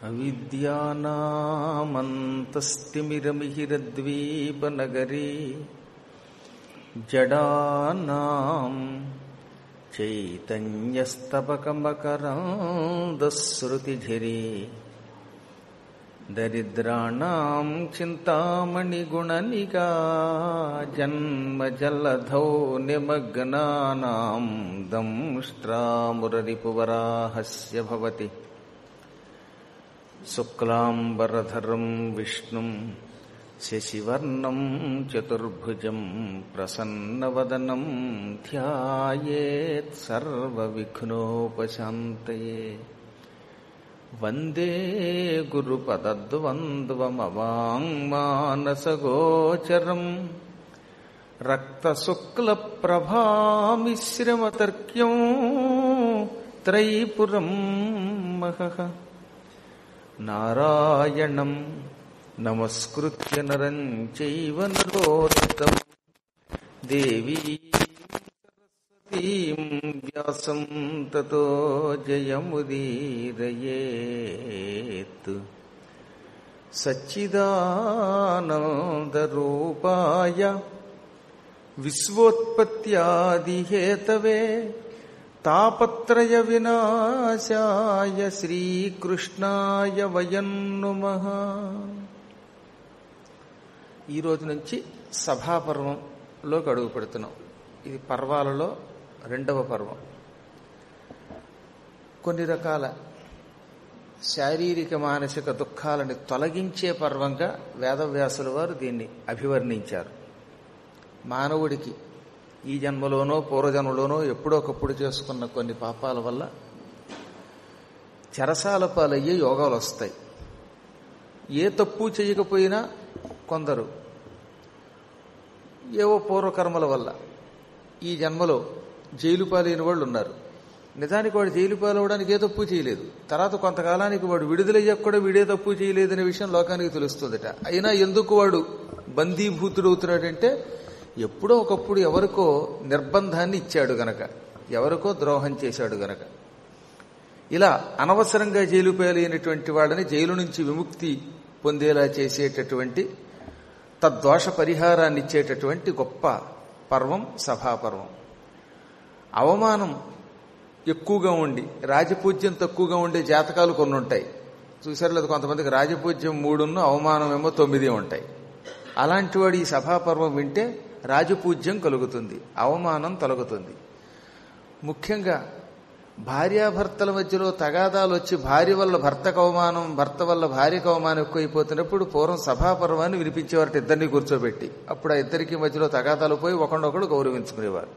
అవిద్యానామంతస్తిమిరమిహిరద్వీపనగరీ జడానాం చైతన్యస్తపకమకరాందశ్రుతిఝరీ దరిద్రాణం చింతామణిగుణనిగా జన్మజలధౌ నిమగ్నానాం దంష్ట్రామురరిపువరాహస్య భవతి శుక్లాంబరధరం విష్ణుం శశివర్ణం చతుర్భుజం ప్రసన్నవదనం ధ్యాయేత్ సర్వవిఘ్నోపశాంతయే వందే గురుపదద్వంద్వమవాङ्మానసగోచరం రక్తశుక్లప్రభామిశ్రమతర్క్యం త్రైపురం మహః నారాయణం నమస్కృత్య నరం చైవ నరోత్తం దేవీ సరస్వతీం వ్యాసం తతో జయముదీరయేత్ సచ్చిదానందరూపాయ విశ్వోత్పత్యాదిహేతవే తాపత్రయ వినాశాయ శ్రీకృష్ణాయ వయం నుమః ఈ రోజు నుంచి సభాపర్వంలోకి అడుగు పెడుతున్నాం ఇది పర్వాలలో రెండవ పర్వం కొన్ని రకాల శారీరక మానసిక దుఃఖాలని తొలగించే పర్వంగా వేదవ్యాసుల వారు దీన్ని అభివర్ణించారు మానవుడికి ఈ జన్మలోనో పూర్వజన్మలోనో ఎప్పుడో ఒకప్పుడు చేసుకున్న కొన్ని పాపాల వల్ల చెరసాల పాలయ్యే యోగాలు వస్తాయి ఏ తప్పు చేయకపోయినా కొందరు ఏవో పూర్వకర్మల వల్ల ఈ జన్మలో జైలు పాలైన వాళ్ళు ఉన్నారు నిజానికి వాడు జైలు పాలవడానికి ఏ తప్పు చేయలేదు తర్వాత కొంతకాలానికి వాడు విడుదలయ్యాక కూడా వీడే తప్పు చేయలేదనే విషయం లోకానికి తెలుస్తుందట అయినా ఎందుకు వాడు బందీభూతుడవుతున్నాడంటే ఎప్పుడో ఒకప్పుడు ఎవరికో నిర్బంధాన్ని ఇచ్చాడు గనక ఎవరికో ద్రోహం చేశాడు గనక ఇలా అనవసరంగా జైలు పాలైనటువంటి వాళ్ళని జైలు నుంచి విముక్తి పొందేలా చేసేటటువంటి తద్దోష పరిహారాన్ని ఇచ్చేటటువంటి గొప్ప పర్వం సభాపర్వం అవమానం ఎక్కువగా ఉండి రాజపూజ్యం తక్కువగా ఉండే జాతకాలు కొన్ని ఉంటాయి చూసారు లేదు కొంతమందికి రాజపూజ్యం మూడును అవమానం ఏమో తొమ్మిది ఉంటాయి అలాంటి వాడు ఈ సభాపర్వం వింటే రాజపూజ్యం కలుగుతుంది అవమానం తొలగుతుంది ముఖ్యంగా భార్యాభర్తల మధ్యలో తగాదాలు వచ్చి భార్య వల్ల భర్తకు అవమానం భర్త వల్ల భార్యకు అవమానం ఎక్కువైపోతున్నప్పుడు పూర్వం సభాపర్వాన్ని వినిపించేవారు ఇద్దరిని కూర్చోబెట్టి అప్పుడు ఆ ఇద్దరికి మధ్యలో తగాదాలు పోయి ఒకడొకడు గౌరవించుకునేవారు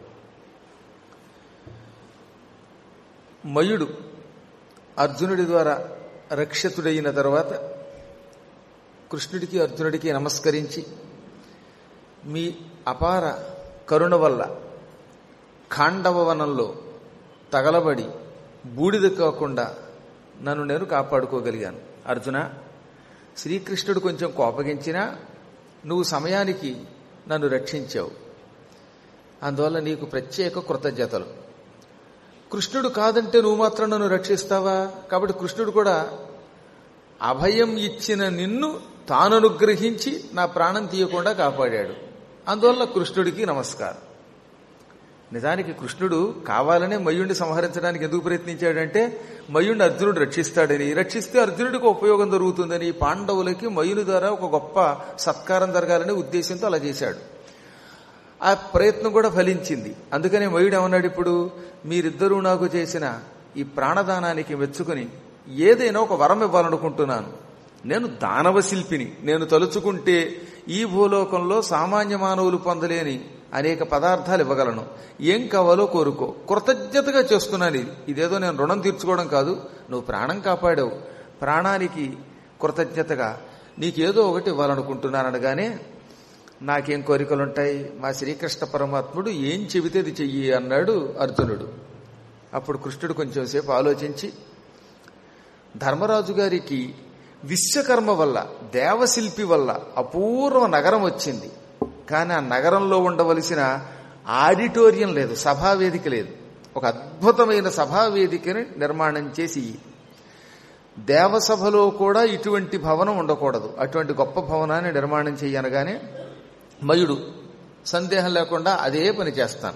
మయుడు అర్జునుడి ద్వారా రక్షితుడైన తర్వాత కృష్ణుడికి అర్జునుడికి నమస్కరించి మీ అపార కరుణ వల్ల ఖాండవ వనంలో తగలబడి బూడిద కాకుండా నన్ను నేను కాపాడుకోగలిగాను అర్జున శ్రీకృష్ణుడు కొంచెం కోపగించినా నువ్వు సమయానికి నన్ను రక్షించావు అందువల్ల నీకు ప్రత్యేక కృతజ్ఞతలు కృష్ణుడు కాదంటే నువ్వు మాత్రం నన్ను రక్షిస్తావా కాబట్టి కృష్ణుడు కూడా అభయం ఇచ్చిన నిన్ను తాను అనుగ్రహించి నా ప్రాణం తీయకుండా కాపాడాడు అందువల్ల కృష్ణుడికి నమస్కారం నిజానికి కృష్ణుడు కావాలనే మయుణ్ణి సంహరించడానికి ఎందుకు ప్రయత్నించాడంటే మయుణ్ణి అర్జునుడు రక్షిస్తాడని రక్షిస్తే అర్జునుడికి ఉపయోగం జరుగుతుందని పాండవులకి మయుని ద్వారా ఒక గొప్ప సత్కారం జరగాలనే ఉద్దేశంతో అలా చేశాడు ఆ ప్రయత్నం కూడా ఫలించింది అందుకనే మయుడు ఏమన్నాడు ఇప్పుడు మీరిద్దరూ నాకు చేసిన ఈ ప్రాణదానానికి మెచ్చుకుని ఏదైనా ఒక వరం ఇవ్వాలనుకుంటున్నాను నేను దానవ శిల్పిని నేను తలుచుకుంటే ఈ భూలోకంలో సామాన్య మానవులు పొందలేని అనేక పదార్థాలు ఇవ్వగలను ఏం కావాలో కోరుకో కృతజ్ఞతగా చేస్తున్నాను ఇది ఇదేదో నేను రుణం తీర్చుకోవడం కాదు నువ్వు ప్రాణం కాపాడావు ప్రాణానికి కృతజ్ఞతగా నీకేదో ఒకటి ఇవ్వాలనుకుంటున్నాను అనగానే నాకేం కోరికలుంటాయి మా శ్రీకృష్ణ పరమాత్ముడు ఏం చెబితే అది చెయ్యి అన్నాడు అర్జునుడు అప్పుడు కృష్ణుడు కొంచెం సేపు ఆలోచించి ధర్మరాజు గారికి విశ్వకర్మ వల్ల దేవశిల్పి వల్ల అపూర్వ నగరం వచ్చింది కానీ ఆ నగరంలో ఉండవలసిన ఆడిటోరియం లేదు సభావేదిక లేదు ఒక అద్భుతమైన సభావేదికని నిర్మాణం చేసి దేవసభలో కూడా ఇటువంటి భవనం ఉండకూడదు అటువంటి గొప్ప భవనాన్ని నిర్మాణం చేయనగానే మయుడు సందేహం లేకుండా అదే పని చేస్తాను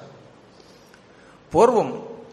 పూర్వం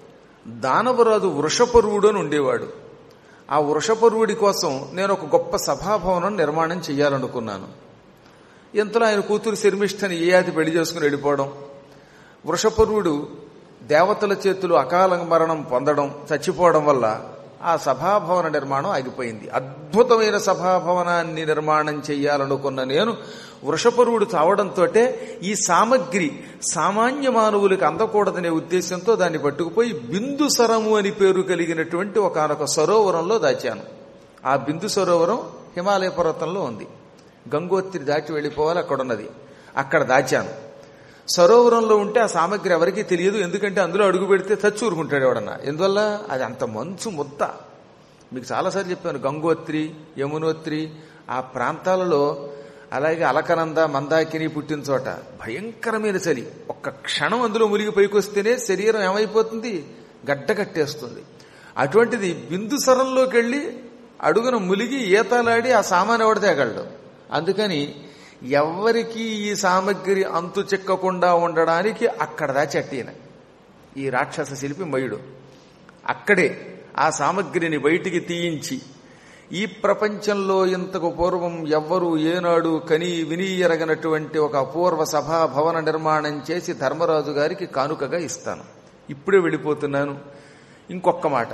దానవరాజు వృషపరువుడు అని ఉండేవాడు ఆ వృషపరువుడి కోసం నేను ఒక గొప్ప సభాభవనం నిర్మాణం చేయాలనుకున్నాను ఇంతలో ఆయన కూతురు శర్మిష్ఠని ఏయాది పెళ్లి చేసుకుని వెళ్ళిపోవడం వృషపరువుడు దేవతల చేతులు అకాల మరణం పొందడం చచ్చిపోవడం వల్ల ఆ సభాభవన నిర్మాణం ఆగిపోయింది అద్భుతమైన సభాభవనాన్ని నిర్మాణం చేయాలనుకున్న నేను వృషపరువుడు చావడంతో ఈ సామగ్రి సామాన్య మానవులకు అందకూడదనే ఉద్దేశంతో దాన్ని పట్టుకుపోయి బిందు సరము అని పేరు కలిగినటువంటి ఒకనొక సరోవరంలో దాచాను ఆ బిందు సరోవరం హిమాలయ పర్వతంలో ఉంది గంగోత్రి దాటి వెళ్ళిపోవాలి అక్కడ ఉన్నది అక్కడ దాచాను సరోవరంలో ఉంటే ఆ సామగ్రి ఎవరికీ తెలియదు ఎందుకంటే అందులో అడుగు పెడితే చచ్చూరుకుంటాడు ఎవడన్నా ఎందువల్ల అది అంత మంచు ముద్ద మీకు చాలాసార్లు చెప్పాను గంగోత్రి యమునోత్రి ఆ ప్రాంతాలలో అలాగే అలకనంద మందాకిని పుట్టిన చోట భయంకరమైన చలి ఒక్క క్షణం అందులో మునిగి పైకి వస్తేనే శరీరం ఏమైపోతుంది గడ్డ కట్టేస్తుంది అటువంటిది బిందు సరంలోకి వెళ్ళి అడుగున ములిగి ఈతలాడి ఆ సామాన్ ఎవడ తేగలడు అందుకని ఎవ్వరికీ ఈ సామగ్రి అంతు చిక్కకుండా ఉండడానికి అక్కడ దాచెట్టిన ఈ రాక్షస శిల్పి మయుడు అక్కడే ఆ సామగ్రిని బయటికి తీయించి ఈ ప్రపంచంలో ఇంతకు పూర్వం ఎవ్వరూ ఏనాడు కని విని ఎరగనటువంటి ఒక అపూర్వ సభా భవన నిర్మాణం చేసి ధర్మరాజు గారికి కానుకగా ఇస్తాను ఇప్పుడే వెళ్ళిపోతున్నాను ఇంకొక మాట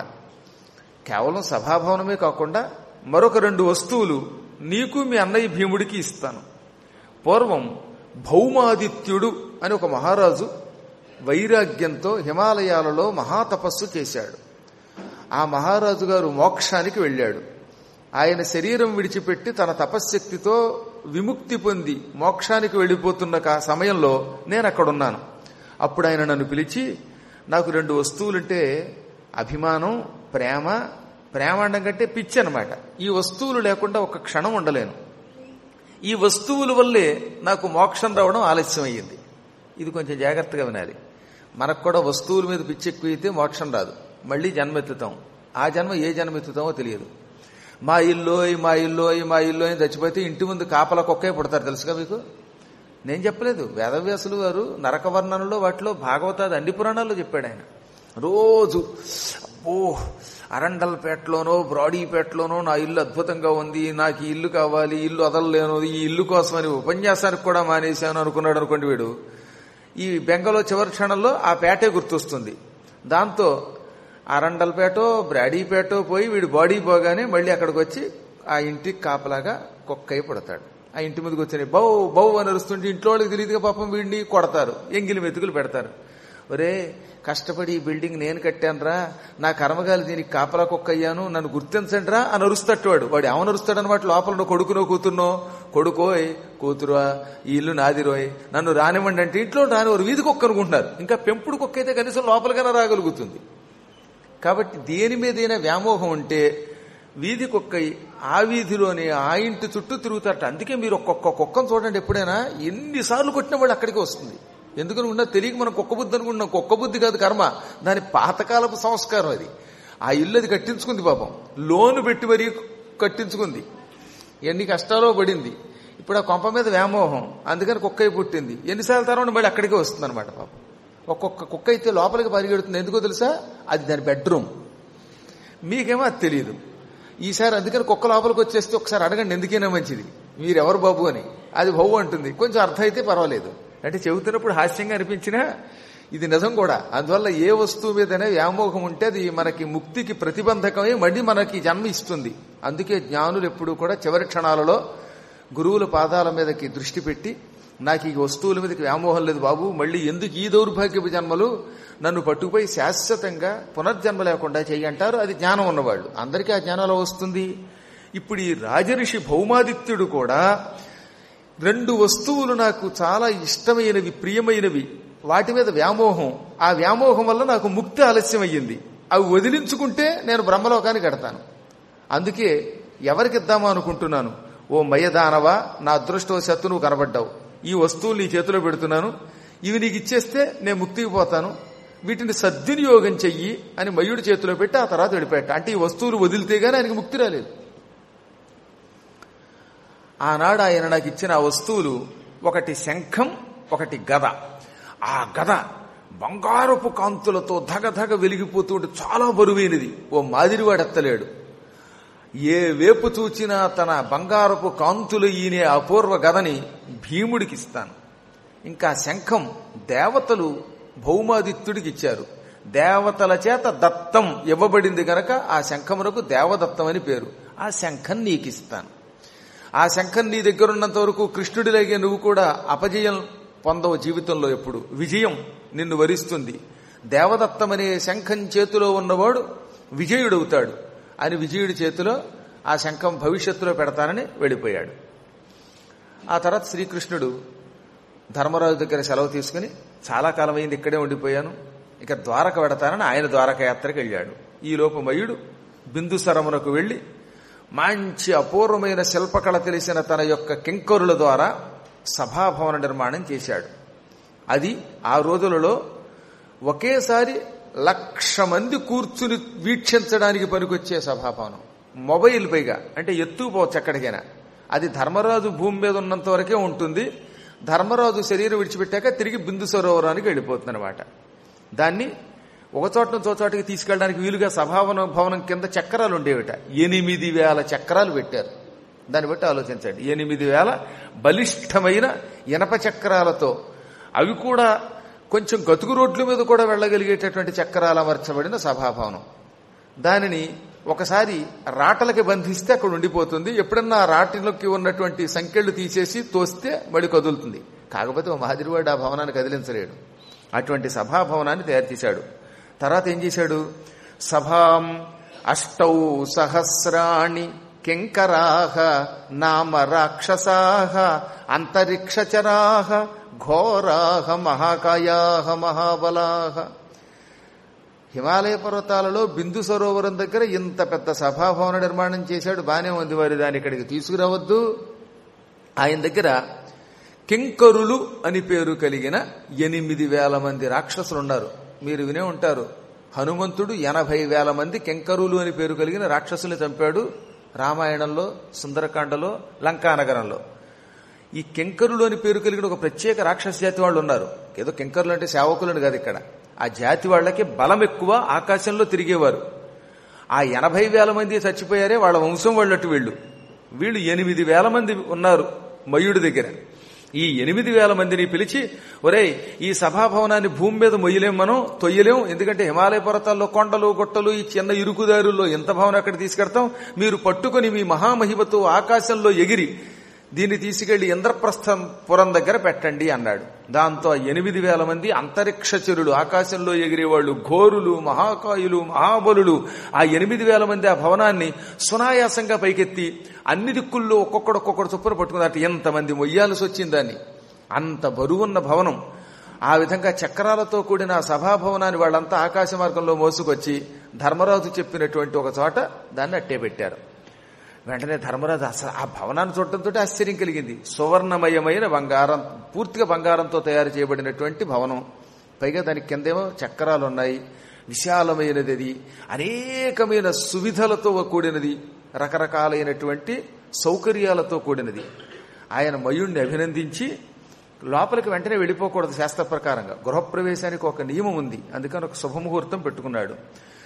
కేవలం సభాభవనమే కాకుండా మరొక రెండు వస్తువులు నీకు మీ అన్నయ్య భీముడికి ఇస్తాను పూర్వం భౌమాదిత్యుడు అని ఒక మహారాజు వైరాగ్యంతో హిమాలయాలలో మహాతపస్సు చేశాడు ఆ మహారాజు గారు మోక్షానికి వెళ్ళాడు ఆయన శరీరం విడిచిపెట్టి తన తపశ్శక్తితో విముక్తి పొంది మోక్షానికి వెళ్ళిపోతున్న కా- సమయంలో నేను అక్కడున్నాను అప్పుడు ఆయన నన్ను పిలిచి నాకు రెండు వస్తువులుంటే అభిమానం ప్రేమ ప్రేమ అనడం కంటే పిచ్చి అనమాట ఈ వస్తువులు లేకుండా ఒక క్షణం ఉండలేను ఈ వస్తువుల వల్లే నాకు మోక్షం రావడం ఆలస్యమయ్యింది ఇది కొంచెం జాగ్రత్తగా వినాలి మనకు కూడా వస్తువుల మీద పిచ్చి ఎక్కువైతే మోక్షం రాదు మళ్ళీ జన్మెత్తుతాం ఆ జన్మ ఏ జన్మ ఎత్తుతామో తెలియదు మా ఇల్లోయ్ మా ఇల్లోయ్ మా ఇల్లోయ్ అని చచ్చిపోతే ఇంటి ముందు కాపలా కుక్కే పుడతారు తెలుసుగా మీకు నేను చెప్పలేదు వేదవ్యాసులు గారు నరకవర్ణనలో వాటిలో భాగవతాది అన్ని పురాణాల్లో చెప్పాడు ఆయన రోజు అబ్బో అరండల్పేటలోనో బ్రాడీపేటలోనో నా ఇల్లు అద్భుతంగా ఉంది నాకు ఈ ఇల్లు కావాలి ఈ ఇల్లు వదలలేను ఈ ఇల్లు కోసమని ఉపన్యాసానికి కూడా మానేశాను అనుకున్నాడు అనుకోండి వీడు ఈ బెంగలో చివరి క్షణంలో ఆ పేటే గుర్తొస్తుంది దాంతో అరండల్పేటో బ్రాడీపేటో పోయి వీడు బాడీ పోగానే మళ్ళీ అక్కడికి వచ్చి ఆ ఇంటికి కాపలాగా కుక్కై పడతాడు ఆ ఇంటి మీదకి వచ్చి బౌ బౌ అని అరుస్తుంటే ఇంట్లో వాళ్ళకి తెలియదుగా పాపం వీడిని కొడతారు ఎంగిలి మెతుకులు పెడతారు ఒరే కష్టపడి ఈ బిల్డింగ్ నేను కట్టానురా నా కర్మగాలి దీనికి కాపలా కుక్క అయ్యాను నన్ను గుర్తించండి రా అని అరుస్తట్టు వాడు వాడు ఏమని అరుస్తాడు అనమాట లోపల నువ్వు కొడుకునో కూతురునో కొడుకోయ్ కూతురువా ఈ ఇల్లు నాదిరోయ్ నన్ను రానివ్వండి అంటే ఇంట్లో రాని వారు వీధి కుక్క అనుకుంటున్నారు ఇంకా పెంపుడు కుక్క అయితే కనీసం లోపలికైనా రాగలుగుతుంది కాబట్టి దేని మీదైనా వ్యామోహం ఉంటే వీధి కుక్క ఆ వీధిలోనే ఆ ఇంటి చుట్టూ తిరుగుతారట అందుకే మీరు ఒక్కొక్క కుక్కను చూడండి ఎప్పుడైనా ఎన్నిసార్లు కొట్టిన వాళ్ళు అక్కడికి వస్తుంది ఎందుకని ఉన్నా తెలియక మనం కుక్క బుద్ధి అనుకుంటున్నాం కుక్క బుద్ధి కాదు కర్మ దాని పాతకాలపు సంస్కారం అది ఆ ఇల్లు అది కట్టించుకుంది పాపం లోను పెట్టి మరీ కట్టించుకుంది ఎన్ని కష్టాలో పడింది ఇప్పుడు ఆ కొంప మీద వ్యామోహం అందుకని కుక్క పుట్టింది ఎన్నిసార్లు తర్వాత మళ్ళీ అక్కడికే వస్తుంది అనమాట పాపం ఒక్కొక్క కుక్క అయితే లోపలికి పరిగెడుతుంది ఎందుకో తెలుసా అది దాని బెడ్రూమ్ మీకేమో అది తెలియదు ఈసారి అందుకని కుక్క లోపలికి వచ్చేస్తే ఒకసారి అడగండి ఎందుకైనా మంచిది మీరెవరు బాబు అని అది బహు అంటుంది కొంచెం అర్థం అయితే పర్వాలేదు అంటే చెబుతున్నప్పుడు హాస్యంగా అనిపించినా ఇది నిజం కూడా అందువల్ల ఏ వస్తువు మీదనే వ్యామోహం ఉంటే అది మనకి ముక్తికి ప్రతిబంధకమై మళ్ళీ మనకి జన్మ ఇస్తుంది అందుకే జ్ఞానులు ఎప్పుడూ కూడా చివరి క్షణాలలో గురువుల పాదాల మీదకి దృష్టి పెట్టి నాకు ఈ వస్తువుల మీదకి వ్యామోహం లేదు బాబు మళ్ళీ ఎందుకు ఈ దౌర్భాగ్యపు జన్మలు నన్ను పట్టుకుపోయి శాశ్వతంగా పునర్జన్మ లేకుండా చెయ్యంటారు అది జ్ఞానం ఉన్నవాళ్ళు అందరికీ ఆ జ్ఞానంలో వస్తుంది ఇప్పుడు ఈ రాజఋషి భౌమాదిత్యుడు కూడా రెండు వస్తువులు నాకు చాలా ఇష్టమైనవి ప్రియమైనవి వాటి మీద వ్యామోహం ఆ వ్యామోహం వల్ల నాకు ముక్తి ఆలస్యం అయ్యింది అవి వదిలించుకుంటే నేను బ్రహ్మలోకానికి కడతాను అందుకే ఎవరికి ఇద్దామా అనుకుంటున్నాను ఓ మయదానవా నా అదృష్టవశాత్తు నువ్వు కనబడ్డావు ఈ వస్తువులు నీ చేతిలో పెడుతున్నాను ఇవి నీకు ఇచ్చేస్తే నేను ముక్తికి పోతాను వీటిని సద్వినియోగం చెయ్యి అని మయుడి చేతిలో పెట్టి ఆ తర్వాత వెళ్ళిపోయాట అంటే ఈ వస్తువులు వదిలితే గానీ ఆయనకి ముక్తి రాలేదు ఆనాడు ఆయన నాకు ఇచ్చిన ఆ వస్తువులు ఒకటి శంఖం ఒకటి గద ఆ గద బంగారపు కాంతులతో ధగధగ వెలిగిపోతూ ఉంటే చాలా బరువైనది ఓ మాదిరివాడు ఎత్తలేడు ఏ వేపు చూచినా తన బంగారపు కాంతులు ఈనే అపూర్వ గదని భీముడికి ఇస్తాను ఇంకా శంఖం దేవతలు భౌమాదిత్యుడికి ఇచ్చారు దేవతల చేత దత్తం ఇవ్వబడింది గనక ఆ శంఖమునకు దేవదత్తం అని పేరు ఆ శంఖం నీకు ఇస్తాను ఆ శంఖం నీ దగ్గర ఉన్నంత వరకు కృష్ణుడిలాగే నువ్వు కూడా అపజయం పొందవు జీవితంలో ఎప్పుడు విజయం నిన్ను వరిస్తుంది దేవదత్తం అనే శంఖం చేతిలో ఉన్నవాడు విజయుడవుతాడు అని విజయుడి చేతిలో ఆ శంఖం భవిష్యత్తులో పెడతానని వెళ్ళిపోయాడు ఆ తర్వాత శ్రీకృష్ణుడు ధర్మరాజు దగ్గర సెలవు తీసుకుని చాలా కాలమైంది ఇక్కడే ఉండిపోయాను ఇక ద్వారక పెడతానని ఆయన ద్వారక యాత్రకు వెళ్ళాడు ఈలోపు మయుడు బిందుసరమునకు వెళ్లి మంచి అపూర్వమైన శిల్పకళ తెలిసిన తన యొక్క కింకరుల ద్వారా సభాభవన నిర్మాణం చేశాడు అది ఆ రోజులలో ఒకేసారి లక్ష మంది కూర్చుని వీక్షించడానికి పనికొచ్చే సభాభవనం మొబైల్ పైగా అంటే ఎత్తుపోవచ్చు ఎక్కడికైనా అది ధర్మరాజు భూమి మీద ఉన్నంత వరకే ఉంటుంది ధర్మరాజు శరీరం విడిచిపెట్టాక తిరిగి బిందు సరోవరానికి వెళ్ళిపోతుంది అనమాట దాన్ని ఒక చోట నుంచి ఒక చోటకి తీసుకెళ్ళడానికి వీలుగా సభావన భవనం కింద చక్రాలు ఉండేవిట ఎనిమిది వేల చక్రాలు పెట్టారు దాన్ని బట్టి ఆలోచించండి ఎనిమిది వేల బలిష్టమైన ఇనప చక్రాలతో అవి కూడా కొంచెం గతుకు రోడ్ల మీద కూడా వెళ్ళగలిగేటటువంటి చక్రాలు అమర్చబడిన సభాభవనం దానిని ఒకసారి రాటలకి బంధిస్తే అక్కడ ఉండిపోతుంది ఎప్పుడన్నా ఆ రాటిలోకి ఉన్నటువంటి సంఖ్యలు తీసేసి తోస్తే మళ్ళీ కదులుతుంది కాకపోతే ఓ మహాదిరివాడు ఆ భవనాన్ని కదిలించలేడు అటువంటి సభాభవనాన్ని తయారు చేశాడు తర్వాత ఏం చేశాడు సభాం అష్టౌ సహస్రాణి కింకరాహ నామ రాక్షసాహ అంతరిక్షచరాహ ఘోరాహ మహాకాయాహ మహాబలాహ హిమాలయ పర్వతాలలో బిందు సరోవరం దగ్గర ఇంత పెద్ద సభాభవన నిర్మాణం చేశాడు బానే ఉంది వారి దాన్ని ఇక్కడికి తీసుకురావద్దు ఆయన దగ్గర కింకరులు అని పేరు కలిగిన ఎనిమిది వేల మంది రాక్షసులు ఉన్నారు మీరు వినే ఉంటారు హనుమంతుడు ఎనభై వేల మంది కింకరులు అని పేరు కలిగిన రాక్షసుల్ని చంపాడు రామాయణంలో సుందరకాండలో లంకానగరంలో ఈ కింకరులు అని పేరు కలిగిన ఒక ప్రత్యేక రాక్షస జాతి వాళ్ళు ఉన్నారు ఏదో కింకరులు అంటే సేవకులను కాదు ఇక్కడ ఆ జాతి వాళ్ళకి బలం ఎక్కువ ఆకాశంలో తిరిగేవారు ఆ ఎనభై వేల మంది చచ్చిపోయారే వాళ్ళ వంశం వాళ్ళట్టు వీళ్ళు వీళ్ళు ఎనిమిది వేల మంది ఉన్నారు మయుడి దగ్గర ఈ ఎనిమిది వేల మందిని పిలిచి ఒరేయ్ ఈ సభాభవనాన్ని భూమి మీద మొయ్యలేం మనం తొయ్యలేం ఎందుకంటే హిమాలయ పర్వతాల్లో కొండలు గుట్టలు ఈ చిన్న ఇరుకుదారుల్లో ఎంత భవనం అక్కడ తీసుకెడతాం మీరు పట్టుకుని మీ మహామహిమతో ఆకాశంలో ఎగిరి దీన్ని తీసుకెళ్లి ఇంద్రప్రస్థం పురం దగ్గర పెట్టండి అన్నాడు దాంతో ఎనిమిది వేల మంది అంతరిక్షచరులు ఆకాశంలో ఎగిరేవాళ్లు ఘోరులు మహాకాయులు మహాబలులు ఆ ఎనిమిది వేల మంది ఆ భవనాన్ని సునాయాసంగా పైకెత్తి అన్ని దిక్కుల్లో ఒక్కొక్కడు ఒక్కొక్కడు చొప్పున పట్టుకున్నట్టు ఎంతమంది మొయ్యాల్సి వచ్చింది దాన్ని అంత బరువున్న భవనం ఆ విధంగా చక్రాలతో కూడిన ఆ సభాభవనాన్ని వాళ్ళంతా ఆకాశ మార్గంలో మోసుకొచ్చి ధర్మరాజు చెప్పినటువంటి ఒక చోట దాన్ని అట్టే పెట్టారు వెంటనే ధర్మరాజు అసలు ఆ భవనాన్ని చూడటంతో ఆశ్చర్యం కలిగింది సువర్ణమయమైన బంగారం పూర్తిగా బంగారంతో తయారు చేయబడినటువంటి భవనం పైగా దానికి కిందేమో చక్రాలు ఉన్నాయి విశాలమైనది అది అనేకమైన సువిధలతో కూడినది రకరకాలైనటువంటి సౌకర్యాలతో కూడినది ఆయన మయుణ్ణి అభినందించి లోపలికి వెంటనే వెళ్ళిపోకూడదు శాస్త్ర ప్రకారంగా గృహప్రవేశానికి ఒక నియమం ఉంది అందుకని ఒక శుభముహూర్తం పెట్టుకున్నాడు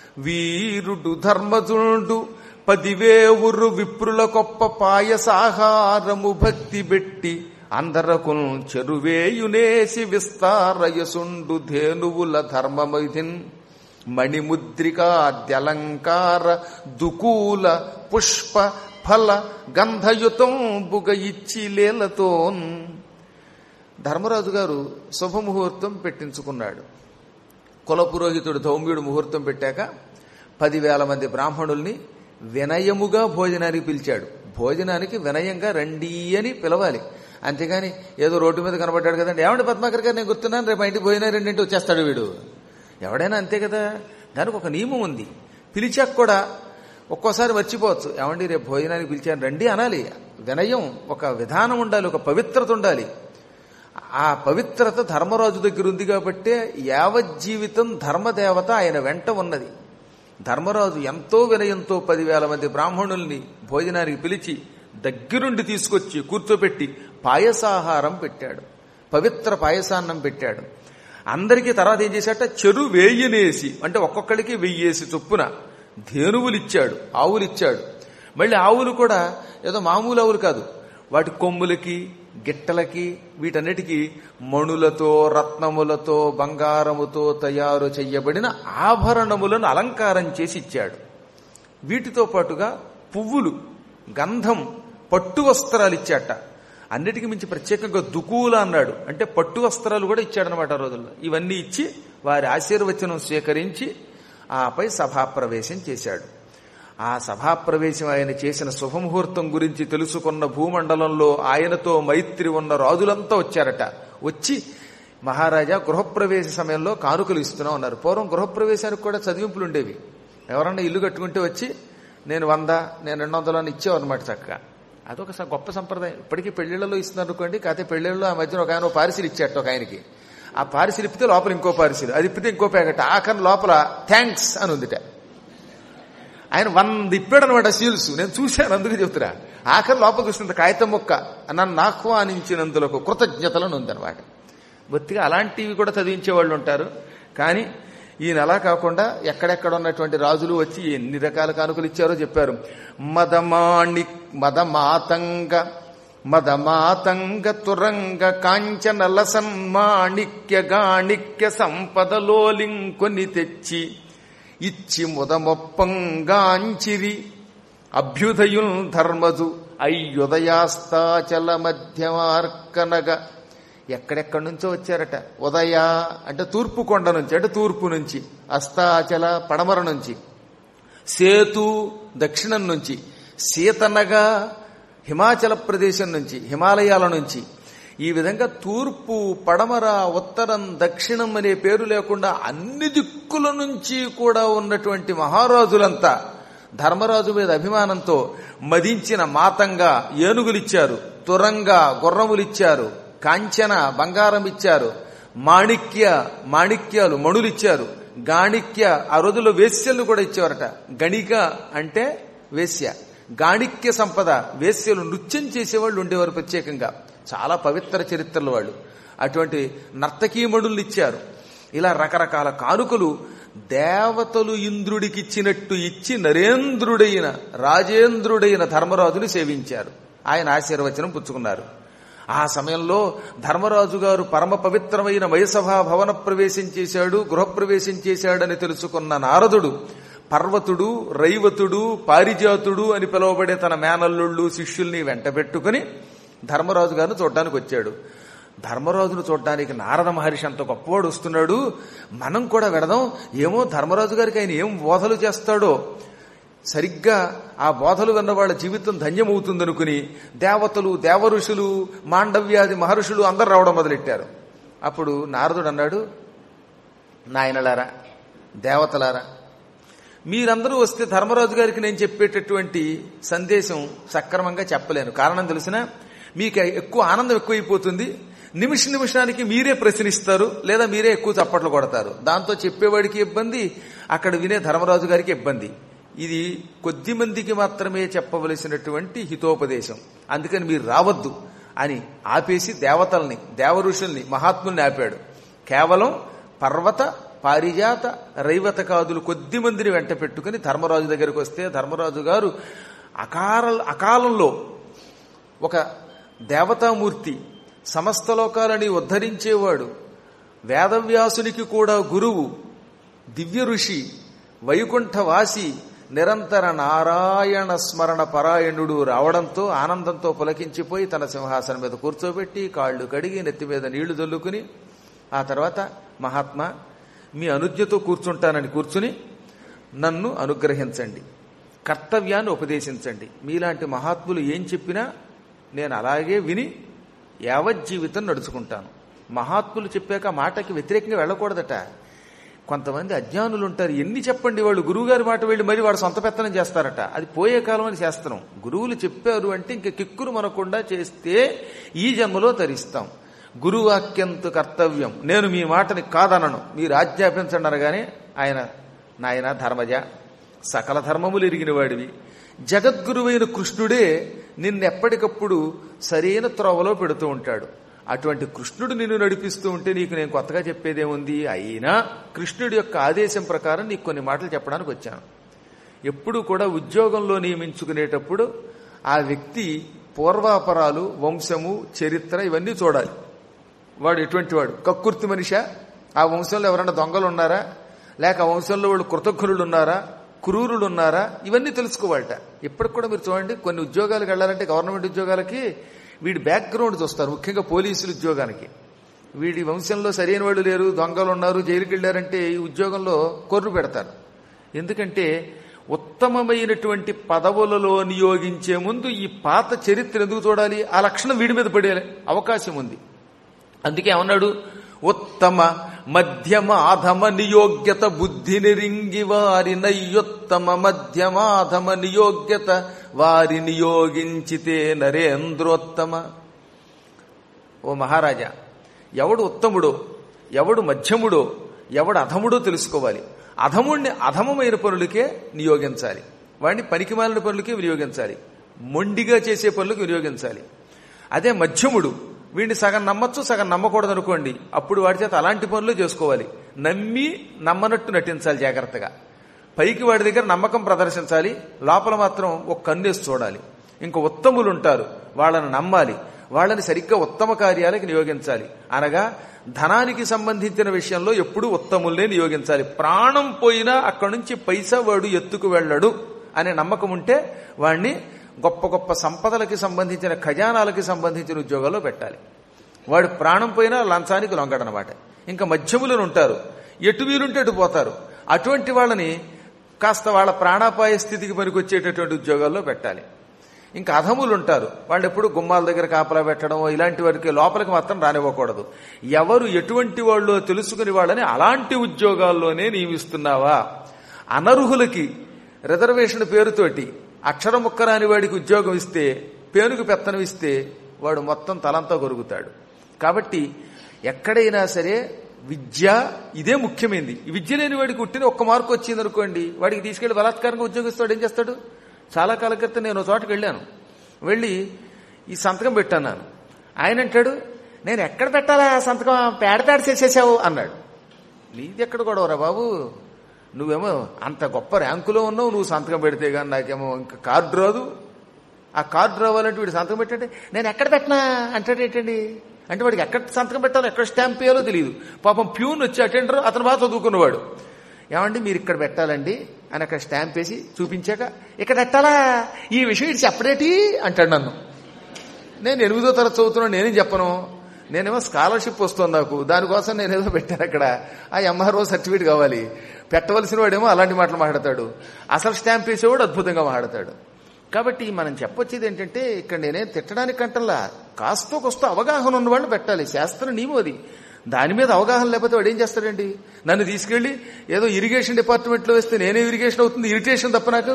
వీరుడు ధర్మజుండు పదివేవురు విప్రుల గొప్ప పాయసాహారము భక్తి పెట్టి అందరకు చెరువేయునేసి విస్తారయసుండు ధేనువుల ధర్మమైధిన్ మణిముద్రికాద్యలంకార దుకూల పుష్ప ఫల గంధయుతం బుగ ఇచ్చి లేలతోన్ ధర్మరాజు గారు శుభముహూర్తం పెట్టించుకున్నాడు కులపురోహితుడు ధౌమ్యుడు ముహూర్తం పెట్టాక పదివేల మంది బ్రాహ్మణుల్ని వినయముగా భోజనానికి పిలిచాడు భోజనానికి వినయంగా రండి అని పిలవాలి అంతేగాని ఏదో రోడ్డు మీద కనబడ్డాడు కదండి ఏమంటే పద్మాకర్ గారు నేను గుర్తున్నాను రేపు మా ఇంటికి భోజనం రెండింటి వచ్చేస్తాడు వీడు ఎవడైనా అంతే కదా దానికి ఒక నియమం ఉంది పిలిచాక కూడా ఒక్కోసారి మర్చిపోవచ్చు ఏమండి రేపు భోజనానికి పిలిచాను రండి అనాలి వినయం ఒక విధానం ఉండాలి ఒక పవిత్రత ఉండాలి ఆ పవిత్రత ధర్మరాజు దగ్గర ఉంది కాబట్టే యావజ్జీవితం ధర్మదేవత ఆయన వెంట ఉన్నది ధర్మరాజు ఎంతో వినయంతో పదివేల మంది బ్రాహ్మణుల్ని భోజనానికి పిలిచి దగ్గరుండి తీసుకొచ్చి కూర్చోబెట్టి పాయసాహారం పెట్టాడు పవిత్ర పాయసాన్నం పెట్టాడు అందరికీ తర్వాత ఏం చేశాట చెరు వేయనేసి అంటే ఒక్కొక్కడికి వెయ్యేసి చొప్పున ధేనువులిచ్చాడు ఆవులిచ్చాడు మళ్ళీ ఆవులు కూడా ఏదో మామూలు ఆవులు కాదు వాటి కొమ్ములకి గిట్టలకి వీటన్నిటికీ మణులతో రత్నములతో బంగారముతో తయారు చెయ్యబడిన ఆభరణములను అలంకారం చేసి ఇచ్చాడు వీటితో పాటుగా పువ్వులు గంధం పట్టు వస్త్రాలు ఇచ్చాట అన్నిటికీ మించి ప్రత్యేకంగా దుకూల అన్నాడు అంటే పట్టు వస్త్రాలు కూడా ఇచ్చాడనమాట ఆ రోజుల్లో ఇవన్నీ ఇచ్చి వారి ఆశీర్వచనం స్వీకరించి ఆపై సభాప్రవేశం చేశాడు ఆ సభాప్రవేశం ఆయన చేసిన శుభముహూర్తం గురించి తెలుసుకున్న భూమండలంలో ఆయనతో మైత్రి ఉన్న రాజులంతా వచ్చారట వచ్చి మహారాజా గృహప్రవేశ సమయంలో కానుకలు ఇస్తున్నాం అన్నారు పూర్వం గృహప్రవేశానికి కూడా చదివింపులు ఉండేవి ఎవరన్నా ఇల్లు కట్టుకుంటే వచ్చి నేను వంద నేను రెండు వందలు అని ఇచ్చేవారనమాట చక్కగా అదొక స- గొప్ప సంప్రదాయం ఇప్పటికీ పెళ్లిళ్లలో ఇస్తున్నారు అనుకోండి కాకపోతే పెళ్లిళ్ళలో ఆ మధ్యన ఒక ఆయన ఓ పారిసిల్ ఇచ్చాట ఒక ఆయనకి ఆ పారిసిల్ ఇప్పితే లోపల ఇంకో పారిసిల్ అది ఇప్పితే ఇంకో ప్యాకెట్ ఆఖరి లోపల థ్యాంక్స్ అని ఉందిట ఆయన వంద ఇప్పాడు అనమాట సీల్స్ నేను చూశాను అందుకే చెప్తున్నా ఆఖరి లోపలికి వస్తుంది కాగితం మొక్క నన్ను ఆహ్వానించినందులకు కృతజ్ఞతలను ఉందన్నమాట బొత్తిగా అలాంటివి కూడా చదివించే వాళ్ళు ఉంటారు కానీ ఈయన అలా కాకుండా ఎక్కడెక్కడ ఉన్నటువంటి రాజులు వచ్చి ఎన్ని రకాల కానుకలు ఇచ్చారో చెప్పారు మదమాణి మదమాతంగ మదమాతంగ తురంగ కాంచన లసన్మాణిక్య గాణిక్య సంపదలోలింకొని తెచ్చి ఇచ్చి ముదమొప్పంగాంచిరి అభ్యుదయుల్ ధర్మజు అయ్యుదయాస్తాచల మధ్యమార్కనగ ఎక్కడెక్కడి నుంచో వచ్చారట ఉదయ అంటే తూర్పు కొండ నుంచి అంటే తూర్పు నుంచి అస్తాచల పడమర నుంచి సేతు దక్షిణం నుంచి సీతనగా హిమాచల ప్రదేశం నుంచి హిమాలయాల నుంచి ఈ విధంగా తూర్పు పడమర ఉత్తరం దక్షిణం అనే పేరు లేకుండా అన్ని దిక్కుల నుంచి కూడా ఉన్నటువంటి మహారాజులంతా ధర్మరాజు మీద అభిమానంతో మదించిన మాతంగా ఏనుగులిచ్చారు తురంగా గుర్రములిచ్చారు కాంచన బంగారం ఇచ్చారు మాణిక్య మాణిక్యాలు మణులిచ్చారు గాణిక్య ఆ రోజుల్లో వేశ్యలు కూడా ఇచ్చేవారట గణిక అంటే వేశ్య గాణిక్య సంపద వేశ్యలు నృత్యం చేసేవాళ్ళు ఉండేవారు ప్రత్యేకంగా చాలా పవిత్ర చరిత్రలు వాళ్ళు అటువంటి నర్తకీమణుల్ని ఇచ్చారు ఇలా రకరకాల కానుకలు దేవతలు ఇంద్రుడికి ఇచ్చినట్టు ఇచ్చి నరేంద్రుడైన రాజేంద్రుడైన ధర్మరాజుని సేవించారు ఆయన ఆశీర్వచనం పుచ్చుకున్నారు ఆ సమయంలో ధర్మరాజు గారు పరమ పవిత్రమైన మయసభా భవన ప్రవేశం చేశాడు గృహప్రవేశం చేశాడని తెలుసుకున్న నారదుడు పర్వతుడు రైవతుడు పారిజాతుడు అని పిలువబడే తన మేనల్లుళ్ళు శిష్యుల్ని వెంట పెట్టుకుని ధర్మరాజు గారిని చూడడానికి వచ్చాడు ధర్మరాజును చూడడానికి నారద మహర్షి అంత గొప్పవాడు వస్తున్నాడు మనం కూడా వెడదాం ఏమో ధర్మరాజు గారికి ఆయన ఏం బోధలు చేస్తాడో సరిగ్గా ఆ బోధలు విన్న వాళ్ళ జీవితం ధన్యమవుతుందనుకుని దేవతలు దేవఋషులు మాండవ్యాది మహర్షులు అందరు రావడం మొదలెట్టారు అప్పుడు నారదుడు అన్నాడు నాయనలారా దేవతలారా మీరందరూ వస్తే ధర్మరాజు గారికి నేను చెప్పేటటువంటి సందేశం సక్రమంగా చెప్పలేను కారణం తెలిసిన మీకు ఎక్కువ ఆనందం ఎక్కువైపోతుంది నిమిష నిమిషానికి మీరే ప్రశ్నిస్తారు లేదా మీరే ఎక్కువ చప్పట్లు కొడతారు దాంతో చెప్పేవాడికి ఇబ్బంది అక్కడ వినే ధర్మరాజు గారికి ఇబ్బంది ఇది కొద్ది మందికి మాత్రమే చెప్పవలసినటువంటి హితోపదేశం అందుకని మీరు రావద్దు అని ఆపేసి దేవతల్ని దేవఋషుల్ని మహాత్ముల్ని ఆపాడు కేవలం పర్వత పారిజాత రైవతకాదులు కొద్ది మందిని వెంట పెట్టుకుని ధర్మరాజు దగ్గరికి వస్తే ధర్మరాజు గారు అకాల అకాలంలో ఒక దేవతామూర్తి సమస్త లోకాలని ఉద్ధరించేవాడు వేదవ్యాసునికి కూడా గురువు దివ్య ఋషి వైకుంఠవాసి నిరంతర నారాయణ స్మరణ పరాయణుడు రావడంతో ఆనందంతో పులకించిపోయి తన సింహాసనం మీద కూర్చోబెట్టి కాళ్ళు కడిగి నెత్తి మీద నీళ్లు చల్లుకుని ఆ తర్వాత మహాత్మా మీ అనుజ్ఞతో కూర్చుంటానని కూర్చుని నన్ను అనుగ్రహించండి కర్తవ్యాన్ని ఉపదేశించండి మీలాంటి మహాత్ములు ఏం చెప్పినా నేను అలాగే విని యావజ్జీవితం నడుచుకుంటాను మహాత్ములు చెప్పాక మాటకి వ్యతిరేకంగా వెళ్ళకూడదట కొంతమంది అజ్ఞానులు ఉంటారు ఎన్ని చెప్పండి వాళ్ళు గురువుగారి మాట వెళ్ళి మరి వాడు సొంత పెత్తనం చేస్తారట అది పోయే కాలం అని శాస్త్రం గురువులు చెప్పారు అంటే ఇంక కిక్కులు మనకుండా చేస్తే ఈ జన్మలో తరిస్తాం గురువాక్యంతు కర్తవ్యం నేను మీ మాటని కాదనను మీరు ఆజ్ఞాపించండి అనగానే ఆయన నాయన ధర్మజ సకల ధర్మములు ఎరిగిన వాడివి జగద్గురువైన కృష్ణుడే నిన్నెప్పటికప్పుడు సరైన త్రోవలో పెడుతూ ఉంటాడు అటువంటి కృష్ణుడు నిన్ను నడిపిస్తూ ఉంటే నీకు నేను కొత్తగా చెప్పేదేముంది అయినా కృష్ణుడి యొక్క ఆదేశం ప్రకారం నీకు కొన్ని మాటలు చెప్పడానికి వచ్చాను ఎప్పుడు కూడా ఉద్యోగంలో నియమించుకునేటప్పుడు ఆ వ్యక్తి పూర్వాపరాలు వంశము చరిత్ర ఇవన్నీ చూడాలి వాడు ఎటువంటి వాడు కక్కుర్తి మనిషా ఆ వంశంలో ఎవరైనా దొంగలు ఉన్నారా లేక ఆ వంశంలో వాళ్ళు కృతజ్ఞులు ఉన్నారా క్రూరులు ఉన్నారా ఇవన్నీ తెలుసుకోవాలట ఇప్పటికి కూడా మీరు చూడండి కొన్ని ఉద్యోగాలకు వెళ్ళాలంటే గవర్నమెంట్ ఉద్యోగాలకి వీడి బ్యాక్గ్రౌండ్ చూస్తారు ముఖ్యంగా పోలీసుల ఉద్యోగానికి వీడి వంశంలో సరైన వాళ్ళు లేరు దొంగలు ఉన్నారు జైలుకి వెళ్ళారంటే ఈ ఉద్యోగంలో కొర్రు పెడతారు ఎందుకంటే ఉత్తమమైనటువంటి పదవులలో నియోగించే ముందు ఈ పాత చరిత్ర ఎందుకు చూడాలి ఆ లక్షణం వీడి మీద పడే అవకాశం ఉంది అందుకే ఏమన్నాడు ఉత్తమ మధ్యమ అధమ నియోగ్యత బుద్ధి నిరింగి వారి నయ్యుత్తమ మధ్యమాధమ నియోగ్యత వారి నియోగించితే నరేంద్రోత్తమ ఓ మహారాజా ఎవడు ఉత్తముడో ఎవడు మధ్యముడో ఎవడు అధముడో తెలుసుకోవాలి అధముణ్ణి అధమమైన పనులకే నియోగించాలి వాడిని పనికిమాలిన పనులకే వినియోగించాలి మొండిగా చేసే పనులకు వినియోగించాలి అదే మధ్యముడు వీడిని సగం నమ్మచ్చు సగం నమ్మకూడదు అనుకోండి అప్పుడు వాడి చేత అలాంటి పనులు చేసుకోవాలి నమ్మి నమ్మనట్టు నటించాలి జాగ్రత్తగా పైకి వాడి దగ్గర నమ్మకం ప్రదర్శించాలి లోపల మాత్రం ఒక కన్నేసి చూడాలి ఇంకా ఉత్తములు ఉంటారు వాళ్ళని నమ్మాలి వాళ్ళని సరిగ్గా ఉత్తమ కార్యాలకు నియోగించాలి అనగా ధనానికి సంబంధించిన విషయంలో ఎప్పుడూ ఉత్తముల్నే నియోగించాలి ప్రాణం పోయినా అక్కడి నుంచి పైసా వాడు ఎత్తుకు వెళ్ళడు అనే నమ్మకం ఉంటే వాడిని గొప్ప గొప్ప సంపదలకి సంబంధించిన ఖజానాలకి సంబంధించిన ఉద్యోగాల్లో పెట్టాలి వాడు ప్రాణం పోయినా లంచానికి లొంగడనమాట ఇంకా మధ్యములను ఉంటారు ఎటు వీరుంటే అటు పోతారు అటువంటి వాళ్ళని కాస్త వాళ్ళ ప్రాణాపాయ స్థితికి పనికొచ్చేటటువంటి ఉద్యోగాల్లో పెట్టాలి ఇంకా అధములు ఉంటారు వాళ్ళు ఎప్పుడు గుమ్మాల దగ్గర కాపలా పెట్టడం ఇలాంటి వారికి లోపలికి మాత్రం రానివ్వకూడదు ఎవరు ఎటువంటి వాళ్ళు తెలుసుకుని వాళ్ళని అలాంటి ఉద్యోగాల్లోనే నియమిస్తున్నావా అనర్హులకి రిజర్వేషన్ పేరుతోటి అక్షరం ముక్కరాని వాడికి ఉద్యోగం ఇస్తే పేరుకు పెత్తనం ఇస్తే వాడు మొత్తం తలంతా కొరుగుతాడు కాబట్టి ఎక్కడైనా సరే విద్య ఇదే ముఖ్యమైనది ఈ విద్య లేని వాడికి పుట్టిన ఒక్క మార్కు వచ్చింది అనుకోండి వాడికి తీసుకెళ్లి బలాత్కారంగా ఉద్యోగిస్తాడు ఏం చేస్తాడు చాలా కాల క్రితం నేను చోటకి వెళ్ళాను వెళ్ళి ఈ సంతకం పెట్టాను ఆయన అంటాడు నేను ఎక్కడ పెట్టాలా ఆ సంతకం పేడ పేడ చేసేసావు అన్నాడు నీది ఎక్కడ గొడవరా బాబు నువ్వేమో అంత గొప్ప ర్యాంకులో ఉన్నావు నువ్వు సంతకం పెడితే కానీ నాకేమో ఇంకా కార్డు రాదు ఆ కార్డు రావాలంటే వీడు సంతకం పెట్టండి నేను ఎక్కడ పెట్టినా అంటాడు ఏంటండి అంటే వాడికి ఎక్కడ సంతకం పెట్టాలో ఎక్కడ స్టాంప్ వేయాలో తెలియదు పాపం ప్యూన్ వచ్చి అటెండర్ అతను బాగా చదువుకున్నవాడు ఏమండి మీరు ఇక్కడ పెట్టాలండి అని అక్కడ స్టాంప్ వేసి చూపించాక ఇక్కడ పెట్టాలా ఈ విషయం ఇటు చెప్పడేటి అంటాడు నన్ను నేను ఎనిమిదో తరగతి చదువుతున్నాను నేనేం చెప్పను నేనేమో స్కాలర్షిప్ వస్తుంది నాకు దానికోసం నేను ఏదో పెట్టాను అక్కడ ఆ ఎంఆర్ఓ సర్టిఫికేట్ కావాలి పెట్టవలసిన వాడేమో అలాంటి మాటలు మాట్లాడతాడు అసలు స్టాంప్ వేసేవాడు అద్భుతంగా మాట్లాడతాడు కాబట్టి మనం చెప్పొచ్చేది ఏంటంటే ఇక్కడ నేనేం తిట్టడానికి కంటల్లా కాస్తో కొస్తో అవగాహన ఉన్న వాళ్ళు పెట్టాలి శాస్త్ర నియమం అది దాని మీద అవగాహన లేకపోతే వాడు ఏం చేస్తాడండి నన్ను తీసుకెళ్లి ఏదో ఇరిగేషన్ డిపార్ట్మెంట్లో వేస్తే నేనే ఇరిగేషన్ అవుతుంది ఇరిటేషన్ తప్ప నాకు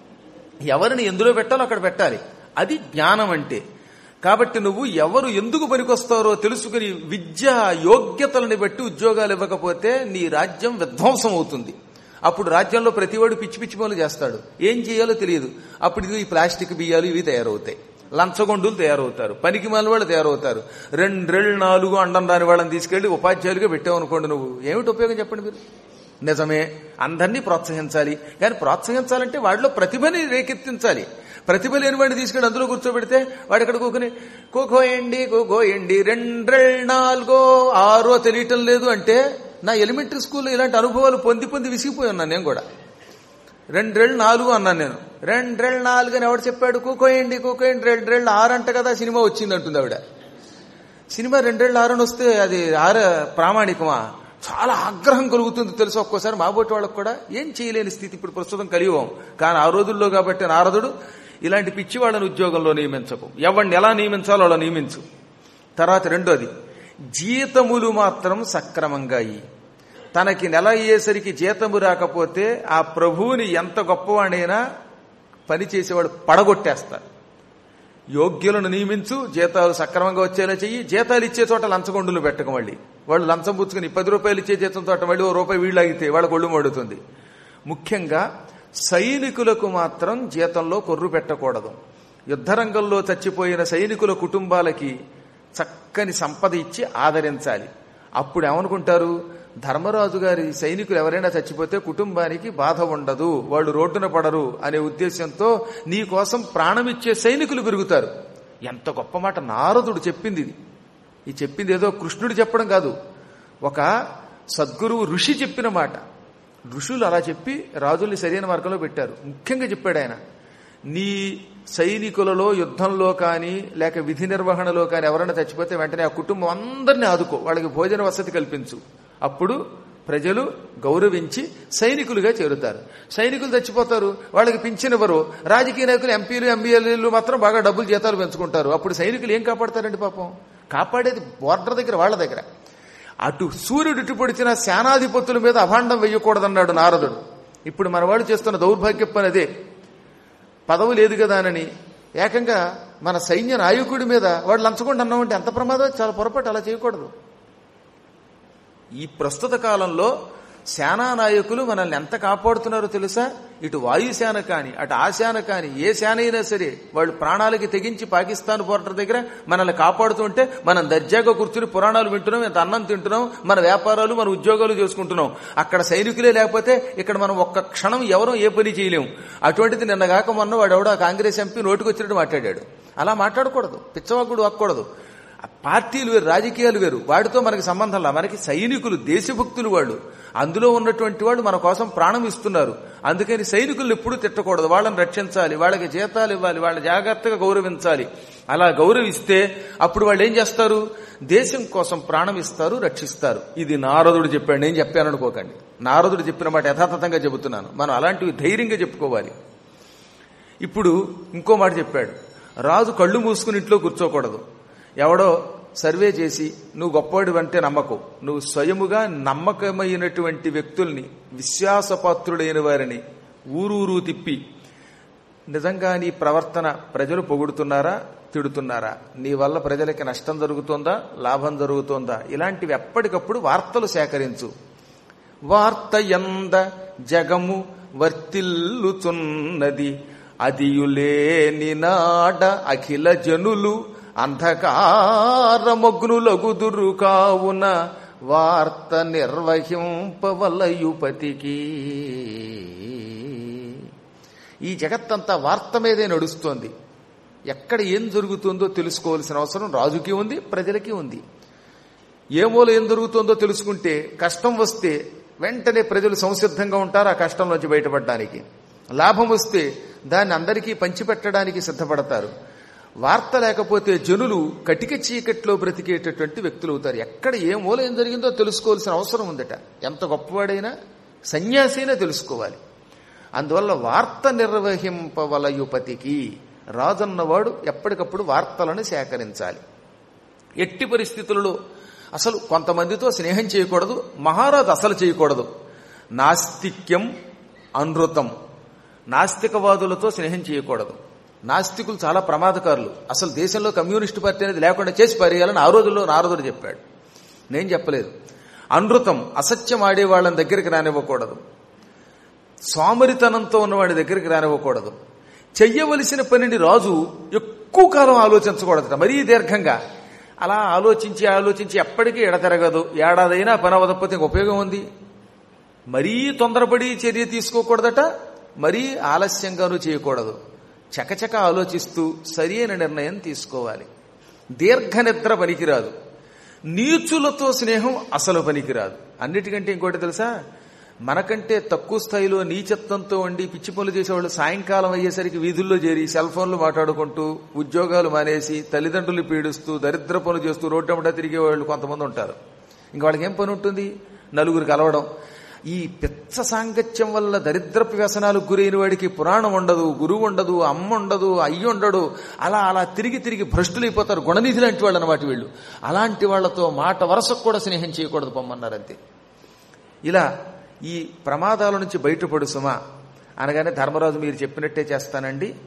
ఎవరిని ఎందులో పెట్టాలో అక్కడ పెట్టాలి అది జ్ఞానం అంటే కాబట్టి నువ్వు ఎవరు ఎందుకు పనికొస్తారో తెలుసుకుని విద్య యోగ్యతలని బట్టి ఉద్యోగాలు ఇవ్వకపోతే నీ రాజ్యం విధ్వంసం అవుతుంది అప్పుడు రాజ్యంలో ప్రతివాడు పిచ్చి పిచ్చి పనులు చేస్తాడు ఏం చేయాలో తెలియదు అప్పుడు ఇదిగో ఈ ప్లాస్టిక్ బియ్యాలు ఇవి తయారవుతాయి లంచగొండులు తయారవుతారు పనికి మాలిన వాళ్ళు తయారవుతారు రెండ్రెళ్ళు నాలుగు అండం రాని వాళ్ళని తీసుకెళ్లి ఉపాధ్యాయులుగా పెట్టావనుకోండి నువ్వు ఏమిటి ఉపయోగం చెప్పండి మీరు నిజమే అందరినీ ప్రోత్సహించాలి కానీ ప్రోత్సహించాలంటే వాడిలో ప్రతిభని రేకెత్తించాలి ప్రతిభ లేని వాడిని తీసుకెళ్ళి అందులో కూర్చోబెడితే వాడు ఇక్కడ కూకుని కోకోయండి కోకోయండి రెండ్రెళ్ళు నాలుగో ఆరో తెలియటం లేదు అంటే నా ఎలిమెంటరీ స్కూల్లో ఇలాంటి అనుభవాలు పొంది పొంది విసిగిపోయి ఉన్నాను నేను కూడా రెండ్రెళ్ళు నాలుగు అన్నాను నేను రెండ్రెళ్ళు నాలుగు అని ఎవడు చెప్పాడు కూకోయండి కూకోయండి రెండ్రెళ్ళు ఆరు అంట కదా సినిమా వచ్చింది అంటుంది ఆవిడ సినిమా రెండేళ్ళు ఆరు అని వస్తే అది ఆర ప్రామాణికమా చాలా ఆగ్రహం కలుగుతుంది తెలుసు ఒక్కోసారి మాబోటి వాళ్ళకు కూడా ఏం చేయలేని స్థితి ఇప్పుడు ప్రస్తుతం కలియుగం కానీ ఆ రోజుల్లో కాబట్టి నారదుడు ఇలాంటి పిచ్చి వాళ్ళని ఉద్యోగంలో నియమించకు ఎవరిని ఎలా నియమించాలో అలా నియమించు తర్వాత రెండోది జీతములు మాత్రం సక్రమంగా అయ్యి తనకి నెల అయ్యేసరికి జీతము రాకపోతే ఆ ప్రభువుని ఎంత గొప్పవాడైనా పనిచేసేవాడు పడగొట్టేస్తారు యోగ్యులను నియమించు జీతాలు సక్రమంగా వచ్చేలా చెయ్యి జీతాలు ఇచ్చే చోట లంచగొండులు పెట్టక మళ్ళీ వాళ్ళు లంచం పుచ్చుకుని పది రూపాయలు ఇచ్చే జీతం తోట మళ్ళీ ఓ రూపాయి వీళ్ళు ఆగితే వాళ్ళ ఒళ్ళు మడుతుంది ముఖ్యంగా సైనికులకు మాత్రం జీతంలో కొర్రు పెట్టకూడదు యుద్ధరంగంలో చచ్చిపోయిన సైనికుల కుటుంబాలకి చక్కని సంపద ఇచ్చి ఆదరించాలి అప్పుడు ఏమనుకుంటారు ధర్మరాజు గారి సైనికులు ఎవరైనా చచ్చిపోతే కుటుంబానికి బాధ ఉండదు వాళ్ళు రోడ్డున పడరు అనే ఉద్దేశంతో నీ కోసం ప్రాణమిచ్చే సైనికులు పెరుగుతారు ఎంత గొప్ప మాట నారదుడు చెప్పింది ఇది ఈ చెప్పింది ఏదో కృష్ణుడు చెప్పడం కాదు ఒక సద్గురువు ఋషి చెప్పిన మాట ఋషులు అలా చెప్పి రాజుల్ని సరైన మార్గంలో పెట్టారు ముఖ్యంగా చెప్పాడు ఆయన నీ సైనికులలో యుద్ధంలో కానీ లేక విధి నిర్వహణలో కానీ ఎవరైనా చచ్చిపోతే వెంటనే ఆ కుటుంబం అందరినీ ఆదుకో వాళ్ళకి భోజన వసతి కల్పించు అప్పుడు ప్రజలు గౌరవించి సైనికులుగా చేరుతారు సైనికులు చచ్చిపోతారు వాళ్ళకి పింఛనివ్వరు రాజకీయ నాయకులు ఎంపీలు ఎంబీఎల్ఏలు మాత్రం బాగా డబ్బులు జీతాలు పెంచుకుంటారు అప్పుడు సైనికులు ఏం కాపాడతారండి పాపం కాపాడేది బోర్డర్ దగ్గర వాళ్ళ దగ్గర అటు సూర్యుడు ఇటు పొడిచిన సేనాధిపతుల మీద అభాండం వేయకూడదన్నాడు నారదుడు ఇప్పుడు మన వాళ్ళు చేస్తున్న దౌర్భాగ్య పని అదే పదవి లేదు కదా అని ఏకంగా మన సైన్య నాయకుడి మీద వాడు లంచకుండా అన్నామంటే ఎంత ప్రమాదం చాలా పొరపాటు అలా చేయకూడదు ఈ ప్రస్తుత కాలంలో సేనా నాయకులు మనల్ని ఎంత కాపాడుతున్నారో తెలుసా ఇటు వాయుసేన కాని అటు ఆశాన కాని ఏ సేన అయినా సరే వాళ్ళు ప్రాణాలకి తెగించి పాకిస్తాన్ బోర్డర్ దగ్గర మనల్ని కాపాడుతుంటే మనం దర్జాగా కూర్చుని పురాణాలు వింటున్నాం ఎంత అన్నం తింటున్నాం మన వ్యాపారాలు మన ఉద్యోగాలు చేసుకుంటున్నాం అక్కడ సైనికులే లేకపోతే ఇక్కడ మనం ఒక్క క్షణం ఎవరూ ఏ పని చేయలేము అటువంటిది నిన్నగాక మొన్న వాడెవడో ఆ కాంగ్రెస్ ఎంపీ నోటికి వచ్చినట్టు మాట్లాడాడు అలా మాట్లాడకూడదు పిచ్చవాకుడు అక్కకూడదు పార్టీలు వేరు రాజకీయాలు వేరు వాటితో మనకి సంబంధం లా మనకి సైనికులు దేశభక్తులు వాళ్ళు అందులో ఉన్నటువంటి వాళ్ళు మన కోసం ప్రాణం ఇస్తున్నారు అందుకని సైనికులు ఎప్పుడూ తిట్టకూడదు వాళ్ళని రక్షించాలి వాళ్ళకి జీతాలు ఇవ్వాలి వాళ్ళ జాగ్రత్తగా గౌరవించాలి అలా గౌరవిస్తే అప్పుడు వాళ్ళు ఏం చేస్తారు దేశం కోసం ప్రాణం ఇస్తారు రక్షిస్తారు ఇది నారదుడు చెప్పాడు నేను చెప్పాను అనుకోకండి నారదుడు చెప్పిన మాట యథాతథంగా చెబుతున్నాను మనం అలాంటివి ధైర్యంగా చెప్పుకోవాలి ఇప్పుడు ఇంకో మాట చెప్పాడు రాజు కళ్ళు మూసుకుని ఇంట్లో కూర్చోకూడదు ఎవడో సర్వే చేసి నువ్వు గొప్పవాడు అంటే నమ్మకు నువ్వు స్వయముగా నమ్మకమైనటువంటి వ్యక్తుల్ని విశ్వాసపాత్రుడైన వారిని ఊరూరు తిప్పి నిజంగా నీ ప్రవర్తన ప్రజలు పొగుడుతున్నారా తిడుతున్నారా నీ వల్ల ప్రజలకి నష్టం జరుగుతోందా లాభం జరుగుతోందా ఇలాంటివి ఎప్పటికప్పుడు వార్తలు సేకరించు వార్త ఎంద జగము వర్తిల్లుచున్నది అదియులేని నాడ అఖిల జనులు అంధకారమగ్నులగుదురు కావున వార్త నిర్వహింపవలయుపతికి ఈ జగత్తంతా వార్త మీదే నడుస్తోంది ఎక్కడ ఏం జరుగుతుందో తెలుసుకోవాల్సిన అవసరం రాజుకి ఉంది ప్రజలకి ఉంది ఏ మూల ఏం జరుగుతుందో తెలుసుకుంటే కష్టం వస్తే వెంటనే ప్రజలు సంసిద్ధంగా ఉంటారు ఆ కష్టంలోంచి బయటపడడానికి లాభం వస్తే దాన్ని అందరికీ పంచిపెట్టడానికి సిద్ధపడతారు వార్త లేకపోతే జనులు కటిక చీకట్లో బ్రతికేటటువంటి వ్యక్తులు అవుతారు ఎక్కడ ఏ మూల ఏం జరిగిందో తెలుసుకోవాల్సిన అవసరం ఉందట ఎంత గొప్పవాడైనా సన్యాసైనా తెలుసుకోవాలి అందువల్ల వార్త నిర్వహింపవలయుపతికి రాజన్నవాడు ఎప్పటికప్పుడు వార్తలను సేకరించాలి ఎట్టి పరిస్థితులలో అసలు కొంతమందితో స్నేహం చేయకూడదు మహారాజు అసలు చేయకూడదు నాస్తిక్యం అనృతం నాస్తికవాదులతో స్నేహం చేయకూడదు నాస్తికులు చాలా ప్రమాదకారులు అసలు దేశంలో కమ్యూనిస్టు పార్టీ అనేది లేకుండా చేసి పారేయాలని ఆ రోజుల్లో నారదుడు చెప్పాడు నేను చెప్పలేదు అనృతం అసత్యం ఆడే వాళ్ళని దగ్గరికి రానివ్వకూడదు సోమరితనంతో ఉన్నవాడి దగ్గరికి రానివ్వకూడదు చెయ్యవలసిన పనిని రాజు ఎక్కువ కాలం ఆలోచించకూడదట మరీ దీర్ఘంగా అలా ఆలోచించి ఆలోచించి ఎప్పటికీ ఎడతెరగదు ఏడాదైనా పని అవ్వకపోతే ఇంక ఉపయోగం ఉంది మరీ తొందరపడి చర్య తీసుకోకూడదట మరీ ఆలస్యంగానూ చేయకూడదు చకచక ఆలోచిస్తూ సరి అయిన నిర్ణయం తీసుకోవాలి దీర్ఘ నిద్ర పనికిరాదు నీచులతో స్నేహం అసలు పనికిరాదు అన్నిటికంటే ఇంకోటి తెలుసా మనకంటే తక్కువ స్థాయిలో నీచత్వంతో ఉండి పిచ్చి పనులు చేసేవాళ్ళు సాయంకాలం అయ్యేసరికి వీధుల్లో చేరి సెల్ ఫోన్లు మాట్లాడుకుంటూ ఉద్యోగాలు మానేసి తల్లిదండ్రులు పీడిస్తూ దరిద్ర పనులు చేస్తూ రోడ్డమ్మట తిరిగే వాళ్ళు కొంతమంది ఉంటారు ఇంకా వాళ్ళకి ఏం పని ఉంటుంది నలుగురు కలవడం ఈ పిచ్చ సాంగత్యం వల్ల దరిద్రపు వ్యసనాలకు గురైన వాడికి పురాణం ఉండదు గురువు ఉండదు అమ్మ ఉండదు అయ్యి ఉండడు అలా అలా తిరిగి తిరిగి భ్రష్టులైపోతారు గుణనిధి లాంటి వాళ్ళు అన్నమాట వీళ్ళు అలాంటి వాళ్లతో మాట వరసకు కూడా స్నేహం చేయకూడదు పొమ్మన్నారంతే ఇలా ఈ ప్రమాదాల నుంచి బయటపడు సుమా అనగానే ధర్మరాజు మీరు చెప్పినట్టే చేస్తానండి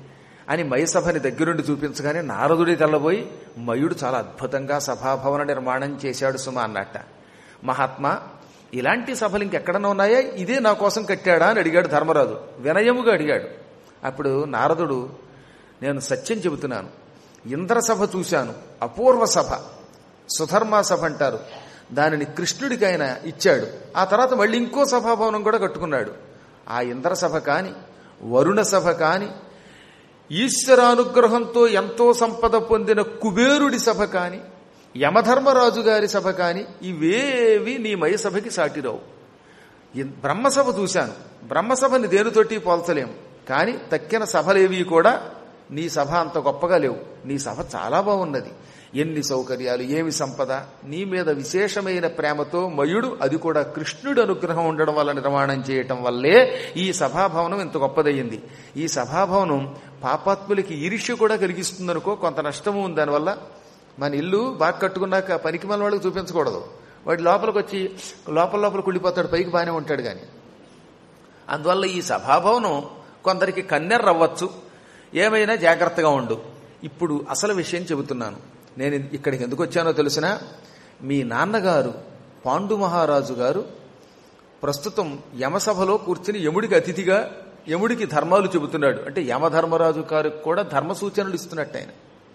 అని మయసభని దగ్గరుండి చూపించగానే నారదుడి తెల్లబోయి మయుడు చాలా అద్భుతంగా సభాభవన నిర్మాణం చేశాడు సుమ అన్నట్ట మహాత్మా ఇలాంటి సభలు ఇంకెక్కడన్నా ఉన్నాయా ఇదే నా కోసం కట్టాడా అని అడిగాడు ధర్మరాజు వినయముగా అడిగాడు అప్పుడు నారదుడు నేను సత్యం చెబుతున్నాను ఇంద్రసభ చూశాను అపూర్వ సభ సుధర్మ సభ అంటారు దానిని కృష్ణుడికి ఆయన ఇచ్చాడు ఆ తర్వాత మళ్ళీ ఇంకో సభాభవనం కూడా కట్టుకున్నాడు ఆ ఇంద్రసభ కాని వరుణ సభ కాని ఈశ్వరానుగ్రహంతో ఎంతో సంపద పొందిన కుబేరుడి సభ కాని యమధర్మరాజు గారి సభ కాని ఇవేవి నీ మయసభకి సాటిరావు ఇన్- బ్రహ్మసభ చూశాను బ్రహ్మసభని దేనితోటి పోల్చలేం కానీ తక్కిన సభలేవి కూడా నీ సభ అంత గొప్పగా లేవు నీ సభ చాలా బాగున్నది ఎన్ని సౌకర్యాలు ఏమి సంపద నీ మీద విశేషమైన ప్రేమతో మయుడు అది కూడా కృష్ణుడు అనుగ్రహం ఉండడం వల్ల నిర్మాణం చేయటం వల్లే ఈ సభాభవనం ఇంత గొప్పదయ్యింది ఈ సభాభవనం పాపాత్ములకి ఈర్ష్య కూడా కలిగిస్తుందనుకో కొంత నష్టము ఉంది దానివల్ల మన ఇల్లు బాగా కట్టుకున్నాక పనికి మన వాళ్ళకి చూపించకూడదు వాడి లోపలికి వచ్చి లోపల లోపల కుళ్ళిపోతాడు పైకి బాగానే ఉంటాడు కానీ అందువల్ల ఈ సభాభవనం కొందరికి కన్నెర్ర అవ్వచ్చు ఏమైనా జాగ్రత్తగా ఉండు ఇప్పుడు అసలు విషయం చెబుతున్నాను నేను ఇక్కడికి ఎందుకు వచ్చానో తెలిసినా మీ నాన్నగారు పాండు మహారాజు గారు ప్రస్తుతం యమసభలో కూర్చుని యముడికి అతిథిగా యముడికి ధర్మాలు చెబుతున్నాడు అంటే యమధర్మరాజు గారికి కూడా ధర్మ సూచనలు ఇస్తున్నట్టు ఆయన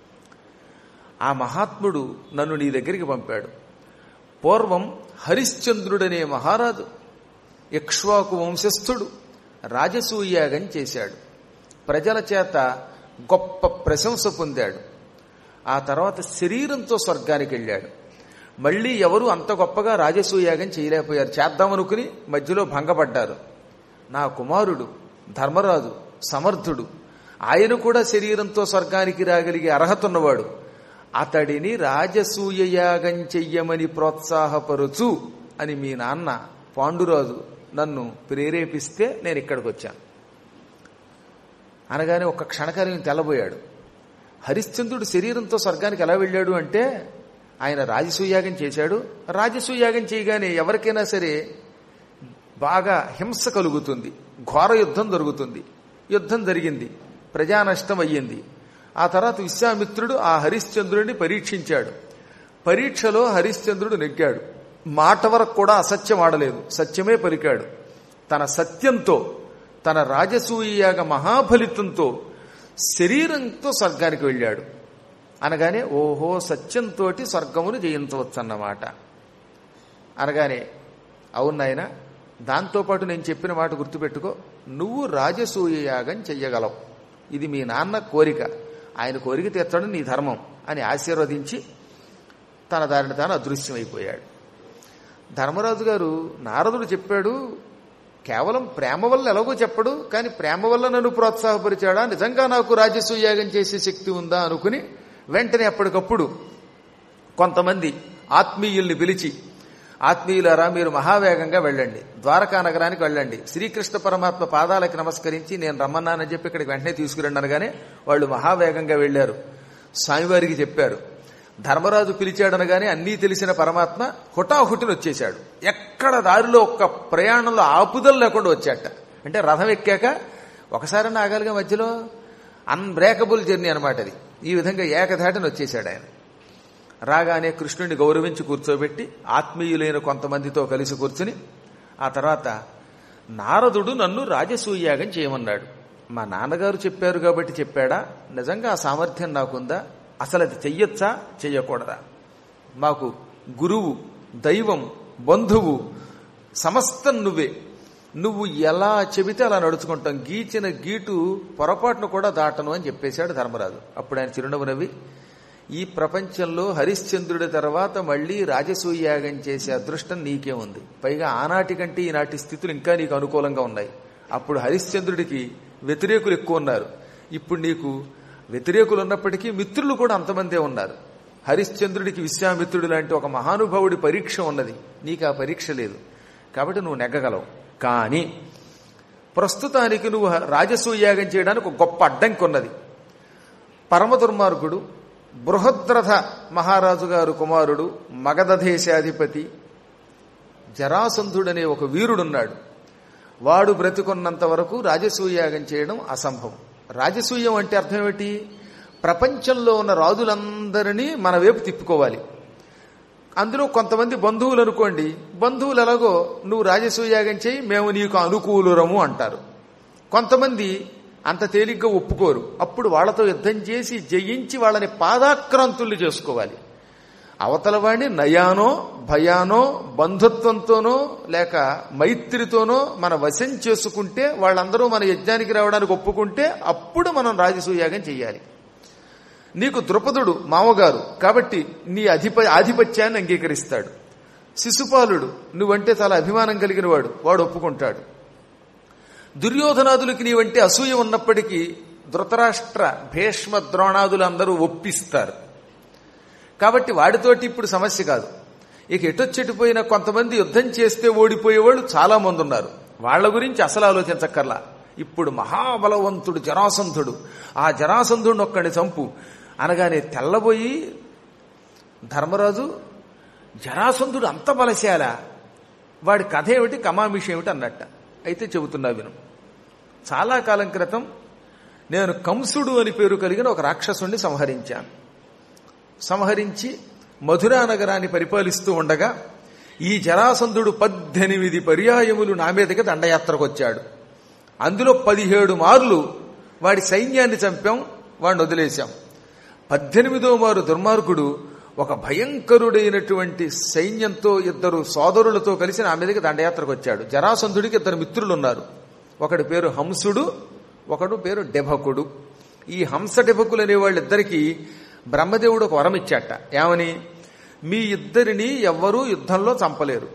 ఆ మహాత్ముడు నన్ను నీ దగ్గరికి పంపాడు పూర్వం హరిశ్చంద్రుడనే మహారాజు ఇక్ష్వాకు వంశస్థుడు రాజసూయాగం చేశాడు ప్రజల చేత గొప్ప ప్రశంస పొందాడు ఆ తర్వాత శరీరంతో స్వర్గానికి వెళ్ళాడు మళ్ళీ ఎవరు అంత గొప్పగా రాజసూయాగం చేయలేకపోయారు చేద్దామనుకుని మధ్యలో భంగపడ్డారు నా కుమారుడు ధర్మరాజు సమర్థుడు ఆయన కూడా శరీరంతో స్వర్గానికి రాగలిగే అర్హత ఉన్నవాడు అతడిని రాజసూయ యాగం చెయ్యమని ప్రోత్సాహపరుచు అని మీ నాన్న పాండురాజు నన్ను ప్రేరేపిస్తే నేను ఇక్కడికి వచ్చాను అనగానే ఒక క్షణకాలం తెల్లబోయాడు హరిశ్చంద్రుడు శరీరంతో స్వర్గానికి ఎలా వెళ్ళాడు అంటే ఆయన రాజసూయాగం చేశాడు రాజసూయాగం చేయగానే ఎవరికైనా సరే బాగా హింస కలుగుతుంది ఘోర యుద్ధం జరుగుతుంది యుద్ధం జరిగింది ప్రజా నష్టం అయ్యింది ఆ తర్వాత విశ్వామిత్రుడు ఆ హరిశ్చంద్రుడిని పరీక్షించాడు పరీక్షలో హరిశ్చంద్రుడు నెగ్గాడు మాట వరకు కూడా అసత్యం ఆడలేదు సత్యమే పలికాడు తన సత్యంతో తన రాజసూయాగ మహాఫలితంతో శరీరంతో స్వర్గానికి వెళ్ళాడు అనగానే ఓహో సత్యంతో స్వర్గమును జయించవచ్చన్నమాట అనగానే అవును నాయన దాంతోపాటు నేను చెప్పిన మాట గుర్తుపెట్టుకో నువ్వు రాజసూయ యాగం చెయ్యగలవు ఇది మీ నాన్న కోరిక ఆయన కోరిక తీర్చడం నీ ధర్మం అని ఆశీర్వదించి తన దారిని తాను అదృశ్యమైపోయాడు ధర్మరాజు గారు నారదుడు చెప్పాడు కేవలం ప్రేమ వల్ల ఎలాగో చెప్పడు కానీ ప్రేమ వల్ల నన్ను ప్రోత్సాహపరిచాడా నిజంగా నాకు రాజసూయాగం చేసే శక్తి ఉందా అనుకుని వెంటనే అప్పటికప్పుడు కొంతమంది ఆత్మీయుల్ని పిలిచి ఆత్మీయులారా మీరు మహావేగంగా వెళ్ళండి ద్వారకా నగరానికి వెళ్ళండి శ్రీకృష్ణ పరమాత్మ పాదాలకి నమస్కరించి నేను రమ్మన్నానని చెప్పి ఇక్కడికి వెంటనే తీసుకురండి అనగానే వాళ్ళు మహావేగంగా వెళ్లారు స్వామివారికి చెప్పారు ధర్మరాజు పిలిచాడనగానే అన్నీ తెలిసిన పరమాత్మ హుటాహుటిని వచ్చేశాడు ఎక్కడ దారిలో ఒక్క ప్రయాణంలో ఆపుదలు లేకుండా వచ్చాట అంటే రథం ఎక్కాక ఒకసారి ఆగాలిగా మధ్యలో అన్బ్రేకబుల్ జర్నీ అనమాట అది ఈ విధంగా ఏకధాటిని వచ్చేశాడు ఆయన రాగానే కృష్ణుడిని గౌరవించి కూర్చోబెట్టి ఆత్మీయులైన కొంతమందితో కలిసి కూర్చుని ఆ తర్వాత నారదుడు నన్ను రాజసూయాగం చేయమన్నాడు మా నాన్నగారు చెప్పారు కాబట్టి చెప్పాడా నిజంగా ఆ సామర్థ్యం నాకుందా అసలు అది చెయ్యొచ్చా చెయ్యకూడదా మాకు గురువు దైవం బంధువు సమస్తం నువ్వే నువ్వు ఎలా చెబితే అలా నడుచుకుంటాం గీచిన గీటు పొరపాటును కూడా దాటను అని చెప్పేశాడు ధర్మరాజు అప్పుడు ఆయన చిరునవ్వు నవ్వి ఈ ప్రపంచంలో హరిశ్చంద్రుడి తర్వాత మళ్లీ రాజసూయాగం చేసే అదృష్టం నీకే ఉంది పైగా ఆనాటి కంటే ఈనాటి స్థితులు ఇంకా నీకు అనుకూలంగా ఉన్నాయి అప్పుడు హరిశ్చంద్రుడికి వ్యతిరేకులు ఎక్కువ ఉన్నారు ఇప్పుడు నీకు వ్యతిరేకులు ఉన్నప్పటికీ మిత్రులు కూడా అంతమందే ఉన్నారు హరిశ్చంద్రుడికి విశ్వామిత్రుడు లాంటి ఒక మహానుభావుడి పరీక్ష ఉన్నది నీకు ఆ పరీక్ష లేదు కాబట్టి నువ్వు నెగ్గగలవు కానీ ప్రస్తుతానికి నువ్వు రాజసూయాగం చేయడానికి ఒక గొప్ప అడ్డంకి ఉన్నది పరమ దుర్మార్గుడు బృహద్రథ మహారాజు గారు కుమారుడు మగధ దేశాధిపతి జరాసంధుడనే ఒక వీరుడున్నాడు వాడు బ్రతికున్నంత వరకు రాజసూయాగం చేయడం అసంభవం రాజసూయం అంటే అర్థం ఏమిటి ప్రపంచంలో ఉన్న రాజులందరినీ మన వైపు తిప్పుకోవాలి అందులో కొంతమంది బంధువులు అనుకోండి బంధువులు ఎలాగో నువ్వు రాజసూయాగం చేయి మేము నీకు అనుకూలురము అంటారు కొంతమంది అంత తేలిగ్గా ఒప్పుకోరు అప్పుడు వాళ్ళతో యుద్ధం చేసి జయించి వాళ్ళని పాదాక్రాంతుల్ని చేసుకోవాలి అవతల వాడిని నయానో భయానో బంధుత్వంతోనో లేక మైత్రితోనో మన వశం చేసుకుంటే వాళ్ళందరూ మన యజ్ఞానికి రావడానికి ఒప్పుకుంటే అప్పుడు మనం రాజసూయాగం చెయ్యాలి నీకు ద్రుపదుడు మామగారు కాబట్టి నీ అధిప ఆధిపత్యాన్ని అంగీకరిస్తాడు శిశుపాలుడు నువ్వంటే చాలా అభిమానం కలిగిన వాడు వాడు ఒప్పుకుంటాడు దుర్యోధనాదులకి నీవంటే అసూయ ఉన్నప్పటికీ ధృతరాష్ట్ర భీష్మ ద్రోణాదులు అందరూ ఒప్పిస్తారు కాబట్టి వాడితోటి ఇప్పుడు సమస్య కాదు ఇక ఎటొచ్చెటిపోయిన కొంతమంది యుద్ధం చేస్తే ఓడిపోయేవాళ్ళు చాలా మంది ఉన్నారు వాళ్ళ గురించి అసలు ఆలోచించక్కర్లా ఇప్పుడు మహాబలవంతుడు జరాసంధుడు ఆ జరాసంధుడిని ఒక్కడిని చంపు అనగానే తెల్లబోయి ధర్మరాజు జరాసంధుడు అంత బలశాల వాడి కథ ఏమిటి కమామిషి ఏమిటి అన్నట్ట అయితే చెబుతున్నా విను చాలా కాలం క్రితం నేను కంసుడు అని పేరు కలిగిన ఒక రాక్షసుణ్ణి సంహరించాను సంహరించి మధురా నగరాన్ని పరిపాలిస్తూ ఉండగా ఈ జరాసంధుడు పద్దెనిమిది పర్యాయములు నా మీదకి దండయాత్రకు వచ్చాడు అందులో పదిహేడు మార్లు వాడి సైన్యాన్ని చంపాం వాడిని వదిలేశాం పద్దెనిమిదో మారు దుర్మార్గుడు ఒక భయంకరుడైనటువంటి సైన్యంతో ఇద్దరు సోదరులతో కలిసి నా మీదకి దండయాత్రకు వచ్చాడు జరాసంధుడికి ఇద్దరు మిత్రులున్నారు ఒకడి పేరు హంసుడు ఒకడు పేరు డెభకుడు ఈ హంస డెభకులు అనే వాళ్ళిద్దరికీ బ్రహ్మదేవుడు ఒక వరం ఇచ్చాట ఏమని మీ ఇద్దరిని ఎవ్వరూ యుద్ధంలో చంపలేరు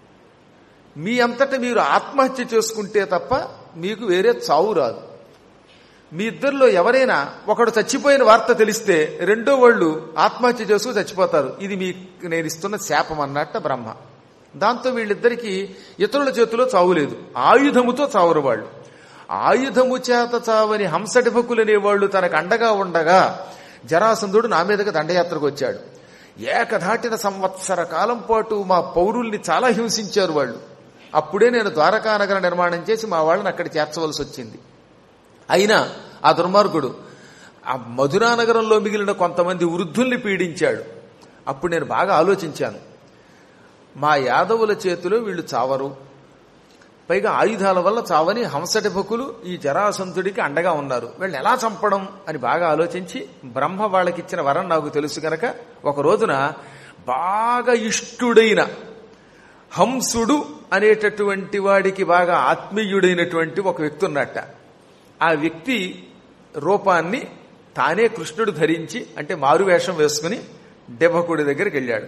మీ అంతట మీరు ఆత్మహత్య చేసుకుంటే తప్ప మీకు వేరే చావు రాదు మీ ఇద్దరిలో ఎవరైనా ఒకడు చచ్చిపోయిన వార్త తెలిస్తే రెండో వాళ్ళు ఆత్మహత్య చేసుకుని చచ్చిపోతారు ఇది మీకు నేను ఇస్తున్న శాపం అన్నట్ట బ్రహ్మ దాంతో వీళ్ళిద్దరికీ ఇతరుల చేతిలో చావులేదు ఆయుధముతో చావరు వాళ్ళు ఆయుధము చేత చావని హంసటిభకులనేవాళ్లు తనకు అండగా ఉండగా జరాసంధుడు నా మీదకి దండయాత్రకు వచ్చాడు ఏకధాటిన సంవత్సర కాలం పాటు మా పౌరుల్ని చాలా హింసించారు వాళ్ళు అప్పుడే నేను ద్వారకా నగర నిర్మాణం చేసి మా వాళ్ళని అక్కడ చేర్చవలసి వచ్చింది అయినా ఆ దుర్మార్గుడు ఆ మధురా నగరంలో మిగిలిన కొంతమంది వృద్ధుల్ని పీడించాడు అప్పుడు నేను బాగా ఆలోచించాను మా యాదవుల చేతిలో వీళ్ళు చావరు పైగా ఆయుధాల వల్ల చావని హంసటిభకులు ఈ జరాసంతుడికి అండగా ఉన్నారు వీళ్ళని ఎలా చంపడం అని బాగా ఆలోచించి బ్రహ్మ వాళ్ళకిచ్చిన వరం నాకు తెలుసు కనుక ఒక రోజున బాగా ఇష్టుడైన హంసుడు అనేటటువంటి వాడికి బాగా ఆత్మీయుడైనటువంటి ఒక వ్యక్తి ఉన్నట్ట ఆ వ్యక్తి రూపాన్ని తానే కృష్ణుడు ధరించి అంటే మారువేషం వేసుకుని డెబకుడి దగ్గరికి వెళ్ళాడు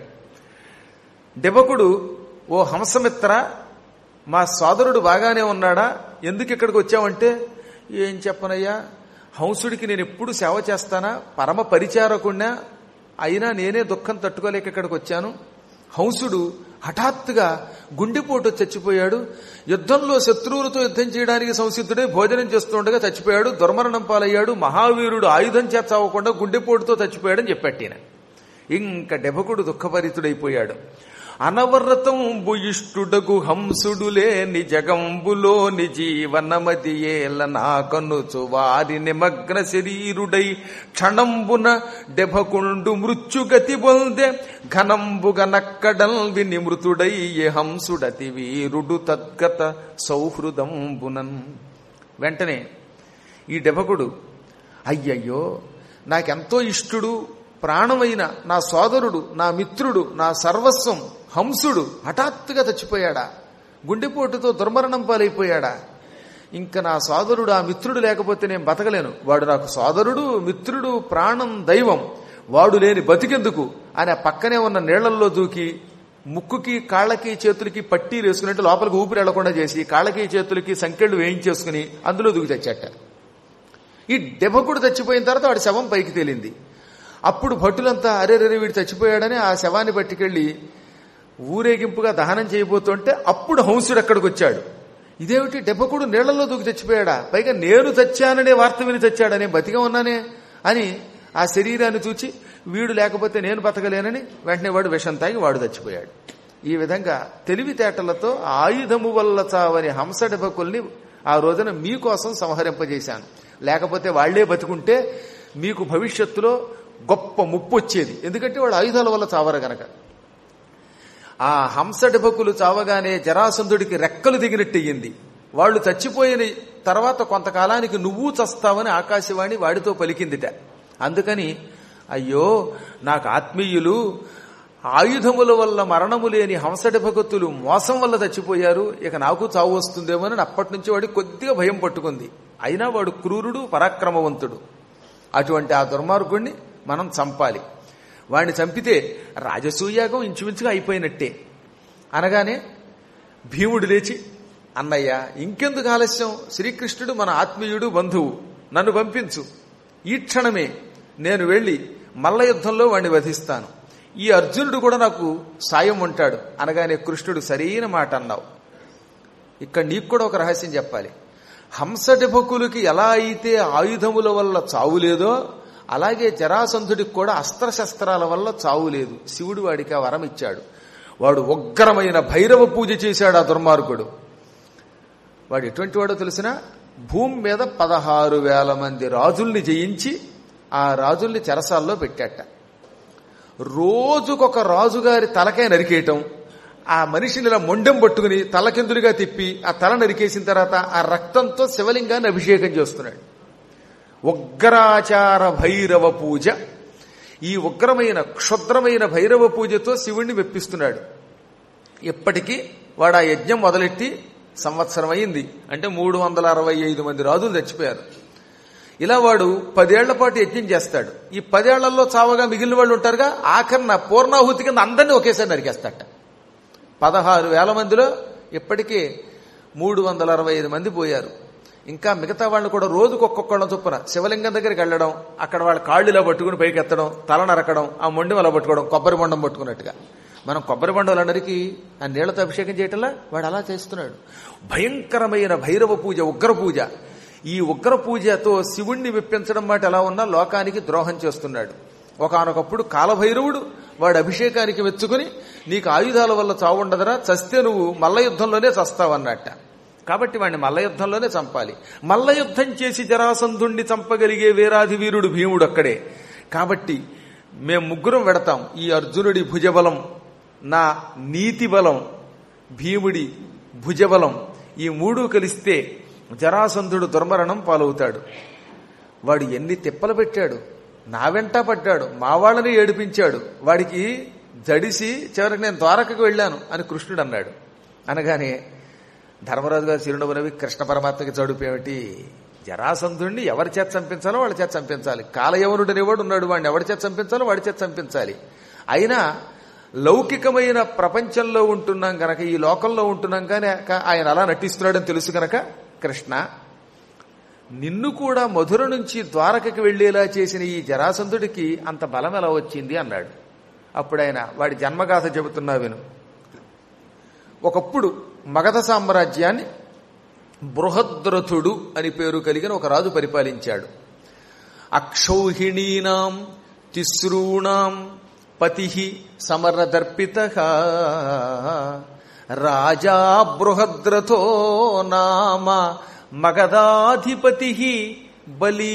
డెబకుడు ఓ హంసమిత్ర మా సోదరుడు బాగానే ఉన్నాడా ఎందుకు ఇక్కడికి వచ్చావంటే ఏం చెప్పనయ్యా హంసుడికి నేను ఎప్పుడు సేవ చేస్తానా పరమ పరిచారకుణ్ణా అయినా నేనే దుఃఖం తట్టుకోలేక ఇక్కడికి వచ్చాను హంసుడు హఠాత్తుగా గుండెపోటు చచ్చిపోయాడు యుద్ధంలో శత్రువులతో యుద్ధం చేయడానికి సంసిద్ధుడే భోజనం చేస్తుండగా చచ్చిపోయాడు దుర్మరణం పాలయ్యాడు మహావీరుడు ఆయుధం చేత చావకుండా గుండెపోటుతో చచ్చిపోయాడని చెప్పట్టిన ఇంక డెబకుడు దుఃఖభరితుడైపోయాడు అనవరతం బుయిష్టుడగు హంసుడులే నిజగంబులోని జీవనమది ఏల నాకనుచు వారి నిమగ్న శరీరుడై క్షణంబున డెభకుండు మృత్యుగతి బొందె ఘనంబుగ నక్కడల్ విని మృతుడయ్యే హంసుడతి వీరుడు తద్గత సౌహృదంబునన్ వెంటనే ఈ డెభకుడు అయ్యయ్యో నాకెంతో ఇష్టుడు ప్రాణమైన నా సోదరుడు నా మిత్రుడు నా సర్వస్వం హంసుడు హఠాత్తుగా చచ్చిపోయాడా గుండెపోటుతో దుర్మరణం పాలైపోయాడా ఇంకా నా సోదరుడు ఆ మిత్రుడు లేకపోతే నేను బతకలేను వాడు నాకు సోదరుడు మిత్రుడు ప్రాణం దైవం వాడు లేని బతికెందుకు అని ఆ పక్కనే ఉన్న నీళ్లల్లో దూకి ముక్కుకి కాళ్ళకి చేతులకి పట్టీలు వేసుకున్నట్టు లోపలికి ఊపిరి వెళ్లకుండా చేసి కాళ్ళకి చేతులకి సంకెళ్ళు వేయించేసుకుని అందులో దూకి తెచ్చాట ఈ దెబ్బకుడు చచ్చిపోయిన తర్వాత వాడి శవం పైకి తేలింది అప్పుడు భటులంతా అరే రే వీడు చచ్చిపోయాడని ఆ శవాన్ని పట్టుకెళ్లి ఊరేగింపుగా దహనం చేయబోతుంటే అప్పుడు హంసుడు అక్కడికి వచ్చాడు ఇదేమిటి దెబ్బకుడు నీళ్లలో దూకి చచ్చిపోయాడా పైగా నేను చచ్చాననే వార్త విని చచ్చాడనే బతిగా ఉన్నానే అని ఆ శరీరాన్ని చూచి వీడు లేకపోతే నేను బతకలేనని వెంటనే వాడు విషం తాగి వాడు చచ్చిపోయాడు ఈ విధంగా తెలివితేటలతో ఆయుధము వల్ల చావని హంస డెబకుల్ని ఆ రోజున మీకోసం సంహరింపజేశాను లేకపోతే వాళ్లే బతుకుంటే మీకు భవిష్యత్తులో గొప్ప ముప్పు వచ్చేది ఎందుకంటే వాళ్ళు ఆయుధాల వల్ల చావరు గనక ఆ హంసడిపకులు చావగానే జరాసంధుడికి రెక్కలు దిగినట్టయింది వాళ్ళు చచ్చిపోయిన తర్వాత కొంతకాలానికి నువ్వు చస్తావని ఆకాశవాణి వాడితో పలికిందిట అందుకని అయ్యో నాకు ఆత్మీయులు ఆయుధముల వల్ల మరణము లేని హంసడి భగతులు మోసం వల్ల చచ్చిపోయారు ఇక నాకు చావు వస్తుందేమోనని అప్పటి నుంచి వాడికి కొద్దిగా భయం పట్టుకుంది అయినా వాడు క్రూరుడు పరాక్రమవంతుడు అటువంటి ఆ దుర్మార్గుణ్ణి మనం చంపాలి వాడిని చంపితే రాజసూయాగం ఇంచుమించుగా అయిపోయినట్టే అనగానే భీముడు లేచి అన్నయ్య ఇంకెందుకు ఆలస్యం శ్రీకృష్ణుడు మన ఆత్మీయుడు బంధువు నన్ను పంపించు ఈ క్షణమే నేను వెళ్లి మల్ల యుద్ధంలో వాడిని వధిస్తాను ఈ అర్జునుడు కూడా నాకు సాయం ఉంటాడు అనగానే కృష్ణుడు సరైన మాట అన్నావు ఇక్కడ నీకు కూడా ఒక రహస్యం చెప్పాలి హంసటిభకులకి ఎలా అయితే ఆయుధముల వల్ల చావు లేదో అలాగే జరాసంధుడికి కూడా అస్త్రశస్త్రాల వల్ల చావు లేదు శివుడు వాడికి ఆ వరం ఇచ్చాడు వాడు ఉగ్రమైన భైరవ పూజ చేశాడు ఆ దుర్మార్గుడు వాడు ఎటువంటి వాడో తెలిసిన భూమి మీద పదహారు వేల మంది రాజుల్ని జయించి ఆ రాజుల్ని చెరసాల్లో పెట్టాట రోజుకొక రాజుగారి తలకాయ నరికేయటం ఆ మనిషిని ఇలా మొండెం పట్టుకుని తలకిందులుగా తిప్పి ఆ తల నరికేసిన తర్వాత ఆ రక్తంతో శివలింగాన్ని అభిషేకం చేస్తున్నాడు ఉగ్రాచార భైరవ పూజ ఈ ఉగ్రమైన క్షుద్రమైన భైరవ పూజతో శివుణ్ణి మెప్పిస్తున్నాడు ఇప్పటికీ వాడు ఆ యజ్ఞం మొదలెట్టి సంవత్సరం అయింది అంటే మూడు వందల అరవై ఐదు మంది రాజులు చచ్చిపోయారు ఇలా వాడు పదేళ్ల పాటు యజ్ఞం చేస్తాడు ఈ పదేళ్లలో చావగా మిగిలిన వాళ్ళు ఉంటారుగా ఆఖరిన పూర్ణాహుతి కింద అందరినీ ఒకేసారి నరికేస్తాట పదహారు వేల మందిలో ఇప్పటికే మూడు వందల అరవై ఐదు మంది పోయారు ఇంకా మిగతా వాళ్ళని కూడా రోజుకు ఒక్కొక్కళ్ళం చొప్పున శివలింగం దగ్గరికి వెళ్ళడం అక్కడ వాళ్ళ కాళ్ళు ఇలా పట్టుకుని పైకి ఎత్తడం తల నరకడం ఆ మొండి అలా పట్టుకోవడం కొబ్బరి బొండం పట్టుకున్నట్టుగా మనం కొబ్బరి బండలందరికీ ఆ నీళ్లతో అభిషేకం చేయటంలా వాడు అలా చేస్తున్నాడు భయంకరమైన భైరవ పూజ ఉగ్ర పూజ ఈ ఉగ్ర పూజతో శివుణ్ణి మెప్పించడం మాట ఎలా ఉన్నా లోకానికి ద్రోహం చేస్తున్నాడు ఒకనొకప్పుడు కాలభైరవుడు వాడు అభిషేకానికి మెచ్చుకుని నీకు ఆయుధాల వల్ల చావుండదరా చస్తే నువ్వు మల్ల యుద్ధంలోనే చస్తావన్నట్ట కాబట్టి వాడిని మల్ల యుద్ధంలోనే చంపాలి మల్ల యుద్ధం చేసి జరాసంధుణ్ణి చంపగలిగే వీరాధి వీరుడు భీముడు అక్కడే కాబట్టి మేము ముగ్గురం వెడతాం ఈ అర్జునుడి భుజబలం నా నీతి బలం భీముడి భుజబలం ఈ మూడు కలిస్తే జరాసంధుడు దుర్మరణం పాలవుతాడు వాడు ఎన్ని తిప్పలు పెట్టాడు నా వెంట పడ్డాడు మా వాళ్ళని ఏడిపించాడు వాడికి జడిసి చివరికి నేను ద్వారకకు వెళ్ళాను అని కృష్ణుడు అన్నాడు అనగానే ధర్మరాజు గారు చిరునవ్వు నవ్వి కృష్ణ పరమాత్మకి చడుపేమిటి జరాసంధుడిని ఎవరి చేత చంపించాలో వాళ్ళ చేత చంపించాలి కాలయవనుడు అనేవాడు ఉన్నాడు వాడిని ఎవరి చేత చంపించాలో వాడి చేత చంపించాలి అయినా లౌకికమైన ప్రపంచంలో ఉంటున్నాం గనక ఈ లోకంలో ఉంటున్నాం కానీ ఆయన అలా నటిస్తున్నాడని తెలుసు గనక కృష్ణ నిన్ను కూడా మధుర నుంచి ద్వారకకి వెళ్లేలా చేసిన ఈ జరాసంధుడికి అంత బలం ఎలా వచ్చింది అన్నాడు అప్పుడు ఆయన వాడి జన్మగాథ చెబుతున్నా విను ఒకప్పుడు మగధ సామ్రాజ్యాన్ని బృహద్రథుడు అని పేరు కలిగిన ఒక రాజు పరిపాలించాడు అక్షౌహిణీనాం తిస్రూణాం పతి సమరదర్పిత రాజా బృహద్రథో నామ మగధాధిపతి బలి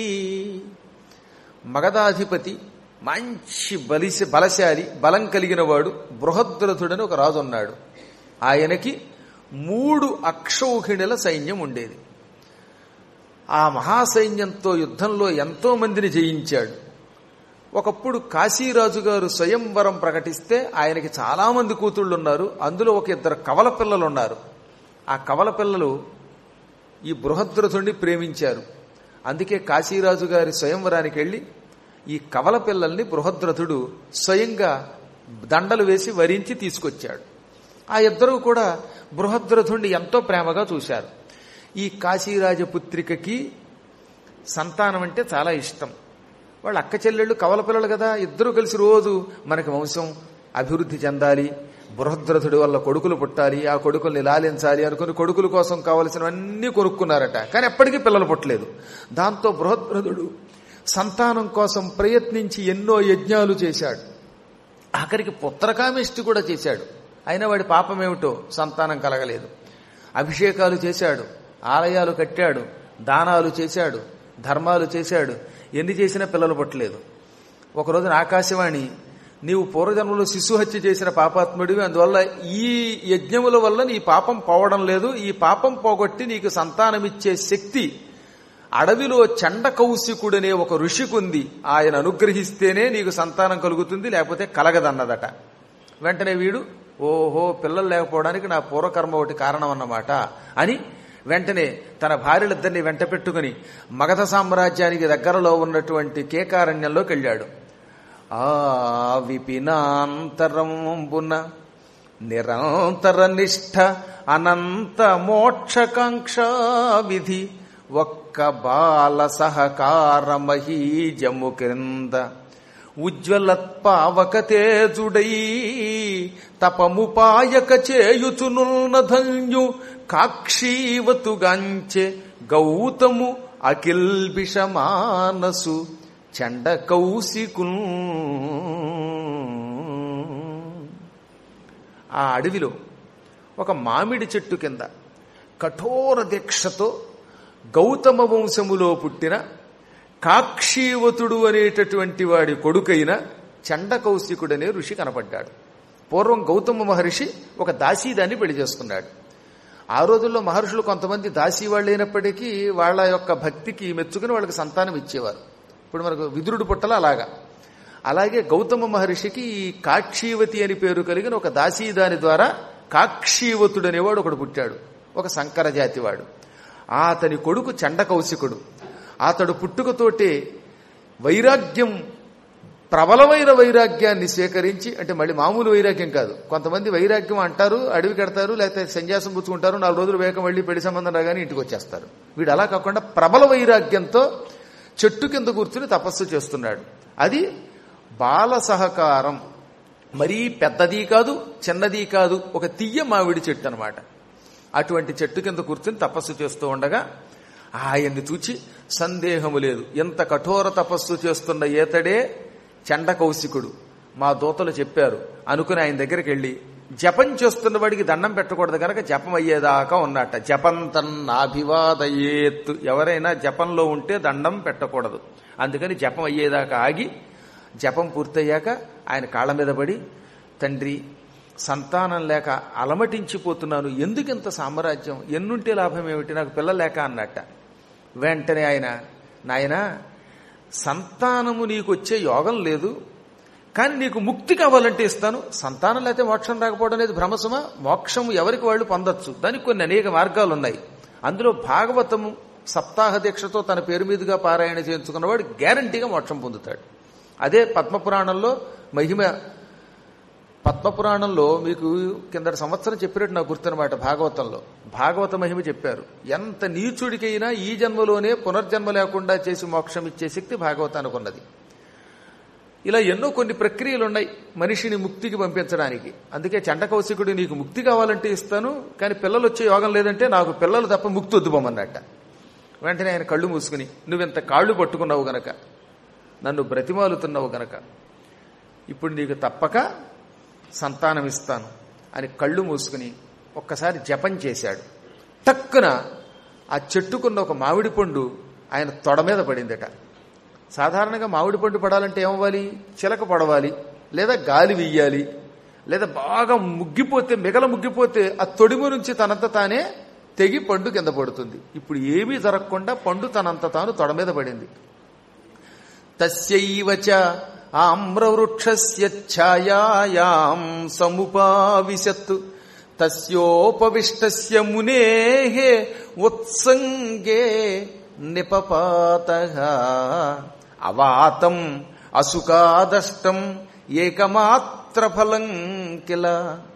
మగధాధిపతి మంచి బలిసి బలశాలి బలం కలిగిన వాడు బృహద్రథుడని ఒక రాజు ఉన్నాడు ఆయనకి మూడు అక్షౌహిణుల సైన్యం ఉండేది ఆ మహాసైన్యంతో యుద్ధంలో ఎంతో మందిని జయించాడు ఒకప్పుడు కాశీరాజు గారు స్వయంవరం ప్రకటిస్తే ఆయనకి చాలా మంది కూతుళ్ళు ఉన్నారు అందులో ఒక ఇద్దరు కవల పిల్లలు ఉన్నారు ఆ కవల పిల్లలు ఈ బృహద్రథుణ్ణి ప్రేమించారు అందుకే కాశీరాజు గారి స్వయంవరానికి వెళ్ళి ఈ కవల పిల్లల్ని బృహద్రథుడు స్వయంగా దండలు వేసి వరించి తీసుకొచ్చాడు ఆ ఇద్దరు కూడా బృహద్రథుణ్ణి ఎంతో ప్రేమగా చూశారు ఈ కాశీరాజపుత్రికకి సంతానం అంటే చాలా ఇష్టం వాళ్ళ అక్క చెల్లెళ్ళు కవల పిల్లలు కదా ఇద్దరు కలిసి రోజు మనకి వంశం అభివృద్ధి చెందాలి బృహద్రథుడి వల్ల కొడుకులు పుట్టాలి ఆ కొడుకుల్ని లాలించాలి అనుకుని కొడుకుల కోసం కావలసినవన్నీ కొనుక్కున్నారట కానీ ఎప్పటికీ పిల్లలు పుట్టలేదు దాంతో బృహద్రథుడు సంతానం కోసం ప్రయత్నించి ఎన్నో యజ్ఞాలు చేశాడు ఆఖరికి పుత్రకామిష్టి కూడా చేశాడు అయినా వాడి పాపమేమిటో సంతానం కలగలేదు అభిషేకాలు చేశాడు ఆలయాలు కట్టాడు దానాలు చేశాడు ధర్మాలు చేశాడు ఎన్ని చేసినా పిల్లలు పుట్టలేదు ఒక రోజున ఆకాశవాణి నీవు పూర్వజన్మలో శిశు హత్య చేసిన పాపాత్ముడివి అందువల్ల ఈ యజ్ఞముల వల్ల నీ పాపం పోవడం లేదు ఈ పాపం పోగొట్టి నీకు సంతానమిచ్చే శక్తి అడవిలో చండ కౌశికుడనే ఒక ఋషికుంది ఆయన అనుగ్రహిస్తేనే నీకు సంతానం కలుగుతుంది లేకపోతే కలగదన్నదట వెంటనే వీడు ఓహో పిల్లలు లేకపోవడానికి నా పూర్వకర్మ ఒకటి కారణం అన్నమాట అని వెంటనే తన భార్యలిద్దరిని వెంట పెట్టుకుని మగధ సామ్రాజ్యానికి దగ్గరలో ఉన్నటువంటి కేకారణ్యంలోకి వెళ్ళాడు ఆ విపినాంతరంబున నిరంతర నిష్ఠ అనంత మోక్షకాంక్ష విధి ఒక్క బాల సహకారమహీజము క్రింద ఉజ్వలత్పావక తేజుడై తపముపాయక చేయుచునున్న ధన్యు కాక్షీవతుగాంచె గౌతము అకిల్బిషమానసు చండ కౌశికు ఆ అడవిలో ఒక మామిడి చెట్టు కింద కఠోర దీక్షతో గౌతమ వంశములో పుట్టిన కాక్షీవతుడు అనేటటువంటి వాడి కొడుకైన చండకౌశికుడనే ఋషి కనపడ్డాడు పూర్వం గౌతమ మహర్షి ఒక దాసీదాన్ని పెళ్లి చేసుకున్నాడు ఆ రోజుల్లో మహర్షులు కొంతమంది దాసీ వాళ్ళు అయినప్పటికీ వాళ్ళ యొక్క భక్తికి మెచ్చుకుని వాళ్ళకి సంతానం ఇచ్చేవారు ఇప్పుడు మనకు విదురుడు పుట్టల అలాగా అలాగే గౌతమ మహర్షికి ఈ కాక్షీవతి అని పేరు కలిగిన ఒక దాసీదాని ద్వారా కాక్షీవతుడు అనేవాడు ఒకడు పుట్టాడు ఒక సంకర జాతివాడు అతని కొడుకు చండకౌశికుడు అతడు పుట్టుకతోటే వైరాగ్యం ప్రబలమైన వైరాగ్యాన్ని స్వీకరించి అంటే మళ్ళీ మామూలు వైరాగ్యం కాదు కొంతమంది వైరాగ్యం అంటారు అడవి కడతారు లేకపోతే సన్యాసం పుచ్చుకుంటారు నాలుగు రోజులు వేగం మళ్ళీ పెళ్లి సంబంధం రాగానే ఇంటికి వచ్చేస్తారు వీడు అలా కాకుండా ప్రబల వైరాగ్యంతో చెట్టు కింద కూర్చుని తపస్సు చేస్తున్నాడు అది బాల సహకారం మరీ పెద్దది కాదు చిన్నది కాదు ఒక తీయ మామిడి చెట్టు అనమాట అటువంటి చెట్టు కింద కూర్చుని తపస్సు చేస్తూ ఉండగా ఆయన్ని చూచి సందేహము లేదు ఎంత కఠోర తపస్సు చేస్తున్న ఏతడే చండ కౌశికుడు మా దూతలు చెప్పారు అనుకుని ఆయన దగ్గరికి వెళ్ళి జపం చేస్తున్న వాడికి దండం పెట్టకూడదు కనుక జపం అయ్యేదాకా ఉన్నట్ట జపంతన్నాభివాదయేత్ ఎవరైనా జపంలో ఉంటే దండం పెట్టకూడదు అందుకని జపం అయ్యేదాకా ఆగి జపం పూర్తయ్యాక ఆయన కాళ్ళ మీద పడి తండ్రి సంతానం లేక అలమటించిపోతున్నాను ఎందుకింత సామ్రాజ్యం ఎన్నుంటే లాభం ఏమిటి నాకు పిల్ల లేక అన్నట్ట వెంటనే ఆయన నాయనా సంతానము నీకు వచ్చే యోగం లేదు కానీ నీకు ముక్తి కావాలంటే ఇస్తాను సంతానం లేకపోతే మోక్షం రాకపోవడం అనేది భ్రమసమా మోక్షం ఎవరికి వాళ్ళు పొందొచ్చు దానికి కొన్ని అనేక మార్గాలు ఉన్నాయి అందులో భాగవతము సప్తాహ దీక్షతో తన పేరు మీదుగా పారాయణ చేయించుకున్నవాడు గ్యారంటీగా మోక్షం పొందుతాడు అదే పద్మపురాణంలో మహిమ పద్మపురాణంలో మీకు కిందటి సంవత్సరం చెప్పినట్టు నాకు గుర్తునమాట భాగవతంలో భాగవత మహిమ చెప్పారు ఎంత నీచుడికైనా ఈ జన్మలోనే పునర్జన్మ లేకుండా చేసి మోక్షం ఇచ్చే శక్తి భాగవతానికి ఉన్నది ఇలా ఎన్నో కొన్ని ప్రక్రియలు ఉన్నాయి మనిషిని ముక్తికి పంపించడానికి అందుకే చండకౌశికుడు నీకు ముక్తి కావాలంటే ఇస్తాను కానీ పిల్లలు వచ్చే యోగం లేదంటే నాకు పిల్లలు తప్ప ముక్తి వద్దుపోమన్నట్ట వెంటనే ఆయన కళ్ళు మూసుకుని నువ్వెంత కాళ్ళు పట్టుకున్నావు గనక నన్ను బ్రతిమాలుతున్నావు గనక ఇప్పుడు నీకు తప్పక సంతానం ఇస్తాను అని కళ్ళు మూసుకుని ఒక్కసారి జపం చేశాడు టక్కున ఆ చెట్టుకున్న ఒక మామిడి పండు ఆయన తొడ మీద పడిందట సాధారణంగా మామిడి పండు పడాలంటే ఏమవ్వాలి చిలక పడవాలి లేదా గాలి వెయ్యాలి లేదా బాగా ముగ్గిపోతే మిగల ముగ్గిపోతే ఆ తొడిమ నుంచి తనంత తానే తెగి పండు కింద పడుతుంది ఇప్పుడు ఏమీ జరగకుండా పండు తనంత తాను తొడ మీద పడింది తస్యైవచ ఆమ్రవృక్షస్య ఛాయాయాం సముపావిశత్ తస్యోపవిష్టస్య మునేః ఉత్సంగే నిపపాత అవాతం అసుకాదష్టం ఏకమాత్ర ఫలం కిల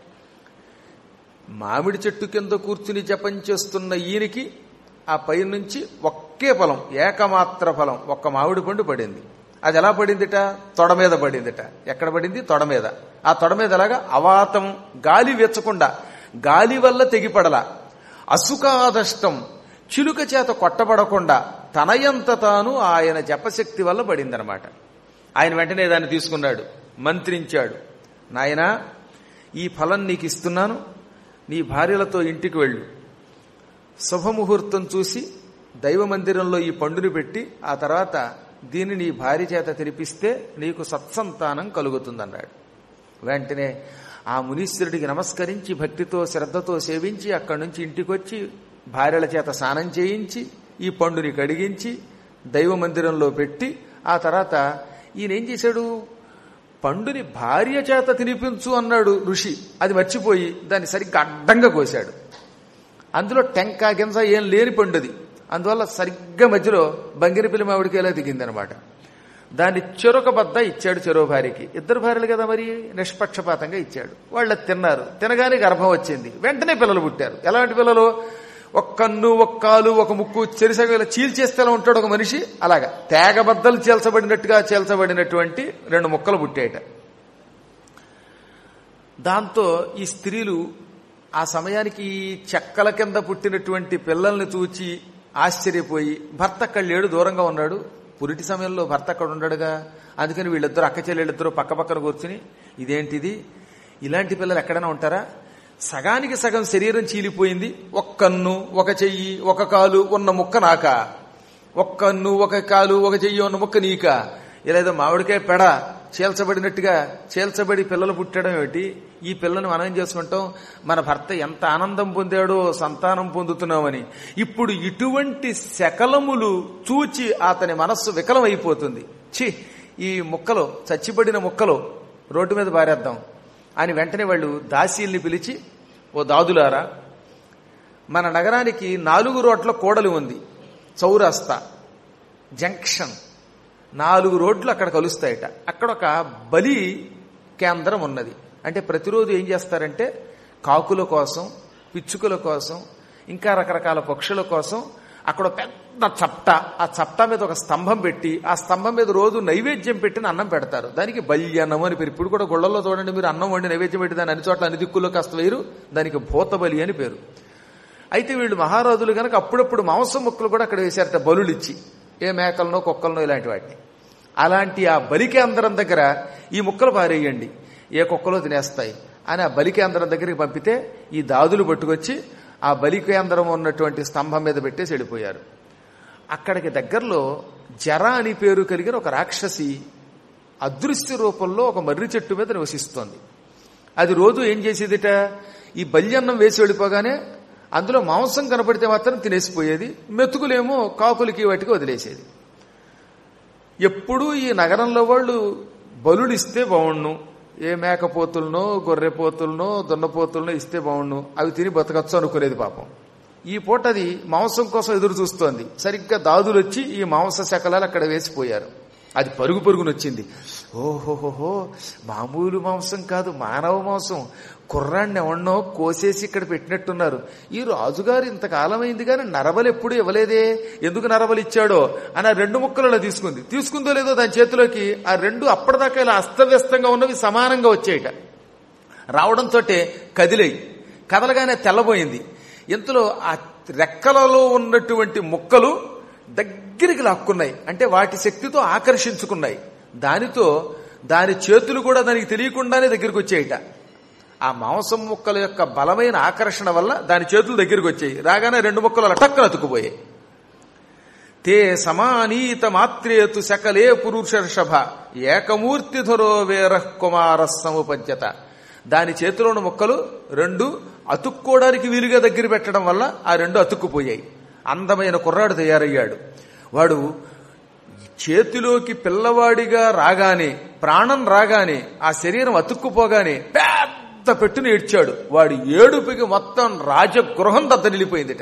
మామిడి చెట్టు కింద కూర్చుని జపం చేస్తున్న ఈయనకి ఆ పై నుంచి ఒక్కే ఫలం ఏకమాత్ర ఫలం ఒక్క మామిడి పండు పడింది అది ఎలా పడిందిట తొడ మీద పడిందిట ఎక్కడ పడింది తొడ మీద ఆ తొడ మీద ఎలాగా అవాతం గాలి వెచ్చకుండా గాలి వల్ల తెగిపడల అసుకాదష్టం చిలుక చేత కొట్టబడకుండా తనయంత తాను ఆయన జపశక్తి వల్ల పడిందనమాట ఆయన వెంటనే దాన్ని తీసుకున్నాడు మంత్రించాడు నాయనా ఈ ఫలం నీకు ఇస్తున్నాను నీ భార్యలతో ఇంటికి వెళ్ళు శుభముహూర్తం చూసి దైవ మందిరంలో ఈ పండుని పెట్టి ఆ తర్వాత దీన్ని నీ భార్య చేత తినిపిస్తే నీకు సత్సంతానం కలుగుతుందన్నాడు వెంటనే ఆ మునీశ్వరుడికి నమస్కరించి భక్తితో శ్రద్ధతో సేవించి అక్కడి నుంచి ఇంటికొచ్చి భార్యల చేత స్నానం చేయించి ఈ పండుని కడిగించి దైవ మందిరంలో పెట్టి ఆ తర్వాత ఈయన ఏం చేశాడు పండుని భార్య చేత తినిపించు అన్నాడు ఋషి అది మర్చిపోయి దాన్ని సరిగ్గా అడ్డంగా కోశాడు అందులో టెంకా గింజ ఏం లేని పండుది అందువల్ల సరిగ్గా మధ్యలో బంగిరిపిల్లి మామిడికాయలా దిగిందనమాట దాన్ని చెరొక బద్ద ఇచ్చాడు చెరో భార్యకి ఇద్దరు భార్యలు కదా మరి నిష్పక్షపాతంగా ఇచ్చాడు వాళ్ళు అది తిన్నారు తినగానే గర్భం వచ్చింది వెంటనే పిల్లలు పుట్టారు ఎలాంటి పిల్లలు ఒక కన్ను ఒక కాలు ఒక ముక్కు చెరిసగ ఇలా చీల్చేస్తే ఎలా ఉంటాడు ఒక మనిషి అలాగా తేగబద్దలు చీల్చబడినట్టుగా చీల్చబడినటువంటి రెండు ముక్కలు పుట్టాయట దాంతో ఈ స్త్రీలు ఆ సమయానికి ఈ చెక్కల కింద పుట్టినటువంటి పిల్లల్ని చూచి ఆశ్చర్యపోయి భర్త అక్కడ లేడు దూరంగా ఉన్నాడు పురిటి సమయంలో భర్త అక్కడ ఉండడుగా అందుకని వీళ్ళిద్దరు అక్క చెల్లెళ్ళిద్దరూ పక్క పక్కన కూర్చుని ఇదేంటిది ఇలాంటి పిల్లలు ఎక్కడైనా ఉంటారా సగానికి సగం శరీరం చీలిపోయింది ఒక కన్ను ఒక చెయ్యి ఒక కాలు ఉన్న ముక్క నాక ఒక కన్ను ఒక కాలు ఒక చెయ్యి ఉన్న ముక్క నీక ఇలా ఏదో మామిడికాయ పెడ చీల్చబడినట్టుగా చీల్చబడి పిల్లలు పుట్టడం ఏమిటి ఈ పిల్లని మనం ఏం చేసుకుంటాం మన భర్త ఎంత ఆనందం పొందాడో సంతానం పొందుతున్నామని ఇప్పుడు ఇటువంటి శకలములు చూచి అతని మనస్సు వికలమైపోతుంది ఛీ ఈ ముక్కలు చచ్చిపడిన ముక్కలు రోడ్డు మీద పారేద్దాం అని వెంటనే వాళ్ళు దాసీల్ని పిలిచి ఓ దాదులారా మన నగరానికి నాలుగు రోడ్ల కోడలు ఉంది చౌరస్తా జంక్షన్ నాలుగు రోడ్లు అక్కడ కలుస్తాయట అక్కడ ఒక బలి కేంద్రం ఉన్నది అంటే ప్రతిరోజు ఏం చేస్తారంటే కాకుల కోసం పిచ్చుకల కోసం ఇంకా రకరకాల పక్షుల కోసం అక్కడ పెద్ద చప్ట ఆ చప్ట మీద ఒక స్తంభం పెట్టి ఆ స్తంభం మీద రోజు నైవేద్యం పెట్టిన అన్నం పెడతారు దానికి బల్యన్నం అని పేరు ఇప్పుడు కూడా గుళ్ళల్లో చూడండి మీరు అన్నం వండి నైవేద్యం పెట్టి దాని అన్ని చోట్ల అన్ని దిక్కుల్లో కాస్త వేరు దానికి భూతబలి అని పేరు అయితే వీళ్ళు మహారాజులు కనుక అప్పుడప్పుడు మాంసం ముక్కలు కూడా అక్కడ వేశారట బలులు ఇచ్చి ఏ మేకలనో కుక్కలనో ఇలాంటి వాటిని అలాంటి ఆ బలి కేంద్రం దగ్గర ఈ ముక్కలు పారేయండి ఏ కుక్కలో తినేస్తాయి అని ఆ బలి కేంద్రం దగ్గరికి పంపితే ఈ దాదులు పట్టుకొచ్చి ఆ బలి కేంద్రం ఉన్నటువంటి స్తంభం మీద పెట్టేసి వెళ్ళిపోయారు అక్కడికి దగ్గరలో జర అని పేరు కలిగిన ఒక రాక్షసి అదృశ్య రూపంలో ఒక మర్రి చెట్టు మీద నివసిస్తోంది అది రోజు ఏం చేసేదిట ఈ బల్యన్నం వేసి వెళ్ళిపోగానే అందులో మాంసం కనపడితే మాత్రం తినేసిపోయేది మెతుకులేమో కాకులకి వాటికి వదిలేసేది ఎప్పుడూ ఈ నగరంలో వాళ్ళు బలులు ఇస్తే బాగుండు ఏ మేకపోతులనో గొర్రెపోతులనో దున్నపోతులనో ఇస్తే బాగుండు అవి తిని బతకచ్చు అనుకునేది పాపం ఈ పూట అది మాంసం కోసం ఎదురు చూస్తోంది సరిగ్గా దాదులు వచ్చి ఈ మాంస శకలాలు అక్కడ వేసిపోయారు అది పరుగు పరుగున వచ్చింది ఓహోహోహో మామూలు మాంసం కాదు మానవ మాంసం కుర్రాన్ని ఎవన్నో కోసేసి ఇక్కడ పెట్టినట్టున్నారు ఈ రాజుగారు ఇంతకాలమైంది కానీ నరబలు ఎప్పుడు ఇవ్వలేదే ఎందుకు నరబలు ఇచ్చాడో అని ఆ రెండు ముక్కలలో తీసుకుంది తీసుకుందో లేదో దాని చేతిలోకి ఆ రెండు అప్పటిదాకా ఇలా అస్తవ్యస్తంగా ఉన్నవి సమానంగా వచ్చాయిట రావడంతో కదిలేయి కదలగానే తెల్లబోయింది ఇంతలో ఆ రెక్కలలో ఉన్నటువంటి ముక్కలు దగ్గరికి లాక్కున్నాయి అంటే వాటి శక్తితో ఆకర్షించుకున్నాయి దానితో దాని చేతులు కూడా దానికి తెలియకుండానే దగ్గరికి వచ్చాయిట ఆ మాంసం ముక్కల యొక్క బలమైన ఆకర్షణ వల్ల దాని చేతులు దగ్గరికి వచ్చాయి రాగానే రెండు ముక్కలు అలా టక్కున అతుకుపోయాయి తే సమానీత మాత్రేతు శకలే పురుషర్షభ ఏకమూర్తిధరో వీర కుమార సముపద్యత దాని చేతిలో ఉన్న ముక్కలు రెండు అతుక్కోవడానికి వీలుగా దగ్గర పెట్టడం వల్ల ఆ రెండు అతుక్కుపోయాయి అందమైన కుర్రాడు తయారయ్యాడు వాడు చేతిలోకి పిల్లవాడిగా రాగానే ప్రాణం రాగానే ఆ శరీరం అతుక్కుపోగానే పెద్ద పెట్టుని ఏడ్చాడు వాడు ఏడుపుకి మొత్తం రాజగృహం దద్దరిల్లిపోయిందిట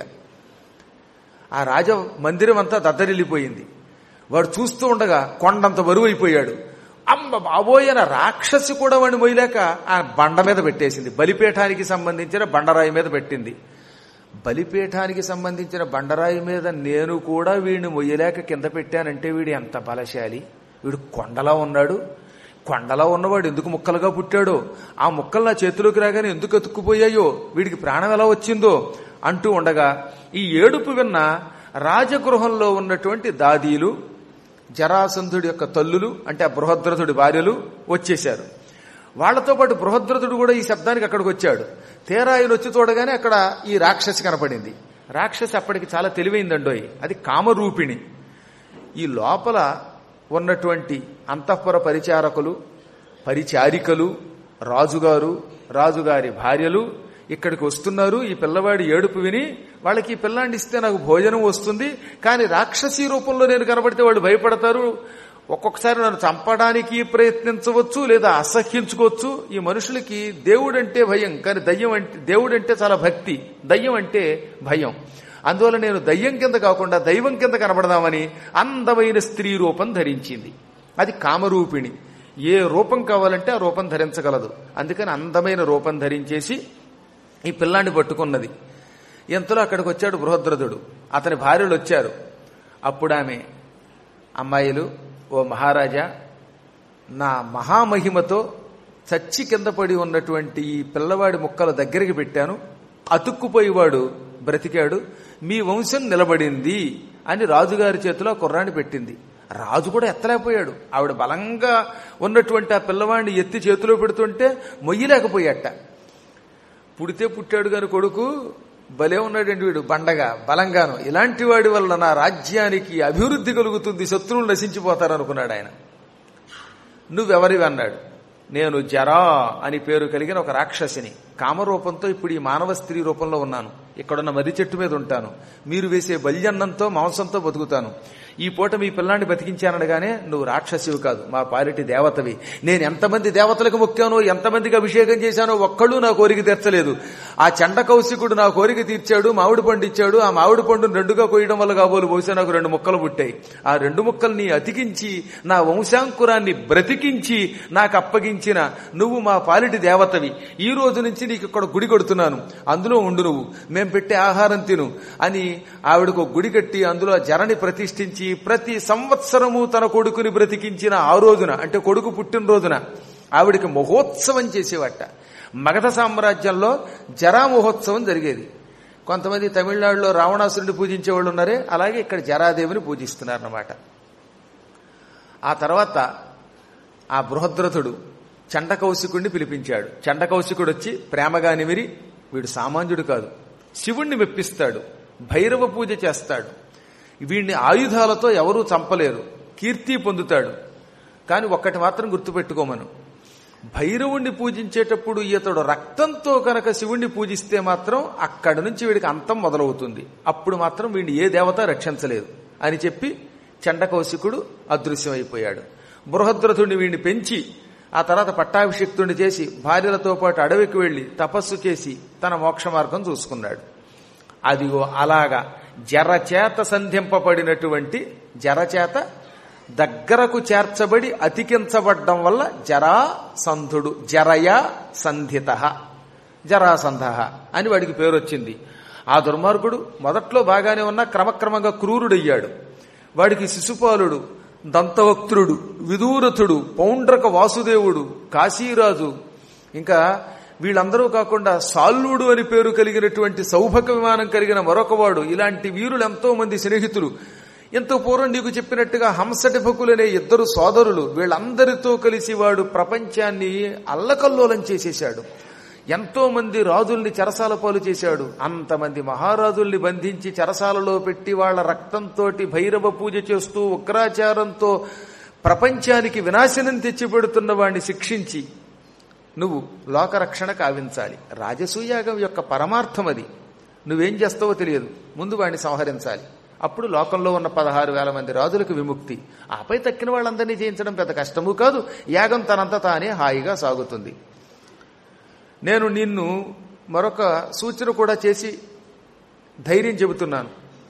ఆ రాజ మందిరం అంతా దద్దరిల్లిపోయింది వాడు చూస్తూ ఉండగా కొండంత బరువు అయిపోయాడు అమ్మ బాబోయన రాక్షసి కూడా వాడిని మొయ్యలేక ఆ బండ మీద పెట్టేసింది బలిపీఠానికి సంబంధించిన బండరాయి మీద పెట్టింది బలిపీఠానికి సంబంధించిన బండరాయి మీద నేను కూడా వీడిని మొయ్యలేక కింద పెట్టానంటే వీడు ఎంత బలశాలి వీడు కొండలా ఉన్నాడు కొండలా ఉన్నవాడు ఎందుకు ముక్కలుగా పుట్టాడో ఆ ముక్కలు నా చేతిలోకి రాగానే ఎందుకు అతుక్కుపోయాయో వీడికి ప్రాణం ఎలా వచ్చిందో అంటూ ఉండగా ఈ ఏడుపు విన్న రాజగృహంలో ఉన్నటువంటి దాదీలు జరాసంధుడి యొక్క తల్లులు అంటే ఆ బృహద్రథుడి భార్యలు వచ్చేశారు వాళ్లతో పాటు బృహద్రథుడు కూడా ఈ శబ్దానికి అక్కడికి వచ్చాడు తీరా ఆయన వచ్చి చూడగానే అక్కడ ఈ రాక్షసి కనపడింది రాక్షసి అప్పటికి చాలా తెలివైందండోయ్ అది కామరూపిణి ఈ లోపల ఉన్నటువంటి అంతఃపుర పరిచారకులు పరిచారికలు రాజుగారు రాజుగారి భార్యలు ఇక్కడికి వస్తున్నారు ఈ పిల్లవాడి ఏడుపు విని వాళ్ళకి ఈ పిల్లాన్ని ఇస్తే నాకు భోజనం వస్తుంది కానీ రాక్షసీ రూపంలో నేను కనబడితే వాళ్ళు భయపడతారు ఒక్కొక్కసారి నన్ను చంపడానికి ప్రయత్నించవచ్చు లేదా అసహ్యించుకోవచ్చు ఈ మనుషులకి దేవుడంటే భయం కానీ దయ్యం అంటే దేవుడంటే చాలా భక్తి దయ్యం అంటే భయం అందువల్ల నేను దయ్యం కింద కాకుండా దైవం కింద కనబడదామని అందమైన స్త్రీ రూపం ధరించింది అది కామరూపిణి ఏ రూపం కావాలంటే ఆ రూపం ధరించగలదు అందుకని అందమైన రూపం ధరించేసి ఈ పిల్లాన్ని పట్టుకున్నది ఎంతలో అక్కడికి వచ్చాడు బృహద్రథుడు అతని భార్యలు వచ్చారు అప్పుడు ఆమె అమ్మాయిలు ఓ మహారాజా నా మహామహిమతో చచ్చి కింద పడి ఉన్నటువంటి ఈ పిల్లవాడి ముక్కల దగ్గరికి పెట్టాను అతుక్కుపోయేవాడు బ్రతికాడు మీ వంశం నిలబడింది అని రాజుగారి చేతిలో ఆ కుర్రాన్ని పెట్టింది రాజు కూడా ఎత్తలేకపోయాడు ఆవిడ బలంగా ఉన్నటువంటి ఆ పిల్లవాడిని ఎత్తి చేతిలో పెడుతుంటే మొయ్యలేకపోయాట పుడితే పుట్టాడు గాని కొడుకు భలే ఉన్నాడండి వీడు బండగా బలంగాను ఇలాంటి వాడి వల్ల నా రాజ్యానికి అభివృద్ధి కలుగుతుంది శత్రువులు నశించిపోతారనుకున్నాడు ఆయన నువ్వెవరివి అన్నాడు నేను జరా అని పేరు కలిగిన ఒక రాక్షసిని కామరూపంతో ఇప్పుడు ఈ మానవ స్త్రీ రూపంలో ఉన్నాను ఇక్కడున్న మర్రి చెట్టు మీద ఉంటాను మీరు వేసే బల్యన్నంతో మాంసంతో బతుకుతాను ఈ పూట మీ పిల్లాన్ని బతికించాననగానే నువ్వు రాక్షసివి కాదు మా పాలిటి దేవతవి నేను ఎంతమంది దేవతలకు మొక్కానో ఎంతమందికి అభిషేకం చేశానో ఒక్కడూ నా కోరిక తీర్చలేదు ఆ చండ కౌశికుడు నా కోరిక తీర్చాడు మామిడి పండు ఇచ్చాడు ఆ మామిడి పండును రెండుగా కోయడం వల్ల కాబోలు బహుశా నాకు రెండు ముక్కలు పుట్టాయి ఆ రెండు ముక్కల్ని అతికించి నా వంశాంకురాన్ని బ్రతికించి నాకు అప్పగించిన నువ్వు మా పాలిటి దేవతవి ఈ రోజు నుంచి నీకు ఇక్కడ గుడి కొడుతున్నాను అందులో ఉండు నువ్వు మేం పెట్టే ఆహారం తిను అని ఆవిడకు ఒక గుడి కట్టి అందులో జరని ప్రతిష్ఠించి ప్రతి సంవత్సరము తన కొడుకుని బ్రతికించిన ఆ రోజున అంటే కొడుకు పుట్టినరోజున ఆవిడికి మహోత్సవం చేసేవట మగధ సామ్రాజ్యంలో జరా మహోత్సవం జరిగేది కొంతమంది తమిళనాడులో రావణాసురుడిని పూజించే వాళ్ళు ఉన్నారే అలాగే ఇక్కడ జరాదేవిని పూజిస్తున్నారన్నమాట ఆ తర్వాత ఆ బృహద్రథుడు చండకౌశికుడిని పిలిపించాడు చండకౌశికుడు వచ్చి ప్రేమగా నిమిరి వీడు సామాన్యుడు కాదు శివుణ్ణి మెప్పిస్తాడు భైరవ పూజ చేస్తాడు వీడిని ఆయుధాలతో ఎవరూ చంపలేరు కీర్తి పొందుతాడు కానీ ఒక్కటి మాత్రం గుర్తుపెట్టుకోమను భైరవుణ్ణి పూజించేటప్పుడు ఇతడు రక్తంతో కనుక శివుణ్ణి పూజిస్తే మాత్రం అక్కడి నుంచి వీడికి అంతం మొదలవుతుంది అప్పుడు మాత్రం వీడిని ఏ దేవత రక్షించలేదు అని చెప్పి చండకౌశికుడు అదృశ్యమైపోయాడు బృహద్రథుడిని వీడిని పెంచి ఆ తర్వాత పట్టాభిషిక్తుడిని చేసి భార్యలతో పాటు అడవికి వెళ్లి తపస్సు చేసి తన మోక్ష మార్గం చూసుకున్నాడు అదిగో అలాగా జరచేత సంధింపబడినటువంటి జరచేత దగ్గరకు చేర్చబడి అతికించబడ్డం వల్ల జరాసంధుడు జరయా సంధిత జరాసంధ అని వాడికి పేరు వచ్చింది ఆ దుర్మార్గుడు మొదట్లో బాగానే ఉన్న క్రమక్రమంగా క్రూరుడయ్యాడు వాడికి శిశుపాలుడు దంతవక్త్రుడు విదూరథుడు పౌండ్రక వాసుదేవుడు కాశీరాజు ఇంకా వీళ్ళందరూ కాకుండా సాల్లుడు అని పేరు కలిగినటువంటి సౌభక విమానం కలిగిన మరొకవాడు ఇలాంటి వీరులు ఎంతో మంది స్నేహితులు ఎంతో పూర్వం నీకు చెప్పినట్టుగా హంసటిభకులనే ఇద్దరు సోదరులు వీళ్ళందరితో కలిసి వాడు ప్రపంచాన్ని అల్లకల్లోలం చేసేశాడు ఎంతో మంది రాజుల్ని చెరసాల పాలు చేశాడు అంతమంది మహారాజుల్ని బంధించి చెరసాలలో పెట్టి వాళ్ళ రక్తంతో భైరవ పూజ చేస్తూ ఉగ్రాచారంతో ప్రపంచానికి వినాశనం తెచ్చిపెడుతున్న వాడిని శిక్షించి నువ్వు లోకరక్షణ కావించాలి రాజసూయాగం యొక్క పరమార్థం అది నువ్వేం చేస్తావో తెలియదు ముందు వాడిని సంహరించాలి అప్పుడు లోకంలో ఉన్న పదహారు వేల మంది రాజులకు విముక్తి ఆపై తక్కిన వాళ్ళందరినీ జయించడం పెద్ద కష్టము కాదు యాగం తనంత తానే హాయిగా సాగుతుంది నేను నిన్ను మరొక సూచన కూడా చేసి ధైర్యం చెబుతున్నాను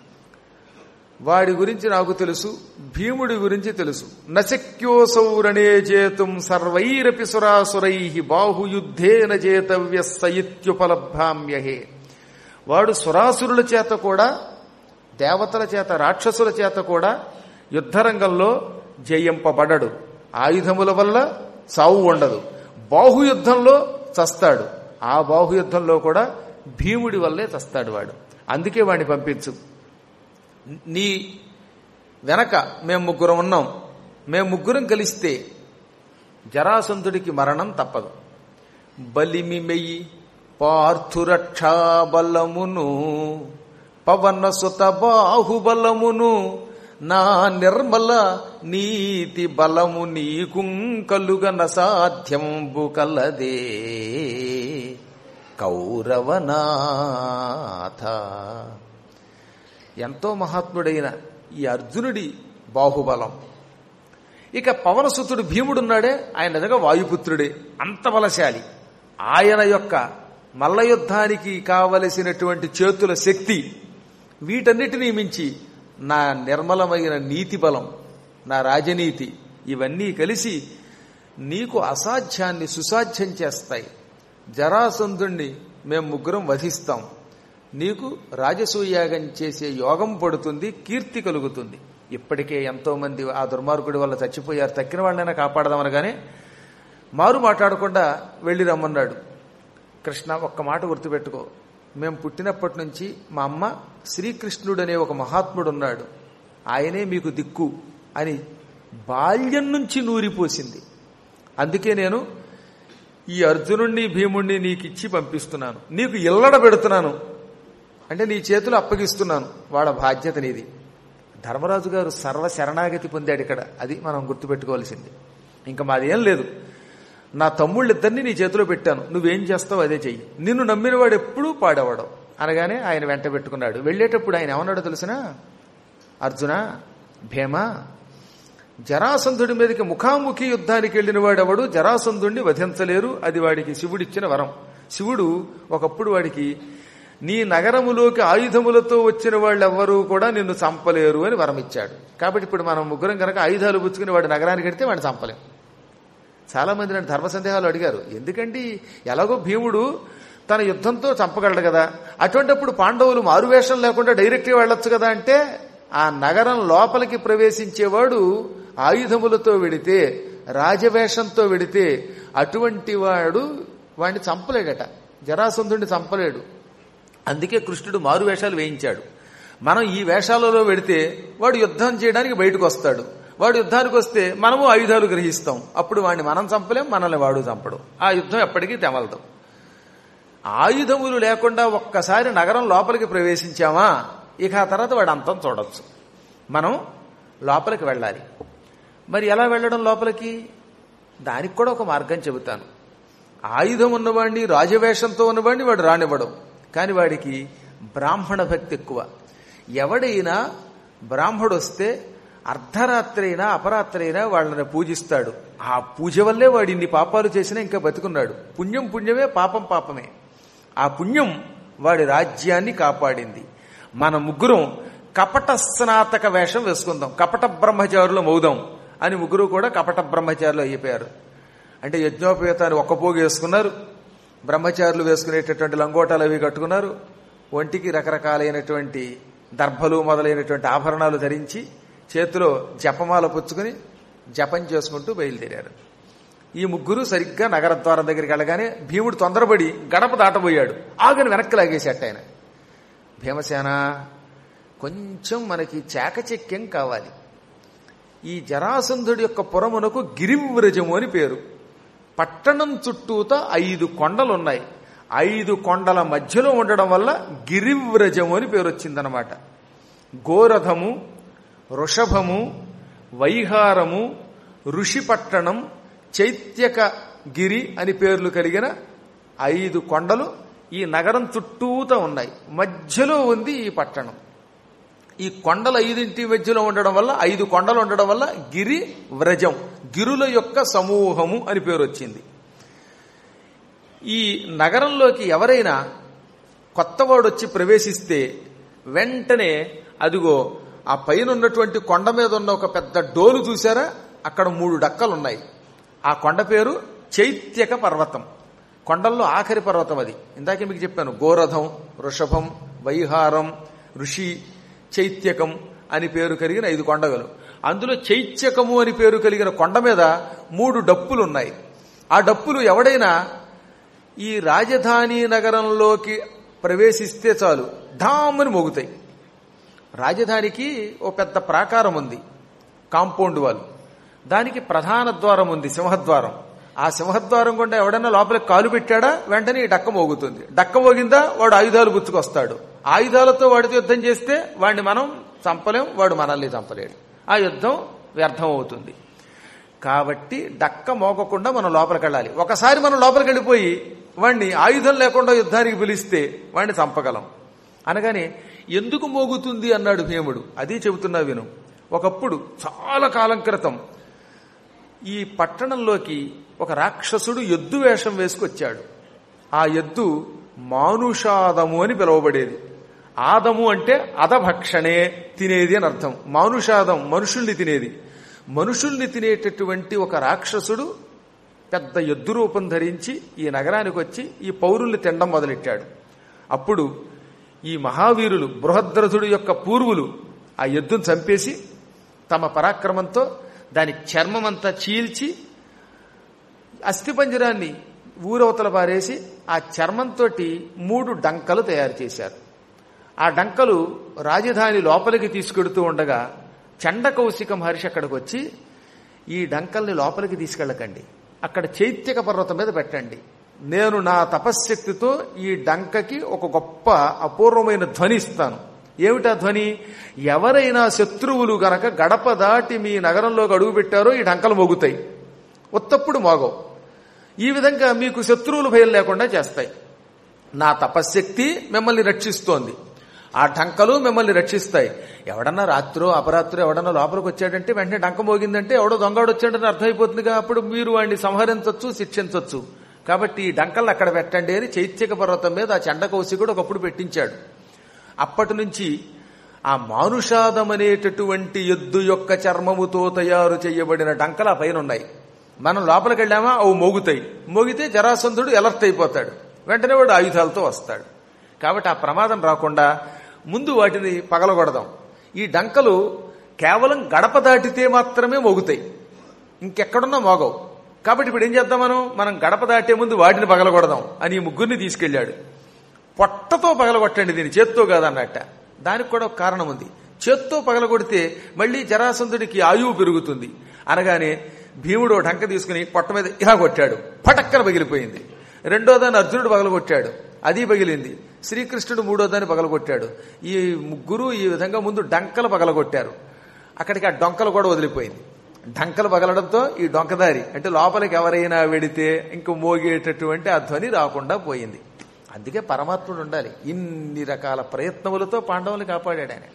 వాడి గురించి నాకు తెలుసు భీముడి గురించి తెలుసు నశక్యోసౌరణే చేతుం సర్వైరపి సురాసురై బాహుయుద్ధేన చేతవ్య సయిత్యుపలభామ్యహే వాడు సురాసురుల చేత కూడా దేవతల చేత రాక్షసుల చేత కూడా యుద్ధరంగంలో జయింపబడడు ఆయుధముల వల్ల సావు ఉండదు బాహుయుద్ధంలో చస్తాడు ఆ బాహుయుద్ధంలో కూడా భీముడి వల్లే చస్తాడు వాడు అందుకే వాడిని పంపించు నీ వెనక మేము ముగ్గురం ఉన్నాం మేము ముగ్గురం కలిస్తే జరాసంధుడికి మరణం తప్పదు బలిమి మెయ్యి పార్థురక్షాబలమును పవన సుత బాహుబలమును నా నిర్మల నీతి బలము నీకుంకలుగన సాధ్యంబు కలదే కౌరవనాథ ఎంతో మహాత్ముడైన ఈ అర్జునుడి బాహుబలం ఇక పవనసుతుడు భీముడున్నాడే ఆయన నిజంగా వాయుపుత్రుడే అంత బలశాలి ఆయన యొక్క మల్లయుద్ధానికి కావలసినటువంటి చేతుల శక్తి వీటన్నిటినీ మించి నా నిర్మలమైన నీతి బలం నా రాజనీతి ఇవన్నీ కలిసి నీకు అసాధ్యాన్ని సుసాధ్యం చేస్తాయి జరాసంధుణ్ణి మేము ముగ్గురం వధిస్తాం నీకు రాజసూయాగం చేసే యోగం పడుతుంది కీర్తి కలుగుతుంది ఇప్పటికే ఎంతో మంది ఆ దుర్మార్గుడి వల్ల చచ్చిపోయారు తక్కిన వాళ్ళైనా కాపాడదామనగానే మారు మాట్లాడకుండా వెళ్ళి రమ్మన్నాడు కృష్ణ ఒక్క మాట గుర్తుపెట్టుకో మేము పుట్టినప్పటి నుంచి మా అమ్మ శ్రీకృష్ణుడు అనే ఒక మహాత్ముడు ఉన్నాడు ఆయనే మీకు దిక్కు అని బాల్యం నుంచి నూరిపోసింది అందుకే నేను ఈ అర్జునుణ్ణి భీముణ్ణి నీకిచ్చి పంపిస్తున్నాను నీకు ఇల్లడ పెడుతున్నాను అంటే నీ చేతులు అప్పగిస్తున్నాను వాళ్ళ బాధ్యత నీది ధర్మరాజు గారు సర్వ శరణాగతి పొందాడు ఇక్కడ అది మనం గుర్తుపెట్టుకోవాల్సింది ఇంకా మాదేం లేదు నా తమ్ముళ్ళిద్దరిని నీ చేతిలో పెట్టాను నువ్వేం చేస్తావు అదే చెయ్యి నిన్ను నమ్మినవాడు ఎప్పుడూ పాడేవాడు అనగానే ఆయన వెంట పెట్టుకున్నాడు వెళ్ళేటప్పుడు ఆయన ఏమన్నాడో తెలిసినా అర్జున భీమ జరాసంధుడి మీదకి ముఖాముఖి యుద్ధానికి వెళ్ళిన వాడెవడు జరాసంధుడిని వధించలేరు అది వాడికి శివుడిచ్చిన వరం శివుడు ఒకప్పుడు వాడికి నీ నగరములోకి ఆయుధములతో వచ్చిన వాళ్ళెవ్వరూ కూడా నిన్ను చంపలేరు అని వరం ఇచ్చాడు కాబట్టి ఇప్పుడు మనం ముగ్గురం కనుక ఆయుధాలు పుచ్చుకుని వాడి నగరానికి వెడితే వాడిని చంపలేం చాలా మంది నన్ను ధర్మ సందేహాలు అడిగారు ఎందుకంటే ఎలాగో భీముడు తన యుద్ధంతో చంపగలడు కదా అటువంటిప్పుడు పాండవులు మారువేషం లేకుండా డైరెక్ట్గా వెళ్ళొచ్చు కదా అంటే ఆ నగరం లోపలికి ప్రవేశించేవాడు ఆయుధములతో వెడితే రాజవేషంతో వెడితే అటువంటి వాడు వాడిని చంపలేడట జరాసంధుడిని చంపలేడు అందుకే కృష్ణుడు మారు వేషాలు వేయించాడు మనం ఈ వేషాలలో వెడితే వాడు యుద్ధం చేయడానికి బయటకు వస్తాడు వాడు యుద్ధానికి వస్తే మనము ఆయుధాలు గ్రహిస్తాం అప్పుడు వాడిని మనం చంపలేం మనల్ని వాడు చంపడు ఆ యుద్ధం ఎప్పటికీ తెమలదు ఆయుధములు లేకుండా ఒక్కసారి నగరం లోపలికి ప్రవేశించామా ఇక ఆ తర్వాత వాడు అంతం చూడొచ్చు మనం లోపలికి వెళ్ళాలి మరి ఎలా వెళ్ళడం లోపలికి దానికి కూడా ఒక మార్గం చెబుతాను ఆయుధం ఉన్నవాడిని రాజవేషంతో ఉన్నవాడిని వాడు రానివ్వడం కానీ వాడికి బ్రాహ్మణ భక్తి ఎక్కువ ఎవడైనా బ్రాహ్మడు వస్తే అర్ధరాత్రి అయినా అపరాత్రి అయినా వాళ్ళని పూజిస్తాడు ఆ పూజ వల్లే వాడు ఇన్ని పాపాలు చేసినా ఇంకా బతుకున్నాడు పుణ్యం పుణ్యమే పాపం పాపమే ఆ పుణ్యం వాడి రాజ్యాన్ని కాపాడింది మన ముగ్గురం కపట స్నాతక వేషం వేసుకుందాం కపట బ్రహ్మచారులు మౌదాం అని ముగ్గురు కూడా కపట బ్రహ్మచారులు అయిపోయారు అంటే యజ్ఞోపేతాన్ని ఒక్క పోగు వేసుకున్నారు బ్రహ్మచారులు వేసుకునేటటువంటి లంగోటాలు అవి కట్టుకున్నారు ఒంటికి రకరకాలైనటువంటి దర్భలు మొదలైనటువంటి ఆభరణాలు ధరించి చేతిలో జపమాల పుచ్చుకుని జపం చేసుకుంటూ బయలుదేరారు ఈ ముగ్గురు సరిగ్గా నగరద్వారం దగ్గరికి వెళ్ళగానే భీముడు తొందరపడి గడప దాటబోయాడు ఆగని వెనక్కి లాగేసేట ఆయన భీమసేన కొంచెం మనకి చాకచక్యం కావాలి ఈ జరాసంధుడి యొక్క పురమునకు గిరివ్రజము అని పేరు పట్టణం చుట్టూత ఐదు కొండలున్నాయి ఐదు కొండల మధ్యలో ఉండడం వల్ల గిరివ్రజము అని పేరు వచ్చిందనమాట గోరథము వృషభము వైహారము ఋషిపట్టణం చైత్యక గిరి అని పేర్లు కలిగిన ఐదు కొండలు ఈ నగరం చుట్టూత ఉన్నాయి మధ్యలో ఉంది ఈ పట్టణం ఈ కొండలు ఐదింటి మధ్యలో ఉండడం వల్ల ఐదు కొండలు ఉండడం వల్ల గిరి వ్రజం గిరుల యొక్క సమూహము అని పేరు వచ్చింది ఈ నగరంలోకి ఎవరైనా కొత్తవాడు వచ్చి ప్రవేశిస్తే వెంటనే అదిగో ఆ పైన ఉన్నటువంటి కొండ మీద ఉన్న ఒక పెద్ద డోలు చూసారా అక్కడ మూడు డక్కలున్నాయి ఆ కొండ పేరు చైత్యక పర్వతం కొండల్లో ఆఖరి పర్వతం అది ఇందాకే మీకు చెప్పాను గోరథం వృషభం వైహారం ఋషి చైత్యకం అని పేరు కలిగిన ఐదు కొండగలు అందులో చైత్యకము అని పేరు కలిగిన కొండ మీద మూడు డప్పులున్నాయి ఆ డప్పులు ఎవడైనా ఈ రాజధాని నగరంలోకి ప్రవేశిస్తే చాలు ధామని మోగుతాయి రాజధానికి ఓ పెద్ద ప్రాకారం ఉంది కాంపౌండ్ వాల్ దానికి ప్రధాన ద్వారం ఉంది సింహద్వారం ఆ సింహద్వారం గుండా ఎవడన్నా లోపలికి కాలు పెట్టాడా వెంటనే ఈ డక్క మోగుతుంది డక్క మోగిందా వాడు ఆయుధాలు గుచ్చుకొస్తాడు ఆయుధాలతో వాడితో యుద్ధం చేస్తే వాడిని మనం చంపలేం వాడు మనల్ని చంపలేడు ఆ యుద్ధం వ్యర్థం అవుతుంది కాబట్టి డక్క మోగకుండా మనం లోపలికి వెళ్ళాలి ఒకసారి మనం లోపలికి వెళ్ళిపోయి వాడిని ఆయుధం లేకుండా యుద్ధానికి పిలిస్తే వాడిని చంపగలం అనగానే ఎందుకు మోగుతుంది అన్నాడు భీముడు అది చెబుతున్నా విను ఒకప్పుడు చాలా కాలం క్రితం ఈ పట్టణంలోకి ఒక రాక్షసుడు ఎద్దు వేషం వేసుకొచ్చాడు ఆ ఎద్దు మానుషాదము అని పిలువబడేది ఆదము అంటే అధభక్షణే తినేది అని అర్థం మానుషాదం మనుషుల్ని తినేది మనుషుల్ని తినేటటువంటి ఒక రాక్షసుడు పెద్ద ఎద్దు రూపం ధరించి ఈ నగరానికి వచ్చి ఈ పౌరుల్ని తినడం మొదలెట్టాడు అప్పుడు ఈ మహావీరులు బృహద్రథుడు యొక్క పూర్వులు ఆ ఎద్దును చంపేసి తమ పరాక్రమంతో దాని చర్మమంతా చీల్చి అస్థిపంజరాన్ని ఊరవతల పారేసి ఆ చర్మంతో మూడు డంకలు తయారు చేశారు ఆ డంకలు రాజధాని లోపలికి తీసుకెడుతూ ఉండగా చండకౌశిక మహర్షి అక్కడికి వచ్చి ఈ డంకల్ని లోపలికి తీసుకెళ్ళకండి అక్కడ చైత్యక పర్వతం మీద పెట్టండి నేను నా తపశ్శక్తితో ఈ డంకకి ఒక గొప్ప అపూర్వమైన ధ్వని ఇస్తాను ఏమిటా ధ్వని ఎవరైనా శత్రువులు గనక గడప దాటి మీ నగరంలోకి అడుగు పెట్టారో ఈ డంకలు మోగుతాయి ఉత్తప్పుడు మోగవు ఈ విధంగా మీకు శత్రువులు భయం లేకుండా చేస్తాయి నా తపశ్శక్తి మిమ్మల్ని రక్షిస్తోంది ఆ ఢంకలు మిమ్మల్ని రక్షిస్తాయి ఎవడన్నా రాత్రో అపరాత్రో ఎవడన్నా లోపలికి వచ్చాడంటే వెంటనే డంక మోగిందంటే ఎవడో దొంగడు వచ్చాడని అర్థమైపోతుందిగా అప్పుడు మీరు వాడిని సంహరించవచ్చు శిక్షించవచ్చు కాబట్టి ఈ డంకల్ని అక్కడ పెట్టండి అని చైత్యక పర్వతం మీద ఆ చండకౌశికుడు ఒకప్పుడు పెట్టించాడు అప్పటి నుంచి ఆ మానుషాదం అనేటటువంటి ఎద్దు యొక్క చర్మముతో తయారు చేయబడిన డంకలు ఆ పైన ఉన్నాయి మనం లోపలికి వెళ్ళామా అవి మోగుతాయి మోగితే జరాసంధుడు ఎలర్ట్ అయిపోతాడు వెంటనే వాడు ఆయుధాలతో వస్తాడు కాబట్టి ఆ ప్రమాదం రాకుండా ముందు వాటిని పగలగొడదాం ఈ డంకలు కేవలం గడప దాటితే మాత్రమే మోగుతాయి ఇంకెక్కడున్నా మోగవు కాబట్టి ఇప్పుడు ఏం చేద్దాం మనం మనం గడప దాటే ముందు వాటిని పగలగొడదాం అని ఈ ముగ్గురిని తీసుకెళ్ళాడు పొట్టతో పగలగొట్టండి దీని చేత్తో కాదన్నట్ట దానికి కూడా ఒక కారణం ఉంది చేత్తో పగలగొడితే మళ్ళీ జరాసంధుడికి ఆయువు పెరుగుతుంది అనగానే భీముడు ఢంక తీసుకుని పొట్ట మీద ఇలా కొట్టాడు పటక్కన పగిలిపోయింది రెండో దాన్ని అర్జునుడు పగలగొట్టాడు అది పగిలింది శ్రీకృష్ణుడు మూడో దాన్ని పగలగొట్టాడు ఈ ముగ్గురు ఈ విధంగా ముందు డంకలు పగలగొట్టారు అక్కడికి ఆ డొంకలు కూడా వదిలిపోయింది ఢంకలు పగలడంతో ఈ డొంకదారి అంటే లోపలికి ఎవరైనా వెడితే ఇంక మోగేటటువంటి ఆ ధ్వని రాకుండా పోయింది అందుకే పరమాత్ముడు ఉండాలి ఇన్ని రకాల ప్రయత్నములతో పాండవులు కాపాడాడు ఆయన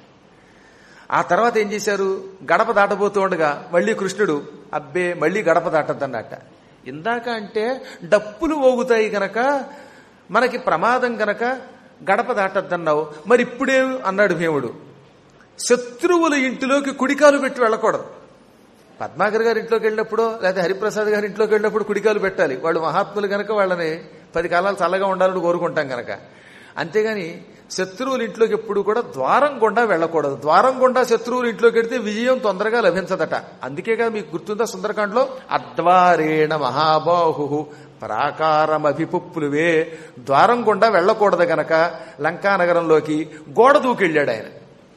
ఆ తర్వాత ఏం చేశారు గడప దాటబోతూ ఉండగా మళ్ళీ కృష్ణుడు అబ్బే మళ్ళీ గడప దాటద్దన్నట్ట ఇందాక అంటే డప్పులు మోగుతాయి గనక మనకి ప్రమాదం గనక గడప దాటద్దన్నావు మరి ఇప్పుడే అన్నాడు భీముడు శత్రువుల ఇంటిలోకి కుడికాలు పెట్టి వెళ్ళకూడదు పద్మాకర్ గారి ఇంట్లోకి వెళ్ళినప్పుడు లేదా హరిప్రసాద్ గారి ఇంట్లోకి వెళ్ళినప్పుడు కుడికాలు పెట్టాలి వాళ్ళు మహాత్ములు గనక వాళ్ళని పది కాలాలు చల్లగా ఉండాలని కోరుకుంటాం గనక అంతేగాని శత్రువుల ఇంట్లోకి ఎప్పుడు కూడా ద్వారం గుండా వెళ్ళకూడదు ద్వారం గుండా శత్రువుల ఇంట్లోకి వెడితే విజయం తొందరగా లభించదట అందుకేగా మీకు గుర్తుందా సుందరకాండలో అద్వారేణ మహాబాహు ప్రాకారమభిపుప్పులువే ద్వారం గుండా వెళ్ళకూడదు గనక లంకానగరంలోకి గోడ దూకెళ్ళాడు ఆయన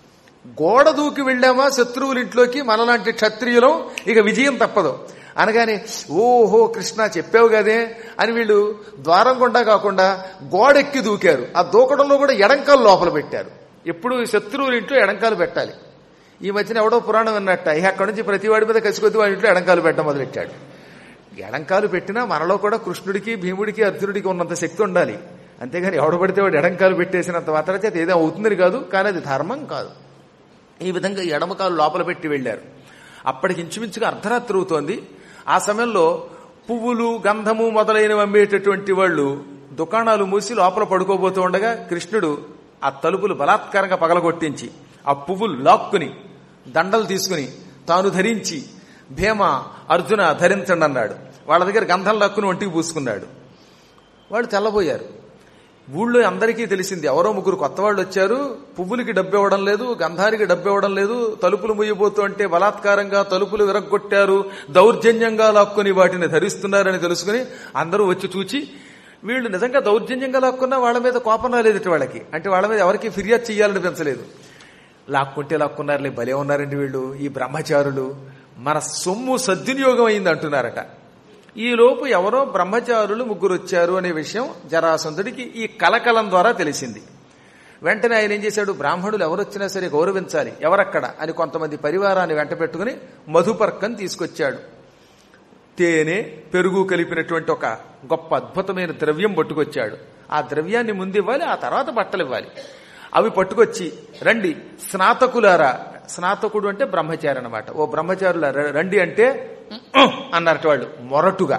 గోడ దూకి వెళ్ళామా శత్రువుల ఇంట్లోకి మనలాంటి క్షత్రియులం ఇక విజయం తప్పదు అనగానే ఓహో కృష్ణ చెప్పావు కదే అని వీళ్ళు ద్వారం గుండా కాకుండా గోడెక్కి దూకారు ఆ దూకడంలో కూడా ఎడంకాలు లోపల పెట్టారు ఎప్పుడు శత్రువుల ఇంట్లో ఎడంకాలు పెట్టాలి ఈ మధ్యన ఎవడో పురాణం విన్నట్ట ఇక అక్కడి నుంచి ప్రతి వాడి మీద కసికొద్ది వాడి ఇంట్లో ఎడంకాలు పెట్టడం మొదలెట్టాడు ఎడంకాలు పెట్టినా మనలో కూడా కృష్ణుడికి భీముడికి అర్జునుడికి ఉన్నంత శక్తి ఉండాలి అంతేగాని ఎవడ పడితే వాడు ఎడంకాలు పెట్టేసినంత మాత్రం చేత ఏదో అవుతుందని కాదు కానీ అది ధర్మం కాదు ఈ విధంగా ఎడమకాలు లోపల పెట్టి వెళ్లారు అప్పటికి ఇంచుమించుగా అర్ధరాత్రి అవుతోంది ఆ సమయంలో పువ్వులు గంధము మొదలైనవి అమ్మేటటువంటి వాళ్ళు దుకాణాలు మూసి లోపల పడుకోబోతూ ఉండగా కృష్ణుడు ఆ తలుపులు బలాత్కారంగా పగలగొట్టించి ఆ పువ్వులు లాక్కుని దండలు తీసుకుని తాను ధరించి భీమ అర్జున ధరించండి అన్నాడు వాళ్ళ దగ్గర గంధం లాక్కుని ఒంటికి పూసుకున్నాడు వాళ్ళు తెల్లబోయారు ఊళ్ళో అందరికీ తెలిసింది ఎవరో ముగ్గురు కొత్త వాళ్ళు వచ్చారు పువ్వులకి డబ్బు ఇవ్వడం లేదు గంధానికి డబ్బు ఇవ్వడం లేదు తలుపులు ముయ్యబోతూ అంటే బలాత్కారంగా తలుపులు విరగ్గొట్టారు దౌర్జన్యంగా లాక్కొని వాటిని ధరిస్తున్నారని తెలుసుకుని అందరూ వచ్చి చూచి వీళ్ళు నిజంగా దౌర్జన్యంగా లాక్కున్నా వాళ్ళ మీద కోపం రాలేదు వాళ్ళకి అంటే వాళ్ళ మీద ఎవరికి ఫిర్యాదు చేయాలని పెంచలేదు లాక్కుంటే లాక్కున్నారులే భలే ఉన్నారండి వీళ్ళు ఈ బ్రహ్మచారులు మన సొమ్ము సద్వినియోగం అయింది అంటున్నారట ఈలోపు ఎవరో బ్రహ్మచారులు ముగ్గురు వచ్చారు అనే విషయం జరాసంధుడికి ఈ కలకలం ద్వారా తెలిసింది వెంటనే ఆయన ఏం చేశాడు బ్రాహ్మణులు ఎవరొచ్చినా సరే గౌరవించాలి ఎవరక్కడ అని కొంతమంది పరివారాన్ని వెంట పెట్టుకుని మధుపర్కం తీసుకొచ్చాడు తేనె పెరుగు కలిపినటువంటి ఒక గొప్ప అద్భుతమైన ద్రవ్యం పట్టుకొచ్చాడు ఆ ద్రవ్యాన్ని ముందు ఇవ్వాలి ఆ తర్వాత బట్టలు ఇవ్వాలి అవి పట్టుకొచ్చి రండి స్నాతకులారా స్నాతకుడు అంటే బ్రహ్మచారి అనమాట ఓ బ్రహ్మచారుల రండి అంటే అన్నారట వాళ్ళు మొరటుగా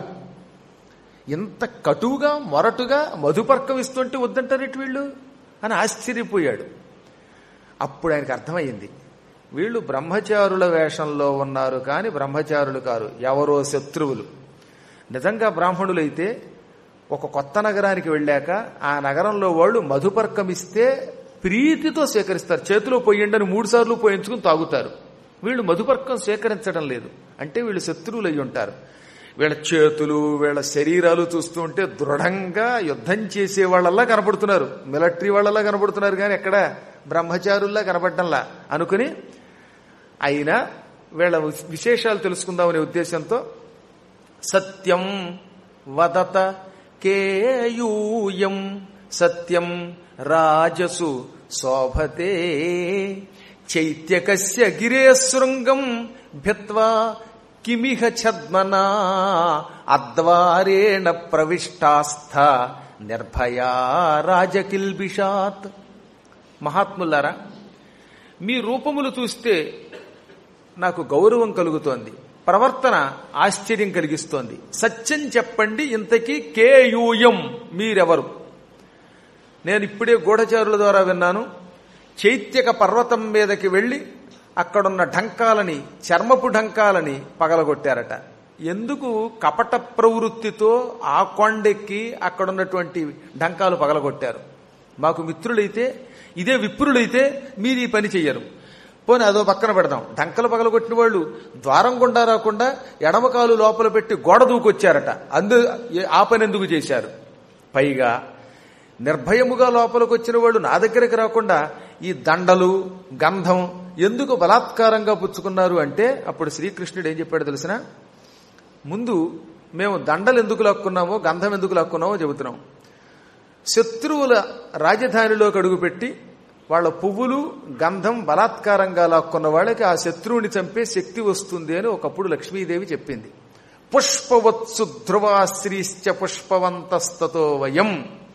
ఇంత కటువుగా మొరటుగా మధుపర్కం ఇస్తుంటే వద్దంటారేటి వీళ్ళు అని ఆశ్చర్యపోయాడు అప్పుడు ఆయనకు అర్థమైంది వీళ్ళు బ్రహ్మచారుల వేషంలో ఉన్నారు కానీ బ్రహ్మచారులు కారు ఎవరో శత్రువులు నిజంగా బ్రాహ్మణులైతే ఒక కొత్త నగరానికి వెళ్ళాక ఆ నగరంలో వాళ్ళు మధుపర్కం ఇస్తే ప్రీతితో స్వీకరిస్తారు చేతిలో పోయిండని మూడు సార్లు పోయించుకుని తాగుతారు వీళ్ళు మధుపర్కం స్వీకరించడం లేదు అంటే వీళ్ళు శత్రువులు అయి ఉంటారు వీళ్ళ చేతులు వీళ్ళ శరీరాలు చూస్తూ ఉంటే దృఢంగా యుద్ధం చేసే వాళ్ళల్లా కనపడుతున్నారు మిలిటరీ వాళ్ళలా కనపడుతున్నారు కానీ ఎక్కడ బ్రహ్మచారుల్లా కనపడటంలా అనుకుని అయినా వీళ్ళ విశేషాలు తెలుసుకుందామనే ఉద్దేశంతో సత్యం వదత కేయూయం సత్యం రాజసు శోభతే చైత్యకస్య గిరే శృంగం భిత్వా కిమిహ ఛద్మనా అద్వారేణ ప్రవిష్టాస్థ నిర్భయా రాజకిల్బిషాత్ మహాత్ములారా మీ రూపములు చూస్తే నాకు గౌరవం కలుగుతోంది ప్రవర్తన ఆశ్చర్యం కలిగిస్తోంది సత్యం చెప్పండి ఇంతకీ కేయూయం మీరెవరు నేను ఇప్పుడే గూఢచారుల ద్వారా విన్నాను చైత్యక పర్వతం మీదకి వెళ్లి అక్కడున్న ఢంకాలని చర్మపు ఢంకాలని పగలగొట్టారట ఎందుకు కపట ప్రవృత్తితో ఆ కొండెక్కి అక్కడున్నటువంటి ఢంకాలు పగలగొట్టారు మాకు మిత్రులైతే ఇదే విప్రులైతే మీరు ఈ పని చెయ్యరు పోనీ అదో పక్కన పెడదాం ఢంకలు పగలగొట్టిన వాళ్ళు ద్వారం గుండా రాకుండా ఎడమకాలు లోపల పెట్టి గోడ దూకొచ్చారట అందు ఆ పని ఎందుకు చేశారు పైగా నిర్భయముగా లోపలికి వచ్చిన వాళ్ళు నా దగ్గరికి రాకుండా ఈ దండలు గంధం ఎందుకు బలాత్కారంగా పుచ్చుకున్నారు అంటే అప్పుడు శ్రీకృష్ణుడు ఏం చెప్పాడు తెలిసిన ముందు మేము దండలు ఎందుకు లాక్కున్నామో గంధం ఎందుకు లాక్కున్నామో చెబుతున్నాం శత్రువుల రాజధానిలోకి అడుగుపెట్టి వాళ్ళ పువ్వులు గంధం బలాత్కారంగా లాక్కున్న వాళ్ళకి ఆ శత్రువుని చంపే శక్తి వస్తుంది అని ఒకప్పుడు లక్ష్మీదేవి చెప్పింది పుష్పవత్సు ధ్రువాశ్రీశ్చ పుష్పవంతస్తతో వయం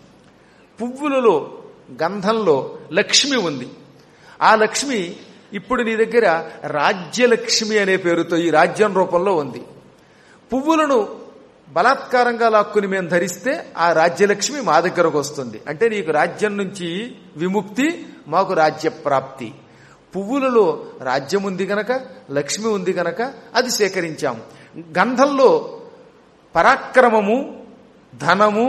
పువ్వులలో గంధంలో లక్ష్మి ఉంది ఆ లక్ష్మి ఇప్పుడు నీ దగ్గర రాజ్యలక్ష్మి అనే పేరుతో ఈ రాజ్యం రూపంలో ఉంది పువ్వులను బలాత్కారంగా లాక్కుని మేము ధరిస్తే ఆ రాజ్యలక్ష్మి మా దగ్గరకు వస్తుంది అంటే నీకు రాజ్యం నుంచి విముక్తి మాకు రాజ్యప్రాప్తి పువ్వులలో రాజ్యం ఉంది గనక లక్ష్మి ఉంది గనక అది సేకరించాము గంధంలో పరాక్రమము ధనము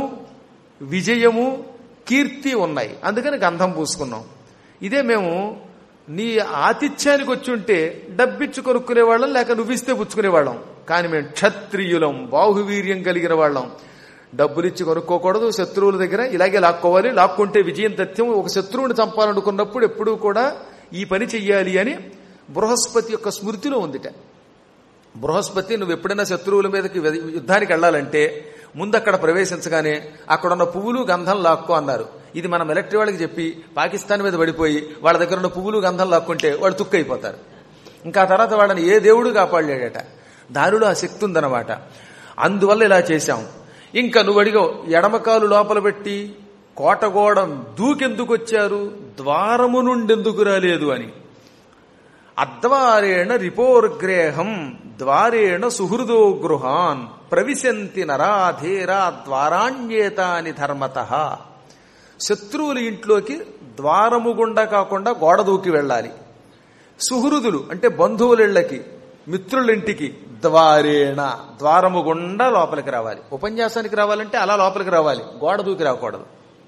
విజయము కీర్తి ఉన్నాయి అందుకని గంధం పూసుకున్నాం ఇదే మేము నీ ఆతిథ్యానికి వచ్చి ఉంటే డబ్బిచ్చు కొనుక్కునేవాళ్ళం లేక నువ్విస్తే పుచ్చుకునేవాళ్ళం కానీ మేము క్షత్రియులం బాహువీర్యం కలిగిన వాళ్ళం డబ్బులిచ్చి కొనుక్కోకూడదు శత్రువుల దగ్గర ఇలాగే లాక్కోవాలి లాక్కుంటే విజయం తథ్యం ఒక శత్రువుని చంపాలనుకున్నప్పుడు ఎప్పుడూ కూడా ఈ పని చెయ్యాలి అని బృహస్పతి యొక్క స్మృతిలో ఉందిట బృహస్పతి నువ్వు ఎప్పుడైనా శత్రువుల మీదకి యుద్ధానికి వెళ్ళాలంటే ముందు అక్కడ ప్రవేశించగానే అక్కడున్న పువ్వులు గంధం లాక్కో అన్నారు ఇది మన మిలిటరీ వాళ్ళకి చెప్పి పాకిస్తాన్ మీద పడిపోయి వాళ్ళ దగ్గర ఉన్న పువ్వులు గంధం లాక్కుంటే వాళ్ళు తుక్కైపోతారు ఇంకా తర్వాత వాళ్ళని ఏ దేవుడు కాపాడలేడట దానిలో ఆ శక్తి ఉందన్నమాట అందువల్ల ఇలా చేశాం ఇంకా నువ్వు అడిగావు ఎడమకాలు లోపల పెట్టి కోటగోడం దూకెందుకు వచ్చారు ద్వారము నుండి ఎందుకు రాలేదు అని అద్వారేణ రిపోర్గ్రేహం ద్వారేణ సుహృదో గృహాన్ ప్రవిశంతి నరాధేరా ద్వారాణ్యేతాని ధర్మత శత్రువుల ఇంట్లోకి ద్వారము గుండా కాకుండా గోడ దూకి వెళ్ళాలి సుహృదులు అంటే బంధువులిళ్ళకి మిత్రులింటికి ద్వారేణ ద్వారము గుండా లోపలికి రావాలి ఉపన్యాసానికి రావాలంటే అలా లోపలికి రావాలి గోడ దూకి రాకూడదు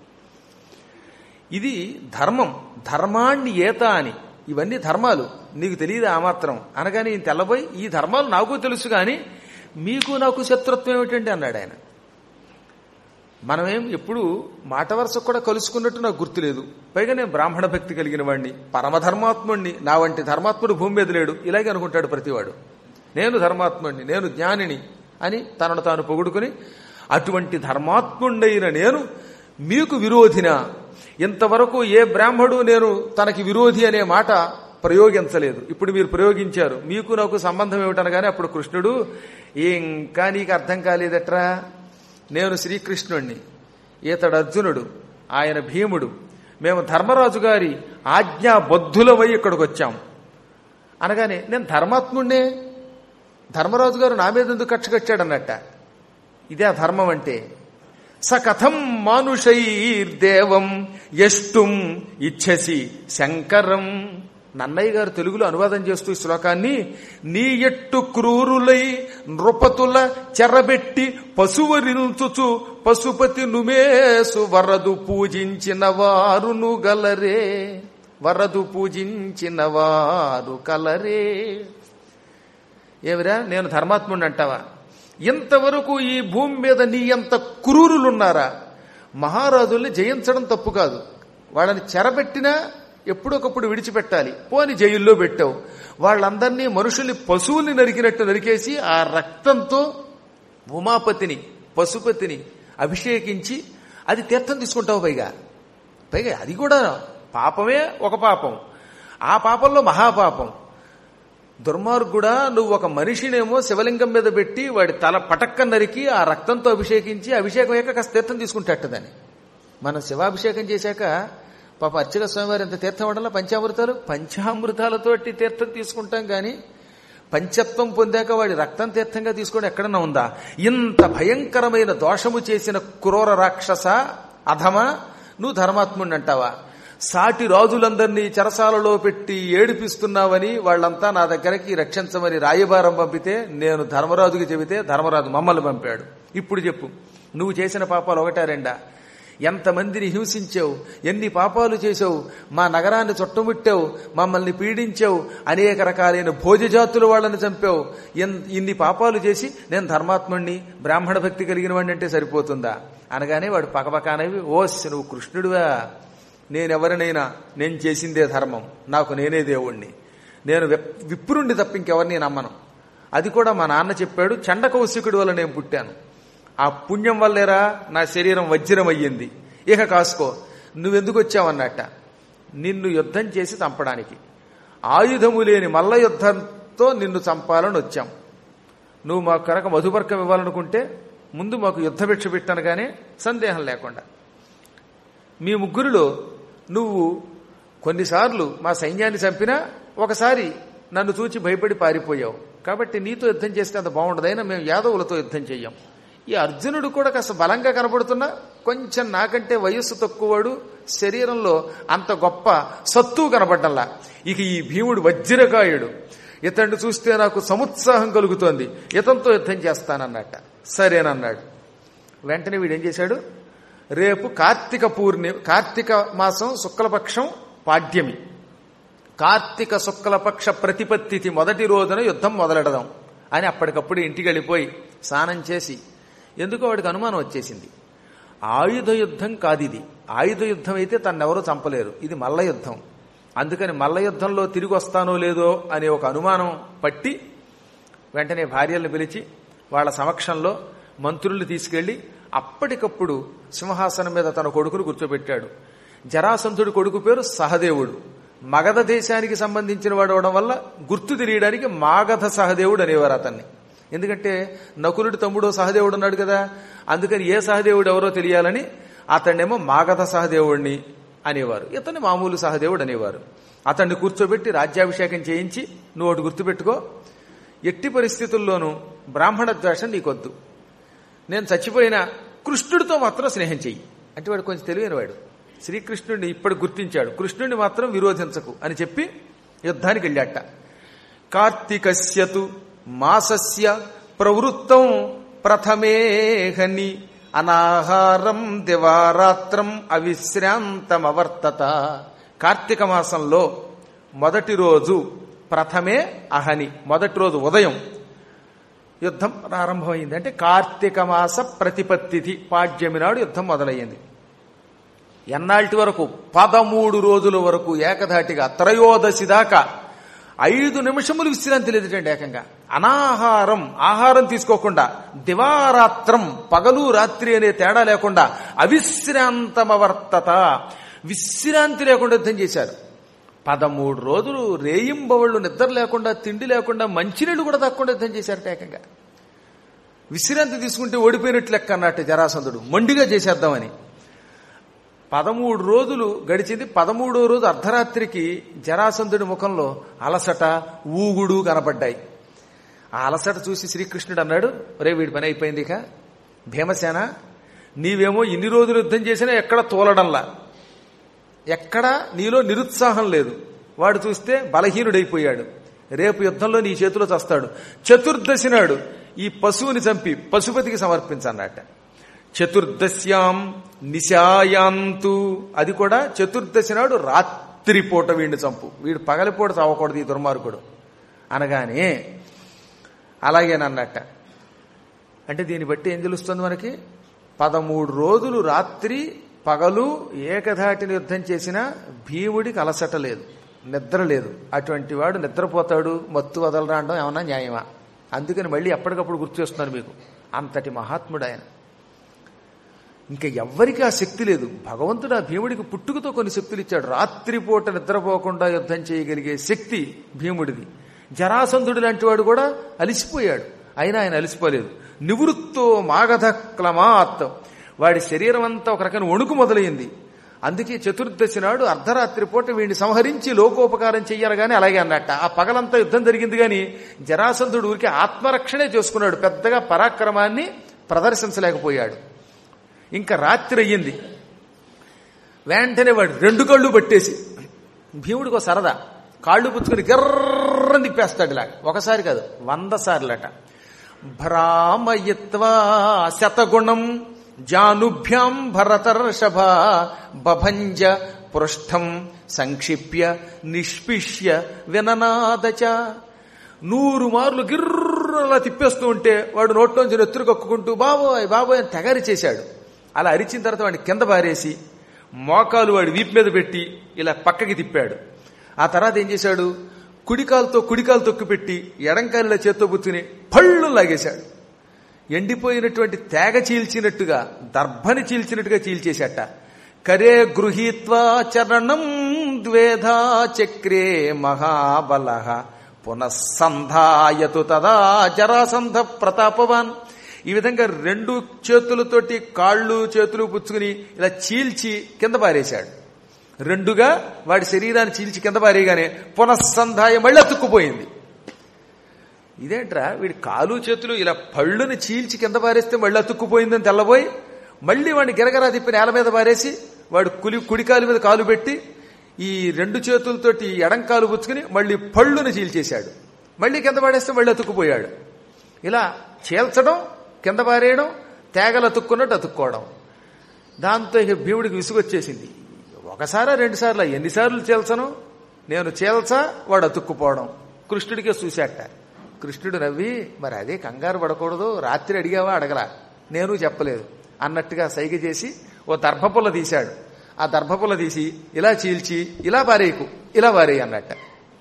ఇది ధర్మం ధర్మాన్ని ఏత అని ఇవన్నీ ధర్మాలు నీకు తెలియదు ఆ మాత్రం అనగానే ఈయన తెల్లబోయి ఈ ధర్మాలు నాకు తెలుసు కానీ మీకు నాకు శత్రుత్వం ఏమిటండి అన్నాడు ఆయన మనమేం ఎప్పుడు మాట వరుస కూడా కలుసుకున్నట్టు నాకు గుర్తులేదు పైగా నేను బ్రాహ్మణ భక్తి కలిగిన వాడిని పరమధర్మాత్ముడిని నా వంటి ధర్మాత్ముడు భూమి మీద లేడు ఇలాగే అనుకుంటాడు ప్రతివాడు నేను ధర్మాత్ముడిని నేను జ్ఞానిని అని తనను తాను పొగుడుకుని అటువంటి ధర్మాత్ముండైన నేను మీకు విరోధినా ఇంతవరకు ఏ బ్రాహ్మడు నేను తనకి విరోధి అనే మాట ప్రయోగించలేదు ఇప్పుడు మీరు ప్రయోగించారు మీకు నాకు సంబంధం ఏమిటనగానే అప్పుడు కృష్ణుడు ఇంకా నీకు అర్థం కాలేదట్రా నేను శ్రీకృష్ణుణ్ణి ఈతడు అర్జునుడు ఆయన భీముడు మేము ధర్మరాజు గారి ఆజ్ఞాబద్ధులమై ఇక్కడికి వచ్చాం అనగానే నేను ధర్మాత్ముణ్ణే ధర్మరాజు గారు నా మీద ఎందుకు కక్ష కట్టాడన్నట్ట ఇదే ఆ ధర్మం అంటే స కథం మానుషైర్దేవం ఎష్టుం ఇచ్చసి శంకరం నన్నయ్య గారు తెలుగులో అనువాదం చేస్తూ ఈ శ్లోకాన్ని నీ ఎట్టు క్రూరులై నృపతుల చెరబెట్టి పశువరించుచు పశుపతి నుమేసు వరదు పూజించిన వారును గలరే వరదు పూజించిన వారు కలరే ఏమిరా నేను ధర్మాత్ముడిని అంటావా ఇంతవరకు ఈ భూమి మీద నీ ఎంత క్రూరులున్నారా మహారాజుల్ని జయించడం తప్పు కాదు వాళ్ళని చెరబెట్టినా ఎప్పుడొకప్పుడు విడిచిపెట్టాలి పోని జైల్లో పెట్టావు వాళ్ళందరినీ మనుషుల్ని పశువుల్ని నరికినట్టు నరికేసి ఆ రక్తంతో ఉమాపతిని పశుపతిని అభిషేకించి అది తీర్థం తీసుకుంటావు పైగా పైగా అది కూడా పాపమే ఒక పాపం ఆ పాపంలో మహాపాపం దుర్మార్గుడా నువ్వు ఒక మనిషినేమో శివలింగం మీద పెట్టి వాడి తల పటక్క నరికి ఆ రక్తంతో అభిషేకించి అభిషేకం అయ్యాక కాస్త తీర్థం తీసుకుంటట్టదని మనం శివాభిషేకం చేశాక పాప అర్చక స్వామివారు ఎంత తీర్థం అవడంలో పంచామృతాలు పంచామృతాలతోటి తీర్థం తీసుకుంటాం కానీ పంచత్వం పొందాక వాడి రక్తం తీర్థంగా తీసుకోవడం ఎక్కడన్నా ఉందా ఇంత భయంకరమైన దోషము చేసిన క్రూర రాక్షస అధమా నువ్వు ధర్మాత్ముడిని అంటావా సాటి రాజులందరినీ చెరసాలలో పెట్టి ఏడిపిస్తున్నావని వాళ్ళంతా నా దగ్గరికి రక్షించమని రాయబారం పంపితే నేను ధర్మరాజుకి చెబితే ధర్మరాజు మమ్మల్ని పంపాడు ఇప్పుడు చెప్పు నువ్వు చేసిన పాపాలు ఒకటా రెండా ఎంతమందిని హింసించావు ఎన్ని పాపాలు చేసావు మా నగరాన్ని చుట్టముట్టావు మమ్మల్ని పీడించావు అనేక రకాలైన భోజజాతులు వాళ్ళని చంపావు ఇన్ని పాపాలు చేసి నేను ధర్మాత్ముణ్ణి బ్రాహ్మణ భక్తి కలిగిన వాడిని అంటే సరిపోతుందా అనగానే వాడు పకపకానవి ఓస్ నువ్వు కృష్ణుడివా నేనెవరినైనా నేను చేసిందే ధర్మం నాకు నేనే దేవుణ్ణి నేను విప్రుణ్ణి తప్ప ఇంకెవరిని నమ్మను అది కూడా మా నాన్న చెప్పాడు చండకౌశికుడి వల్ల నేను పుట్టాను ఆ పుణ్యం వల్లేరా నా శరీరం వజ్రం అయ్యింది ఇక కాసుకో నువ్వెందుకు వచ్చావన్నట్ట నిన్ను యుద్ధం చేసి చంపడానికి ఆయుధము లేని మల్ల యుద్ధంతో నిన్ను చంపాలని వచ్చాం నువ్వు మాకు కనుక మధుపర్కం ఇవ్వాలనుకుంటే ముందు మాకు యుద్ధభిక్ష పెట్టనగానే సందేహం లేకుండా మీ ముగ్గురిలో నువ్వు కొన్నిసార్లు మా సైన్యాన్ని చంపినా ఒకసారి నన్ను చూచి భయపడి పారిపోయావు కాబట్టి నీతో యుద్ధం చేస్తే అంత బాగుండదైనా మేము యాదవులతో యుద్ధం చెయ్యం ఈ అర్జునుడు కూడా కాస్త బలంగా కనబడుతున్నా కొంచెం నాకంటే వయస్సు తక్కువవాడు శరీరంలో అంత గొప్ప సత్తువు కనబడ్డల్లా ఇక ఈ భీముడు వజ్రకాయుడు ఇతన్ని చూస్తే నాకు సముత్సాహం కలుగుతోంది ఇతంతో యుద్ధం చేస్తానన్నట్ట సరేనన్నాడు వెంటనే వీడు ఏం చేశాడు రేపు కార్తీక పూర్ణి కార్తీక మాసం శుక్లపక్షం పాడ్యమి కార్తీక శుక్లపక్ష ప్రతిపత్తికి మొదటి రోజున యుద్ధం మొదలెడదాం అని అప్పటికప్పుడు ఇంటికి వెళ్ళిపోయి స్నానం చేసి ఎందుకో వాడికి అనుమానం వచ్చేసింది ఆయుధ యుద్ధం కాదు ఇది ఆయుధ యుద్ధం అయితే తన్నెవరూ చంపలేరు ఇది మల్ల యుద్ధం అందుకని మల్ల యుద్ధంలో తిరిగి వస్తానో లేదో అనే ఒక అనుమానం పట్టి వెంటనే భార్యలను పిలిచి వాళ్ళ సమక్షంలో మంత్రుల్ని తీసుకెళ్లి అప్పటికప్పుడు సింహాసనం మీద తన కొడుకును కూర్చోబెట్టాడు జరాసంధుడి కొడుకు పేరు సహదేవుడు మగధ దేశానికి సంబంధించిన వాడు అవడం వల్ల గుర్తు తెలియడానికి మాగధ సహదేవుడు అనేవారు అతన్ని ఎందుకంటే నకులుడి తమ్ముడు సహదేవుడు ఉన్నాడు కదా అందుకని ఏ సహదేవుడు ఎవరో తెలియాలని అతన్నేమో మాగధ సహదేవుడిని అనేవారు ఇతన్ని మామూలు సహదేవుడు అనేవారు అతన్ని కూర్చోబెట్టి రాజ్యాభిషేకం చేయించి నువ్వు ఒకటి గుర్తుపెట్టుకో ఎట్టి పరిస్థితుల్లోనూ బ్రాహ్మణ ద్వేషం నీకొద్దు నేను చచ్చిపోయిన కృష్ణుడితో మాత్రం స్నేహం చెయ్యి అంటే వాడు కొంచెం తెలివైన వాడు శ్రీకృష్ణుడిని ఇప్పటి గుర్తించాడు కృష్ణుడిని మాత్రం విరోధించకు అని చెప్పి యుద్ధానికి వెళ్ళాట కార్తీకస్యతు మాసస్య ప్రవృత్తం ప్రథమేహని అనాహారం దివారాత్రం అవిశ్రాంతమవర్తత కార్తీక మాసంలో మొదటి రోజు ప్రథమే అహని మొదటి రోజు ఉదయం యుద్ధం ప్రారంభమైంది అంటే కార్తీక మాస ప్రతిపత్తిథి పాడ్యమి నాడు యుద్ధం మొదలయ్యింది ఎన్నాళ్ళటి వరకు పదమూడు రోజుల వరకు ఏకధాటిగా త్రయోదశి దాకా ఐదు నిమిషములు విశ్రాంతి లేదుటండి ఏకంగా అనాహారం ఆహారం తీసుకోకుండా దివారాత్రం పగలు రాత్రి అనే తేడా లేకుండా అవిశ్రాంతమవర్తత విశ్రాంతి లేకుండా యుద్ధం చేశారు పదమూడు రోజులు రేయింబవళ్ళు నిద్ర లేకుండా తిండి లేకుండా మంచినీళ్ళు కూడా తక్కువ యుద్ధం చేశారట ఏకంగా విశ్రాంతి తీసుకుంటే ఓడిపోయినట్లు లెక్క అన్నట్టు జరాసంధుడు మొండిగా చేసేద్దామని పదమూడు రోజులు గడిచింది పదమూడో రోజు అర్ధరాత్రికి జరాసంధుడి ముఖంలో అలసట ఊగుడు కనపడ్డాయి ఆ అలసట చూసి శ్రీకృష్ణుడు అన్నాడు రే వీడి పని అయిపోయింది ఇక భీమసేన నీవేమో ఇన్ని రోజులు యుద్ధం చేసినా ఎక్కడ తోలడంలా ఎక్కడ నీలో నిరుత్సాహం లేదు వాడు చూస్తే బలహీనుడైపోయాడు రేపు యుద్ధంలో నీ చేతిలో చస్తాడు చతుర్దశి నాడు ఈ పశువుని చంపి పశుపతికి సమర్పించన్నట్ట చతుర్దశ్యాం నిశాయాంతు అది కూడా చతుర్దశి నాడు రాత్రిపూట వీడిని చంపు వీడు పగలిపూట చావకూడదు ఈ దుర్మార్గుడు అనగానే అలాగేనన్నట్ట అంటే దీన్ని బట్టి ఏం తెలుస్తుంది మనకి పదమూడు రోజులు రాత్రి పగలు ఏకధాటిని యుద్ధం చేసిన భీముడికి అలసట లేదు నిద్ర లేదు అటువంటి వాడు నిద్రపోతాడు మత్తు వదలరాండం ఏమన్నా న్యాయమా అందుకని మళ్ళీ ఎప్పటికప్పుడు గుర్తు చేస్తున్నారు మీకు అంతటి మహాత్ముడు ఆయన ఇంకా ఎవ్వరికి ఆ శక్తి లేదు భగవంతుడు ఆ భీముడికి పుట్టుకతో కొన్ని శక్తులు ఇచ్చాడు రాత్రిపూట నిద్రపోకుండా యుద్ధం చేయగలిగే శక్తి భీముడిది జరాసంధుడు లాంటి వాడు కూడా అలిసిపోయాడు అయినా ఆయన అలిసిపోలేదు నివృత్తో మాగధ క్లమాత్ వాడి శరీరం అంతా ఒక రకమైన వణుకు మొదలైంది అందుకే చతుర్దశి నాడు అర్ధరాత్రి పూట వీడిని సంహరించి లోకోపకారం చెయ్యాలని అలాగే అన్నట్ట ఆ పగలంతా యుద్ధం జరిగింది కానీ జరాసంధుడు ఊరికి ఆత్మరక్షణే చేసుకున్నాడు పెద్దగా పరాక్రమాన్ని ప్రదర్శించలేకపోయాడు ఇంకా రాత్రి అయ్యింది వెంటనే వాడు రెండు కళ్ళు పట్టేసి భీముడికి ఒక సరదా కాళ్ళు పుచ్చుకొని గర్రని తిప్పేస్తాడు ఇలా ఒకసారి కాదు వంద సార్లట భ్రామయిత్వా శతగుణం జానుభ్యాం భరతర్షభ బభంజ పృష్ఠం సంక్షిప్య నిష్పిష్య విననాదచ నూరు మార్లు గిర్రలా తిప్పేస్తూ ఉంటే వాడు నోట్లోంచి నెత్తురు కక్కుకుంటూ బాబోయ్ బాబోయ్ అని తెగరి చేశాడు అలా అరిచిన తర్వాత వాడిని కింద పారేసి మోకాలు వాడి వీపు మీద పెట్టి ఇలా పక్కకి తిప్పాడు ఆ తర్వాత ఏం చేశాడు కుడికాలతో కుడికాలు తొక్కిపెట్టి ఎడంకాలిలో చేత్తో పుచ్చుని పళ్ళు లాగేశాడు ఎండిపోయినటువంటి తేగ చీల్చినట్టుగా దర్భని చీల్చినట్టుగా చీల్చేశాట కరే గృహీత్వా చరణం ద్వేధా చక్రే మహాబల పునఃసంధాయతు తదా జరాసంధ ప్రతాపవాన్ ఈ విధంగా రెండు చేతులతోటి కాళ్ళు చేతులు పుచ్చుకుని ఇలా చీల్చి కింద పారేశాడు రెండుగా వాడి శరీరాన్ని చీల్చి కింద పారేయగానే పునఃసంధాయం మళ్ళీ అతుక్కుపోయింది ఇదేంట్రా వీడి కాలు చేతులు ఇలా పళ్ళుని చీల్చి కింద పారేస్తే మళ్ళీ అతుక్కుపోయిందని తెల్లబోయి మళ్ళీ వాడిని గిరగరా తిప్పి నేల మీద పారేసి వాడు కులి కుడి కాలు మీద కాలు పెట్టి ఈ రెండు చేతులతోటి ఎడం కాలు పుచ్చుకుని మళ్ళీ పళ్ళుని చీల్చేశాడు మళ్ళీ కింద పాడేస్తే మళ్ళీ అతుక్కుపోయాడు ఇలా చీల్చడం కింద పారేయడం తేగలు అతుక్కున్నట్టు అతుక్కోవడం దాంతో ఇక భీముడికి విసుగొచ్చేసింది ఒకసారా రెండు సార్లు ఎన్నిసార్లు చీల్చను నేను చీల్చా వాడు అతుక్కుపోవడం కృష్ణుడికే చూశాట కృష్ణుడు నవ్వి మరి అదే కంగారు పడకూడదు రాత్రి అడిగావా అడగలా నేను చెప్పలేదు అన్నట్టుగా సైగ చేసి ఓ దర్భపుల్ల తీశాడు ఆ దర్భపుల్ల తీసి ఇలా చీల్చి ఇలా పారేయకు ఇలా పారేయి అన్నట్ట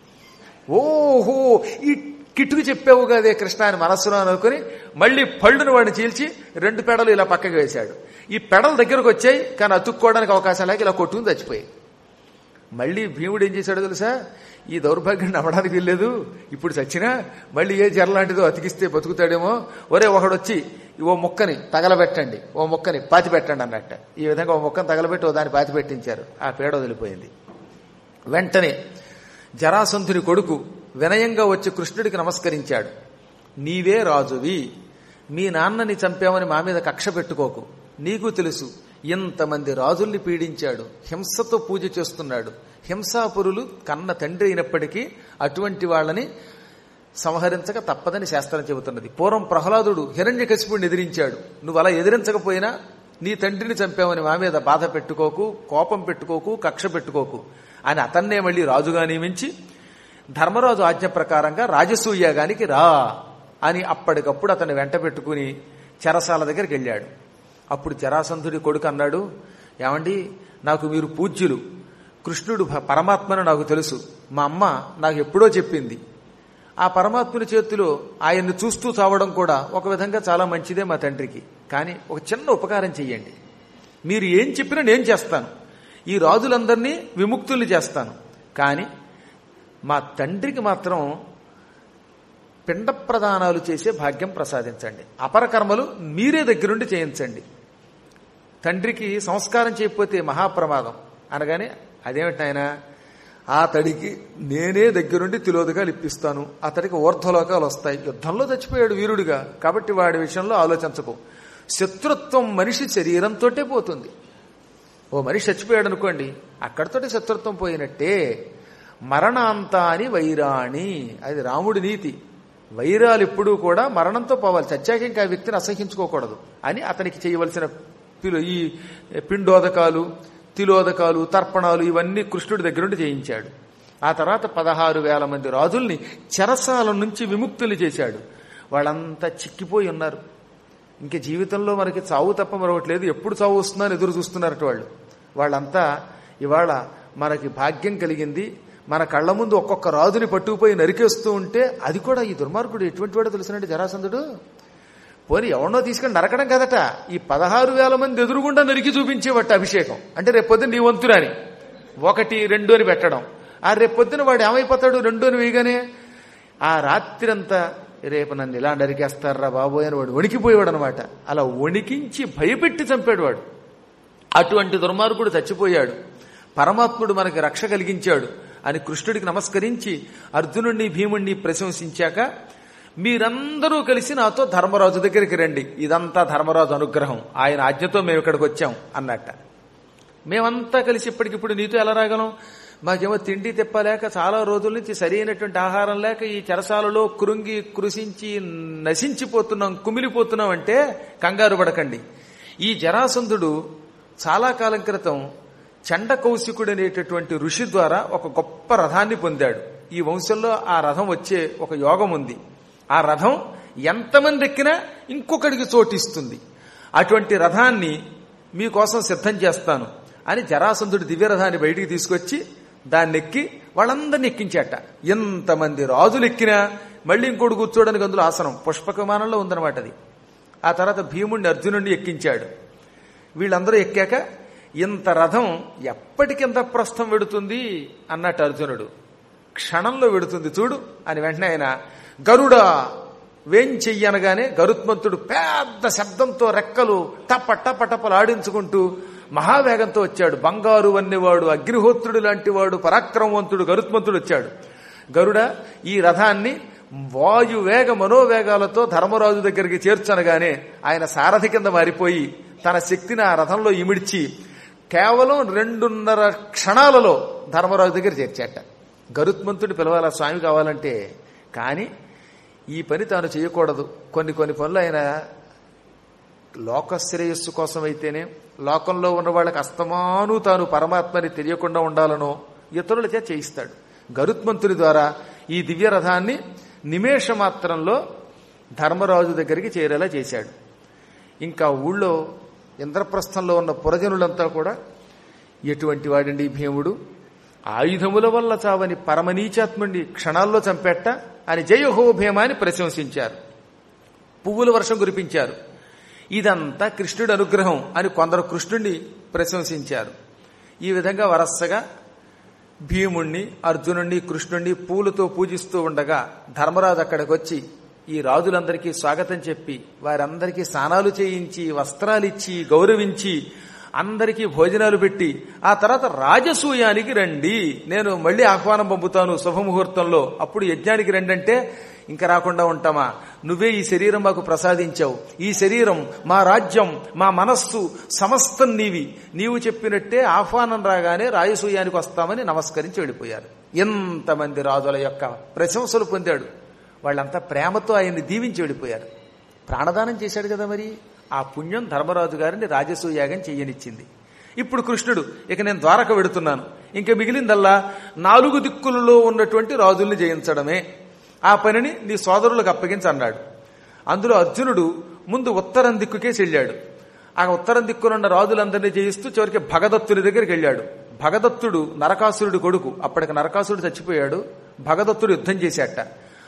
ఓహో ఈ కిట్టుకు చెప్పావు కదే కృష్ణ అని మనస్సులో అనుకుని మళ్ళీ పళ్ళును వాడిని చీల్చి రెండు పెడలు ఇలా పక్కకి వేశాడు ఈ పెడలు దగ్గరకు వచ్చాయి కానీ అతుక్కోవడానికి అవకాశం లేక ఇలా కొట్టుకుని చచ్చిపోయాయి మళ్ళీ భీముడు ఏం చేశాడో తెలుసా ఈ దౌర్భాగ్యం నవ్వడానికి వీల్లేదు ఇప్పుడు చచ్చినా మళ్ళీ ఏ జరలాంటిదో అతికిస్తే బతుకుతాడేమో ఒరే ఒకడొచ్చి ఓ మొక్కని తగలబెట్టండి ఓ మొక్కని పాతి పెట్టండి అన్నట్ట ఈ విధంగా ఓ మొక్కని తగలబెట్టి ఓ దాన్ని పాతి పెట్టించారు ఆ పేడ వదిలిపోయింది వెంటనే జరాసంధుని కొడుకు వినయంగా వచ్చి కృష్ణుడికి నమస్కరించాడు నీవే రాజువి మీ నాన్నని చంపామని మా మీద కక్ష పెట్టుకోకు నీకు తెలుసు ఇంతమంది రాజుల్ని పీడించాడు హింసతో పూజ చేస్తున్నాడు హింసాపురులు కన్న తండ్రి అయినప్పటికీ అటువంటి వాళ్ళని సంహరించక తప్పదని శాస్త్రం చెబుతున్నది పూర్వం ప్రహ్లాదుడు హిరణ్యకశిపుడిని ఎదిరించాడు నువ్వు అలా ఎదిరించకపోయినా నీ తండ్రిని చంపామని మా మీద బాధ పెట్టుకోకు కోపం పెట్టుకోకు కక్ష పెట్టుకోకు అని అతన్నే మళ్ళీ రాజుగా నియమించి ధర్మరాజు ఆజ్ఞ ప్రకారంగా రాజసూయాగానికి రా అని అప్పటికప్పుడు అతన్ని వెంట పెట్టుకుని చెరసాల దగ్గరికి వెళ్ళాడు అప్పుడు జరాసంధుడి కొడుకు అన్నాడు ఏమండి నాకు మీరు పూజ్యులు కృష్ణుడు పరమాత్మను నాకు తెలుసు మా అమ్మ నాకు ఎప్పుడో చెప్పింది ఆ పరమాత్ముని చేతిలో ఆయన్ని చూస్తూ చావడం కూడా ఒక విధంగా చాలా మంచిదే మా తండ్రికి కానీ ఒక చిన్న ఉపకారం చెయ్యండి మీరు ఏం చెప్పినా నేను చేస్తాను ఈ రాజులందరినీ విముక్తుల్ని చేస్తాను కానీ మా తండ్రికి మాత్రం పిండ ప్రదానాలు చేసే భాగ్యం ప్రసాదించండి అపరకర్మలు మీరే దగ్గరుండి చేయించండి తండ్రికి సంస్కారం చేయకపోతే మహాప్రమాదం అనగానే అదేమిటి ఆయన అతడికి నేనే దగ్గరుండి తిలోదకాలు ఇప్పిస్తాను అతడికి ఊర్ధ్వలోకాలు వస్తాయి యుద్ధంలో చచ్చిపోయాడు వీరుడిగా కాబట్టి వాడి విషయంలో ఆలోచించకు శత్రుత్వం మనిషి శరీరంతోటే పోతుంది ఓ మనిషి చచ్చిపోయాడు అనుకోండి అక్కడితోటి శత్రుత్వం పోయినట్టే మరణాంత అని వైరాణి అది రాముడి నీతి వైరాలు ఎప్పుడూ కూడా మరణంతో పోవాలి చచ్చాక ఇంకా ఆ వ్యక్తిని అసహించుకోకూడదు అని అతనికి చేయవలసిన పిలు ఈ పిండోదకాలు తిలోదకాలు తర్పణాలు ఇవన్నీ కృష్ణుడి దగ్గరుండి చేయించాడు ఆ తర్వాత పదహారు వేల మంది రాజుల్ని చెరసాల నుంచి విముక్తులు చేశాడు వాళ్ళంతా చిక్కిపోయి ఉన్నారు ఇంక జీవితంలో మనకి చావు తప్ప మరొకటి లేదు ఎప్పుడు చావు వస్తుందని ఎదురు చూస్తున్నారట వాళ్ళు వాళ్ళంతా ఇవాళ మనకి భాగ్యం కలిగింది మన కళ్ళ ముందు ఒక్కొక్క రాజుని పట్టుకుపోయి నరికేస్తూ ఉంటే అది కూడా ఈ దుర్మార్గుడు ఎటువంటి వాడో తెలిసినట్టు జరాసంధుడు పోనీ ఎవరినో తీసుకొని నరకడం కదట ఈ పదహారు వేల మంది ఎదురుగుండా నరికి చూపించేవట అభిషేకం అంటే రేపొద్దున నీ వంతురాని ఒకటి రెండు అని పెట్టడం ఆ రేపొద్దున వాడు ఏమైపోతాడు రెండు అని వేయగానే ఆ రాత్రంతా రేపు నన్ను ఇలా నరికేస్తారా బాబోయ్ అని వాడు వణికిపోయేవాడు అనమాట అలా వణికించి భయపెట్టి చంపాడు వాడు అటువంటి దుర్మార్గుడు చచ్చిపోయాడు పరమాత్ముడు మనకి రక్ష కలిగించాడు అని కృష్ణుడికి నమస్కరించి అర్జునుడిని భీముణ్ణి ప్రశంసించాక మీరందరూ కలిసి నాతో ధర్మరాజు దగ్గరికి రండి ఇదంతా ధర్మరాజు అనుగ్రహం ఆయన ఆజ్ఞతో మేము ఇక్కడికి వచ్చాం అన్నట్ట మేమంతా కలిసి ఇప్పటికిప్పుడు నీతో ఎలా రాగలం మాకేమో తిండి తిప్పలేక చాలా రోజుల నుంచి సరైనటువంటి ఆహారం లేక ఈ చెరసాలలో కృంగి కృషించి నశించిపోతున్నాం కుమిలిపోతున్నాం అంటే కంగారు పడకండి ఈ జరాసంధుడు చాలా కాలం క్రితం చండ కౌశికుడు అనేటటువంటి ఋషి ద్వారా ఒక గొప్ప రథాన్ని పొందాడు ఈ వంశంలో ఆ రథం వచ్చే ఒక యోగం ఉంది ఆ రథం ఎంతమంది ఎక్కినా ఇంకొకడికి చోటిస్తుంది అటువంటి రథాన్ని మీకోసం సిద్ధం చేస్తాను అని జరాసంధుడి దివ్యరథాన్ని బయటికి తీసుకొచ్చి దాన్ని ఎక్కి వాళ్ళందరినీ ఎక్కించాట ఎంతమంది రాజులు ఎక్కినా మళ్ళీ ఇంకోటి కూర్చోడానికి అందులో ఆసనం పుష్పక విమానంలో ఉందన్నమాట అది ఆ తర్వాత భీముడిని అర్జునుడిని ఎక్కించాడు వీళ్ళందరూ ఎక్కాక ఇంత రథం ఎప్పటికింత ప్రస్థం వెడుతుంది అన్నట్టు అర్జునుడు క్షణంలో వెడుతుంది చూడు అని వెంటనే ఆయన గరుడా వేంచెయ్యి అనగానే గరుత్మంతుడు పెద్ద శబ్దంతో రెక్కలు టప టప టపలు ఆడించుకుంటూ మహావేగంతో వచ్చాడు బంగారు వన్నెవాడు అగ్నిహోత్రుడు లాంటి వాడు పరాక్రమవంతుడు గరుత్మంతుడు వచ్చాడు గరుడ ఈ రథాన్ని వాయువేగ మనోవేగాలతో ధర్మరాజు దగ్గరికి చేర్చనగానే ఆయన సారథి కింద మారిపోయి తన శక్తిని ఆ రథంలో ఇమిడ్చి కేవలం రెండున్నర క్షణాలలో ధర్మరాజు దగ్గర చేర్చాట గరుత్మంతుడు పిలవాల స్వామి కావాలంటే కానీ ఈ పని తాను చేయకూడదు కొన్ని కొన్ని పనులు ఆయన లోక శ్రేయస్సు కోసం అయితేనే లోకంలో ఉన్న వాళ్ళకి అస్తమాను తాను పరమాత్మని తెలియకుండా ఉండాలనో ఇతరుల చేత చేయిస్తాడు గరుత్మంతుని ద్వారా ఈ దివ్య రథాన్ని నిమేష మాత్రంలో ధర్మరాజు దగ్గరికి చేరేలా చేశాడు ఇంకా ఊళ్ళో ఇంద్రప్రస్థంలో ఉన్న పురజనులంతా కూడా ఎటువంటి వాడండి ఈ భీముడు ఆయుధముల వల్ల చావని పరమనీచాత్ముడిని క్షణాల్లో చంపెట్ట అని జయహో భీమ అని ప్రశంసించారు పువ్వుల వర్షం కురిపించారు ఇదంతా కృష్ణుడి అనుగ్రహం అని కొందరు కృష్ణుడిని ప్రశంసించారు ఈ విధంగా వరసగా భీముణ్ణి అర్జునుణ్ణి కృష్ణుణ్ణి పూలతో పూజిస్తూ ఉండగా ధర్మరాజు అక్కడికి వచ్చి ఈ రాజులందరికీ స్వాగతం చెప్పి వారందరికీ స్నానాలు చేయించి వస్త్రాలిచ్చి గౌరవించి అందరికీ భోజనాలు పెట్టి ఆ తర్వాత రాజసూయానికి రండి నేను మళ్ళీ ఆహ్వానం పంపుతాను శుభముహూర్తంలో అప్పుడు యజ్ఞానికి రండి అంటే ఇంకా రాకుండా ఉంటామా నువ్వే ఈ శరీరం మాకు ప్రసాదించావు ఈ శరీరం మా రాజ్యం మా మనస్సు సమస్తం నీవి నీవు చెప్పినట్టే ఆహ్వానం రాగానే రాజసూయానికి వస్తామని నమస్కరించి వెళ్ళిపోయారు ఎంతమంది రాజుల యొక్క ప్రశంసలు పొందాడు వాళ్ళంతా ప్రేమతో ఆయన్ని దీవించి వెళ్ళిపోయారు ప్రాణదానం చేశాడు కదా మరి ఆ పుణ్యం ధర్మరాజు గారిని రాజసూయాగం చెయ్యనిచ్చింది ఇప్పుడు కృష్ణుడు ఇక నేను ద్వారక వెడుతున్నాను ఇంకా మిగిలిందల్లా నాలుగు దిక్కులలో ఉన్నటువంటి రాజుల్ని జయించడమే ఆ పనిని నీ సోదరులకు అప్పగించి అన్నాడు అందులో అర్జునుడు ముందు ఉత్తరం దిక్కుకే చెల్లాడు ఆ ఉత్తరం దిక్కునున్న రాజులందరినీ జయిస్తూ చివరికి భగదత్తుని దగ్గరికి వెళ్ళాడు భగదత్తుడు నరకాసురుడి కొడుకు అప్పటికి నరకాసురుడు చచ్చిపోయాడు భగదత్తుడు యుద్ధం చేశాట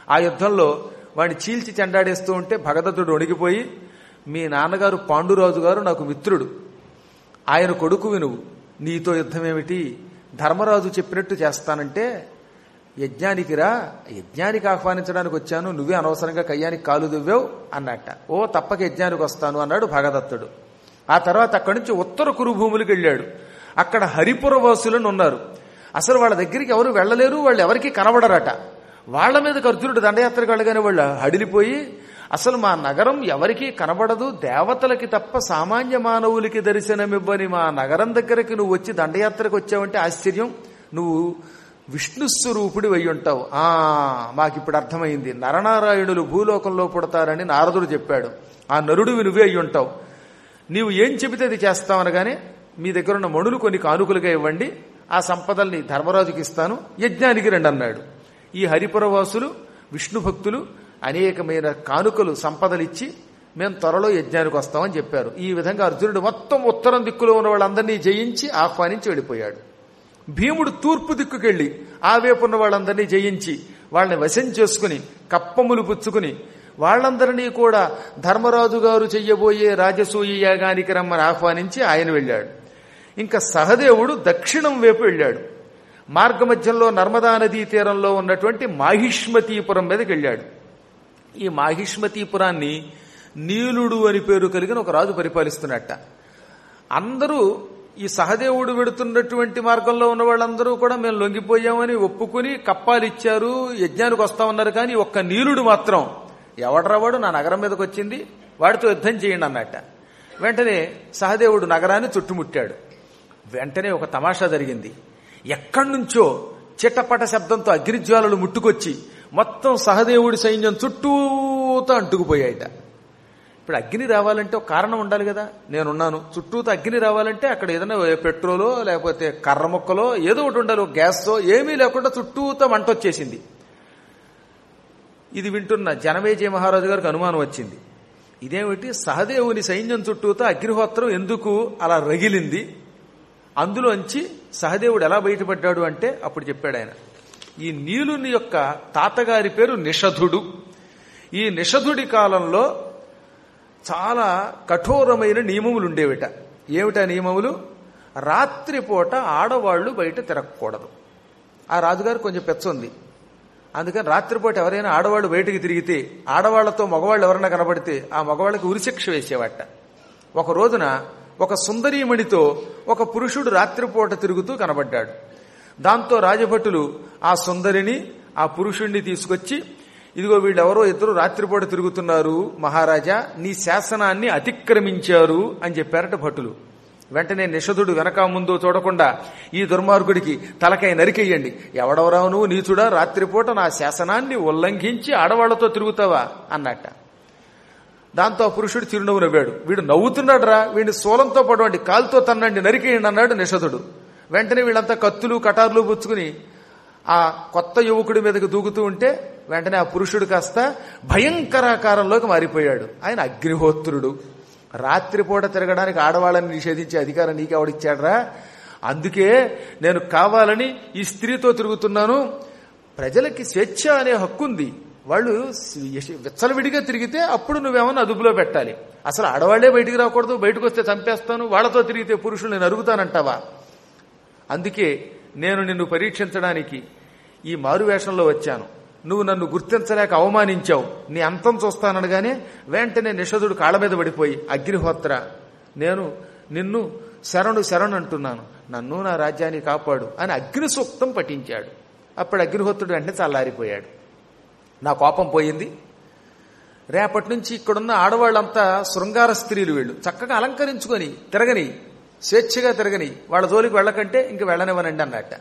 ఆ యుద్ధంలో వాడిని చీల్చి చెండాడేస్తూ ఉంటే భగదత్తుడు వణికిపోయి మీ నాన్నగారు పాండురాజు గారు నాకు మిత్రుడు ఆయన కొడుకువి నువ్వు నీతో యుద్ధం ఏమిటి ధర్మరాజు చెప్పినట్టు చేస్తానంటే యజ్ఞానికి రా యజ్ఞానికి ఆహ్వానించడానికి వచ్చాను నువ్వే అనవసరంగా కయ్యానికి కాలు దువ్వావు అన్నట్ట ఓ తప్పక యజ్ఞానికి వస్తాను అన్నాడు భగదత్తుడు ఆ తర్వాత అక్కడి నుంచి ఉత్తర కురుభూములకు వెళ్ళాడు అక్కడ హరిపురవాసులను ఉన్నారు అసలు వాళ్ళ దగ్గరికి ఎవరు వెళ్ళలేరు వాళ్ళు ఎవరికి కనబడరట వాళ్ళ మీదకి అర్జునుడు దండయాత్రకు వెళ్ళగానే వాళ్ళు హడిలిపోయి అసలు మా నగరం ఎవరికీ కనబడదు దేవతలకి తప్ప సామాన్య మానవులకి దర్శనమివ్వని మా నగరం దగ్గరికి నువ్వు వచ్చి దండయాత్రకు వచ్చావంటే ఆశ్చర్యం నువ్వు విష్ణు స్వరూపుడి అయి ఉంటావు ఆ మాకిప్పుడు అర్థమైంది నరనారాయణులు భూలోకంలో పుడతారని నారదుడు చెప్పాడు ఆ నరుడివి నువ్వే అయి ఉంటావు నీవు ఏం చెబితే అది చేస్తామనగానే మీ దగ్గర ఉన్న మణులు కొన్ని కానుకలుగా ఇవ్వండి ఆ సంపదల్ని ధర్మరాజుకి ఇస్తాను యజ్ఞానికి రండి అన్నాడు ఈ హరిపురవాసులు విష్ణు భక్తులు అనేకమైన కానుకలు సంపదలు ఇచ్చి మేము త్వరలో యజ్ఞానికి వస్తామని చెప్పారు ఈ విధంగా అర్జునుడు మొత్తం ఉత్తరం దిక్కులో ఉన్న వాళ్ళందరినీ జయించి ఆహ్వానించి వెళ్ళిపోయాడు భీముడు తూర్పు దిక్కుకెళ్లి ఆ వైపున్న వాళ్ళందరినీ జయించి వాళ్ళని వశం చేసుకుని కప్పములు పుచ్చుకుని వాళ్ళందరినీ కూడా ధర్మరాజు గారు చెయ్యబోయే రాజసూయ యాగానికి రమ్మని ఆహ్వానించి ఆయన వెళ్ళాడు ఇంకా సహదేవుడు దక్షిణం వైపు వెళ్ళాడు మార్గమధ్యంలో నర్మదా నదీ తీరంలో ఉన్నటువంటి మాహిష్మతీపురం మీదకి వెళ్ళాడు ఈ మాహిష్మతీపురాన్ని నీలుడు అని పేరు కలిగిన ఒక రాజు పరిపాలిస్తున్నట్ట అందరూ ఈ సహదేవుడు వెడుతున్నటువంటి మార్గంలో ఉన్న వాళ్ళందరూ కూడా మేము లొంగిపోయామని ఒప్పుకుని కప్పాలు ఇచ్చారు యజ్ఞానికి వస్తామన్నారు కానీ ఒక్క నీలుడు మాత్రం ఎవడ్రవాడు నా నగరం మీదకి వచ్చింది వాడితో యుద్ధం చేయండి అన్నట్ట వెంటనే సహదేవుడు నగరాన్ని చుట్టుముట్టాడు వెంటనే ఒక తమాషా జరిగింది ఎక్కడి నుంచో చిట్టపట శబ్దంతో అగ్నిజ్వాలలు ముట్టుకొచ్చి మొత్తం సహదేవుడి సైన్యం చుట్టూతో అంటుకుపోయాయిట ఇప్పుడు అగ్ని రావాలంటే ఒక కారణం ఉండాలి కదా నేనున్నాను చుట్టూతో అగ్ని రావాలంటే అక్కడ ఏదైనా పెట్రోలో లేకపోతే కర్ర మొక్కలో ఏదో ఒకటి ఉండాలి ఒక గ్యాస్తో ఏమీ లేకుండా చుట్టూతో మంట వచ్చేసింది ఇది వింటున్న జనమేజయ మహారాజు గారికి అనుమానం వచ్చింది ఇదేమిటి సహదేవుని సైన్యం చుట్టూతో అగ్నిహోత్రం ఎందుకు అలా రగిలింది అందులోంచి సహదేవుడు ఎలా బయటపడ్డాడు అంటే అప్పుడు చెప్పాడు ఆయన ఈ నీలుని యొక్క తాతగారి పేరు నిషధుడు ఈ నిషధుడి కాలంలో చాలా కఠోరమైన నియమములు ఉండేవిట ఏమిటా నియమములు రాత్రిపూట ఆడవాళ్లు బయట తిరగకూడదు ఆ రాజుగారు కొంచెం పెచ్చుంది అందుకని రాత్రిపూట ఎవరైనా ఆడవాళ్ళు బయటికి తిరిగితే ఆడవాళ్లతో మగవాళ్ళు ఎవరైనా కనబడితే ఆ మగవాళ్ళకి ఉరిశిక్ష వేసేవాట ఒక రోజున ఒక సుందరీమణితో ఒక పురుషుడు రాత్రిపూట తిరుగుతూ కనబడ్డాడు దాంతో రాజభటులు ఆ సుందరిని ఆ పురుషుణ్ణి తీసుకొచ్చి ఇదిగో వీళ్ళెవరో ఇద్దరు రాత్రిపూట తిరుగుతున్నారు మహారాజా నీ శాసనాన్ని అతిక్రమించారు అని చెప్పారట భటులు వెంటనే నిషధుడు వెనక ముందు చూడకుండా ఈ దుర్మార్గుడికి తలకై నరికెయ్యండి ఎవడెవరావు నువ్వు నీచుడా రాత్రిపూట నా శాసనాన్ని ఉల్లంఘించి ఆడవాళ్లతో తిరుగుతావా అన్నట్ట దాంతో ఆ పురుషుడు చిరునవ్వు నవ్వాడు వీడు నవ్వుతున్నాడు రా వీడిని సోలంతో పడవండి కాలుతో తన్నండి నరికేయండి అన్నాడు నిషధుడు వెంటనే వీళ్ళంతా కత్తులు కటార్లు పుచ్చుకుని ఆ కొత్త యువకుడి మీదకి దూకుతూ ఉంటే వెంటనే ఆ పురుషుడు కాస్త భయంకరాకారంలోకి మారిపోయాడు ఆయన అగ్నిహోత్రుడు రాత్రిపూట తిరగడానికి ఆడవాళ్ళని నిషేధించే అధికారం నీకెవడిచ్చాడ్రా అందుకే నేను కావాలని ఈ స్త్రీతో తిరుగుతున్నాను ప్రజలకి స్వేచ్ఛ అనే హక్కు ఉంది వాళ్ళు విచ్చలవిడిగా తిరిగితే అప్పుడు నువ్వేమన్నా అదుపులో పెట్టాలి అసలు ఆడవాళ్లే బయటికి రాకూడదు బయటకు వస్తే చంపేస్తాను వాళ్ళతో తిరిగితే పురుషులు నేను అరుగుతానంటావా అందుకే నేను నిన్ను పరీక్షించడానికి ఈ మారువేషంలో వచ్చాను నువ్వు నన్ను గుర్తించలేక అవమానించావు నీ అంతం చూస్తాననగానే వెంటనే నిషధుడు కాళ్ళ మీద పడిపోయి అగ్నిహోత్ర నేను నిన్ను శరణు శరణు అంటున్నాను నన్ను నా రాజ్యాన్ని కాపాడు అని అగ్ని సూక్తం పఠించాడు అప్పుడు అగ్నిహోత్రుడు వెంటనే చల్లారిపోయాడు నా కోపం పోయింది రేపటి నుంచి ఇక్కడున్న ఆడవాళ్ళంతా శృంగార స్త్రీలు వీళ్ళు చక్కగా అలంకరించుకొని తిరగని స్వేచ్ఛగా తిరగని వాళ్ళ జోలికి వెళ్ళకంటే ఇంక వెళ్ళనివ్వనండి అన్నట్ట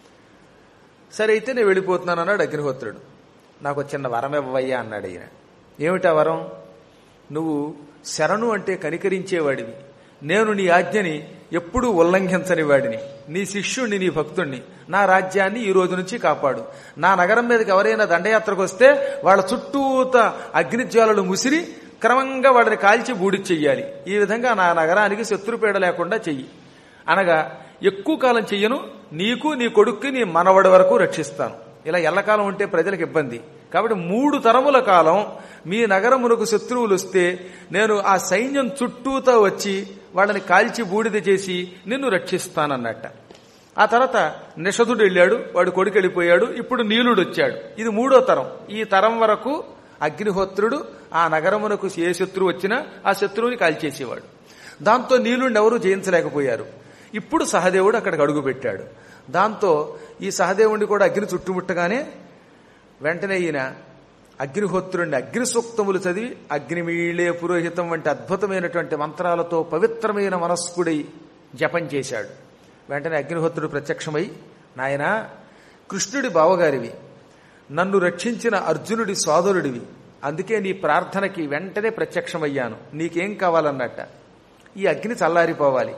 సరే అయితే నేను వెళ్ళిపోతున్నాను అన్నాడు అగ్నిహోత్రుడు నాకు చిన్న వరం ఇవ్వయ్యా అన్నాడు ఈయన ఏమిటా వరం నువ్వు శరణు అంటే కనికరించేవాడివి నేను నీ ఆజ్ఞని ఎప్పుడూ ఉల్లంఘించని వాడిని నీ శిష్యుణ్ణి నీ భక్తుణ్ణి నా రాజ్యాన్ని ఈ రోజు నుంచి కాపాడు నా నగరం మీదకి ఎవరైనా దండయాత్రకు వస్తే వాళ్ళ చుట్టూత అగ్నిజ్వాలలు ముసిరి క్రమంగా వాడిని కాల్చి బూడి చెయ్యాలి ఈ విధంగా నా నగరానికి శత్రుపీడ లేకుండా చెయ్యి అనగా ఎక్కువ కాలం చెయ్యను నీకు నీ కొడుక్కి నీ మనవడి వరకు రక్షిస్తాను ఇలా ఎల్లకాలం ఉంటే ప్రజలకు ఇబ్బంది కాబట్టి మూడు తరముల కాలం మీ నగరమునకు శత్రువులు వస్తే నేను ఆ సైన్యం చుట్టూతో వచ్చి వాళ్ళని కాల్చి బూడిద చేసి నిన్ను రక్షిస్తానన్నట్ట ఆ తర్వాత నిషధుడు వెళ్ళాడు వాడు కొడుకు వెళ్ళిపోయాడు ఇప్పుడు నీలుడు వచ్చాడు ఇది మూడో తరం ఈ తరం వరకు అగ్నిహోత్రుడు ఆ నగరమునకు ఏ శత్రువు వచ్చినా ఆ శత్రువుని కాల్చేసేవాడు దాంతో నీలుడిని ఎవరూ జయించలేకపోయారు ఇప్పుడు సహదేవుడు అక్కడికి అడుగు పెట్టాడు దాంతో ఈ సహదేవుడిని కూడా అగ్ని చుట్టుముట్టగానే వెంటనే ఈయన అగ్నిహోత్రుడిని అగ్ని సూక్తములు చదివి అగ్నిమీళే పురోహితం వంటి అద్భుతమైనటువంటి మంత్రాలతో పవిత్రమైన మనస్కుడై జపం చేశాడు వెంటనే అగ్నిహోత్రుడు ప్రత్యక్షమై నాయనా కృష్ణుడి బావగారివి నన్ను రక్షించిన అర్జునుడి సోదరుడివి అందుకే నీ ప్రార్థనకి వెంటనే ప్రత్యక్షమయ్యాను నీకేం కావాలన్నట్ట ఈ అగ్ని చల్లారిపోవాలి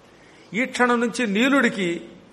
ఈ క్షణం నుంచి నీలుడికి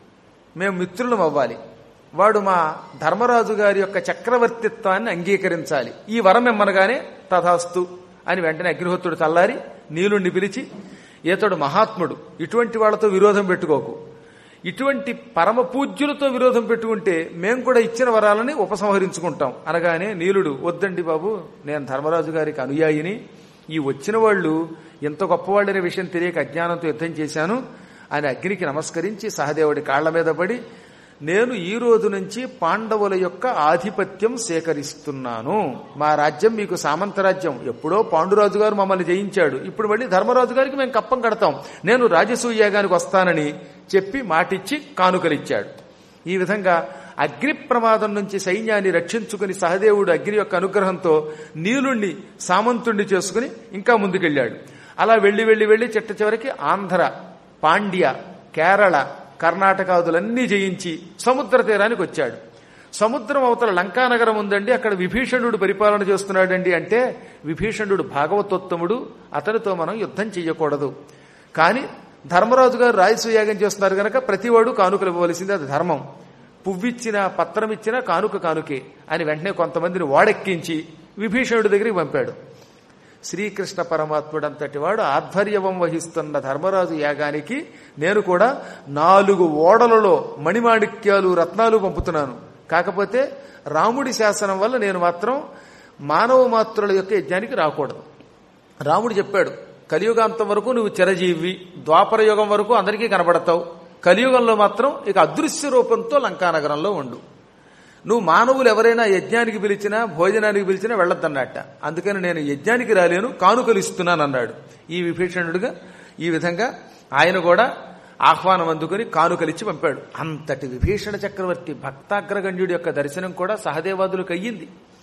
మేము మిత్రులం అవ్వాలి వాడు మా ధర్మరాజు గారి యొక్క చక్రవర్తిత్వాన్ని అంగీకరించాలి ఈ వరం ఇమ్మనగానే తథాస్తు అని వెంటనే అగ్నిహోత్రుడు చల్లారి నీలుణ్ణి పిలిచి ఏతడు మహాత్ముడు ఇటువంటి వాళ్ళతో విరోధం పెట్టుకోకు ఇటువంటి పరమ పూజ్యులతో విరోధం పెట్టుకుంటే మేము కూడా ఇచ్చిన వరాలని ఉపసంహరించుకుంటాం అనగానే నీలుడు వద్దండి బాబు నేను ధర్మరాజు గారికి అనుయాయిని ఈ వచ్చిన వాళ్ళు ఎంత గొప్పవాళ్ళనే విషయం తెలియక అజ్ఞానంతో యుద్ధం చేశాను అని అగ్నికి నమస్కరించి సహదేవుడి కాళ్ల మీద పడి నేను ఈ రోజు నుంచి పాండవుల యొక్క ఆధిపత్యం సేకరిస్తున్నాను మా రాజ్యం మీకు సామంతరాజ్యం ఎప్పుడో పాండురాజు గారు మమ్మల్ని జయించాడు ఇప్పుడు మళ్ళీ ధర్మరాజు గారికి మేము కప్పం కడతాం నేను రాజసూయాగానికి వస్తానని చెప్పి మాటిచ్చి కానుకలిచ్చాడు ఈ విధంగా అగ్ని ప్రమాదం నుంచి సైన్యాన్ని రక్షించుకుని సహదేవుడు అగ్ని యొక్క అనుగ్రహంతో నీలుణ్ణి సామంతుణ్ణి చేసుకుని ఇంకా ముందుకెళ్ళాడు అలా వెళ్లి వెళ్లి వెళ్లి చిట్ట చివరికి ఆంధ్ర పాండ్య కేరళ కర్ణాటకాదులన్నీ జయించి సముద్ర తీరానికి వచ్చాడు సముద్రం అవతల లంకానగరం ఉందండి అక్కడ విభీషణుడు పరిపాలన చేస్తున్నాడండి అంటే విభీషణుడు భాగవతోత్తముడు అతనితో మనం యుద్ధం చెయ్యకూడదు కానీ ధర్మరాజు గారు రాజసూయాగం చేస్తున్నారు కనుక ప్రతివాడు కానుకలు ఇవ్వవలసింది అది ధర్మం పువ్విచ్చినా పత్రం ఇచ్చినా కానుక కానుకే అని వెంటనే కొంతమందిని వాడెక్కించి విభీషణుడి దగ్గరికి పంపాడు శ్రీకృష్ణ పరమాత్ముడంతటి వాడు ఆధ్వర్యవం వహిస్తున్న ధర్మరాజు యాగానికి నేను కూడా నాలుగు ఓడలలో మణిమాణిక్యాలు రత్నాలు పంపుతున్నాను కాకపోతే రాముడి శాసనం వల్ల నేను మాత్రం మానవ మాత్రుల యొక్క యజ్ఞానికి రాకూడదు రాముడు చెప్పాడు కలియుగాంతం వరకు నువ్వు చిరజీవి ద్వాపర యుగం వరకు అందరికీ కనబడతావు కలియుగంలో మాత్రం ఇక అదృశ్య రూపంతో లంకానగరంలో ఉండు నువ్వు మానవులు ఎవరైనా యజ్ఞానికి పిలిచినా భోజనానికి పిలిచినా వెళ్ళొద్దన్నట్ట అందుకని నేను యజ్ఞానికి రాలేను కానుకలు ఇస్తున్నాను అన్నాడు ఈ విభీషణుడిగా ఈ విధంగా ఆయన కూడా ఆహ్వానం అందుకుని కానుకలిచ్చి పంపాడు అంతటి విభీషణ చక్రవర్తి భక్తాగ్రగణ్యుడి యొక్క దర్శనం కూడా సహదేవాదులకు అయ్యింది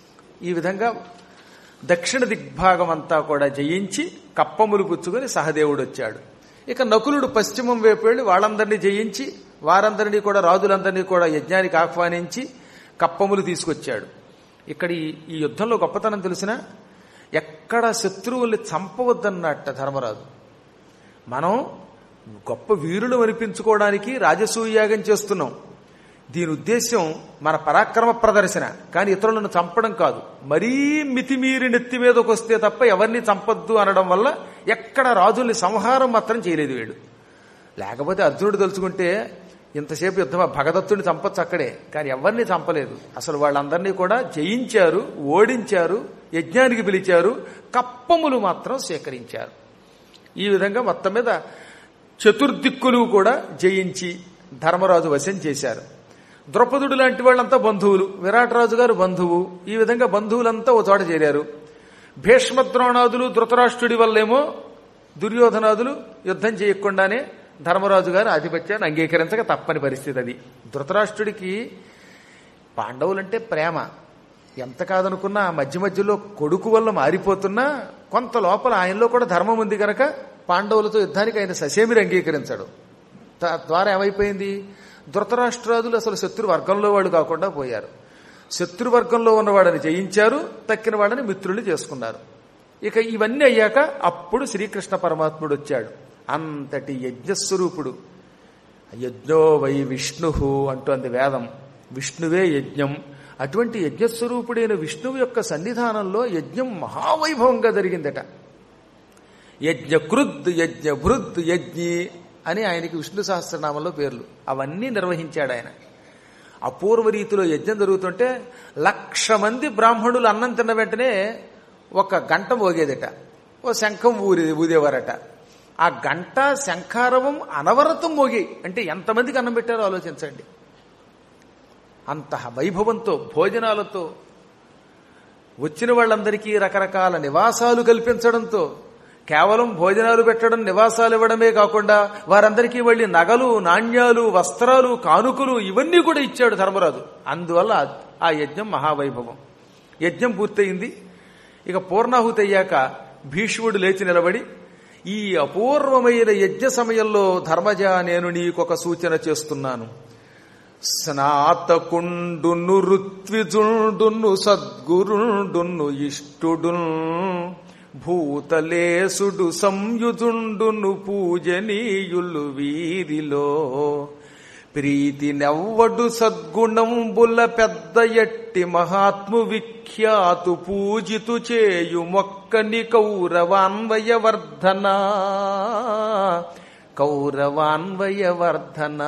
ఈ విధంగా దక్షిణ దిగ్భాగం అంతా కూడా జయించి కప్పములు పుచ్చుకొని సహదేవుడు వచ్చాడు ఇక నకులుడు పశ్చిమం వైపు వెళ్ళి వాళ్ళందరినీ జయించి వారందరినీ కూడా రాజులందరినీ కూడా యజ్ఞానికి ఆహ్వానించి కప్పములు తీసుకొచ్చాడు ఇక్కడ ఈ- ఈ యుద్ధంలో గొప్పతనం తెలిసిన ఎక్కడ శత్రువుల్ని చంపవద్దన్నట్ట ధర్మరాజు మనం గొప్ప వీరులు అనిపించుకోవడానికి రాజసూయాగం చేస్తున్నాం దీని ఉద్దేశ్యం మన పరాక్రమ ప్రదర్శన కానీ ఇతరులను చంపడం కాదు మరీ మితిమీరి నెత్తి మీదకి వస్తే తప్ప ఎవరిని చంపొద్దు అనడం వల్ల ఎక్కడ రాజుల్ని సంహారం మాత్రం చేయలేదు వీడు లేకపోతే అర్జునుడు తలుచుకుంటే ఇంతసేపు యుద్ధం భగదత్తుని చంపొచ్చు అక్కడే కానీ ఎవరిని చంపలేదు అసలు వాళ్ళందరినీ కూడా జయించారు ఓడించారు యజ్ఞానికి పిలిచారు కప్పములు మాత్రం సేకరించారు ఈ విధంగా మొత్తం మీద చతుర్దిక్కులు కూడా జయించి ధర్మరాజు వశం చేశారు ద్రౌపదుడు లాంటి వాళ్ళంతా బంధువులు విరాటరాజు గారు బంధువు ఈ విధంగా బంధువులంతా ఓ చోట చేరారు భీష్మద్రోణాదులు ధృతరాష్ట్రుడి వల్లేమో దుర్యోధనాదులు యుద్ధం చేయకుండానే ధర్మరాజు గారు ఆధిపత్యాన్ని అంగీకరించక తప్పని పరిస్థితి అది ధృతరాష్ట్రుడికి పాండవులంటే ప్రేమ ఎంత కాదనుకున్నా ఆ మధ్య మధ్యలో కొడుకు వల్ల మారిపోతున్నా కొంత లోపల ఆయనలో కూడా ధర్మం ఉంది కనుక పాండవులతో యుద్ధానికి ఆయన ససేమిరి అంగీకరించాడు తద్వారా ఏమైపోయింది ధృతరాష్ట్రాదులు అసలు శత్రు వర్గంలో వాళ్ళు కాకుండా పోయారు శత్రువర్గంలో ఉన్నవాడని జయించారు తక్కిన వాడని మిత్రులు చేసుకున్నారు ఇక ఇవన్నీ అయ్యాక అప్పుడు శ్రీకృష్ణ పరమాత్ముడు వచ్చాడు అంతటి యజ్ఞస్వరూపుడు యజ్ఞో వై విష్ణు అంటోంది వేదం విష్ణువే యజ్ఞం అటువంటి యజ్ఞస్వరూపుడైన విష్ణువు యొక్క సన్నిధానంలో యజ్ఞం మహావైభవంగా జరిగిందట యజ్ఞకృద్ యజ్ఞ భృద్ యజ్ఞి అని ఆయనకి విష్ణు సహస్రనామంలో పేర్లు అవన్నీ నిర్వహించాడు ఆయన అపూర్వ రీతిలో యజ్ఞం జరుగుతుంటే లక్ష మంది బ్రాహ్మణులు అన్నం తిన్న వెంటనే ఒక గంట మోగేదట ఓ శంఖం ఊరి ఊదేవారట ఆ గంట శంఖారవం అనవరతం మోగి అంటే ఎంతమందికి అన్నం పెట్టారో ఆలోచించండి అంత వైభవంతో భోజనాలతో వచ్చిన వాళ్ళందరికీ రకరకాల నివాసాలు కల్పించడంతో కేవలం భోజనాలు పెట్టడం నివాసాలు ఇవ్వడమే కాకుండా వారందరికీ వెళ్ళి నగలు నాణ్యాలు వస్త్రాలు కానుకలు ఇవన్నీ కూడా ఇచ్చాడు ధర్మరాజు అందువల్ల ఆ యజ్ఞం మహావైభవం యజ్ఞం పూర్తయింది ఇక పూర్ణాహుతి అయ్యాక భీష్ముడు లేచి నిలబడి ఈ అపూర్వమైన యజ్ఞ సమయంలో ధర్మజ నేను నీకొక సూచన చేస్తున్నాను స్నాతకుండును ఋత్విజుండును సద్గురుండును ఇష్టుడున్ భూతలేసుడు సంయుజుండును పూజనీయులు వీరిలో ప్రీతి నెవ్వడు సద్గుణంబుల పెద్ద ఎట్టి మహాత్ము విఖ్యాతు పూజితు చేయు మొక్కని కౌరవాన్వయవర్ధన కౌరవాన్వయవర్ధన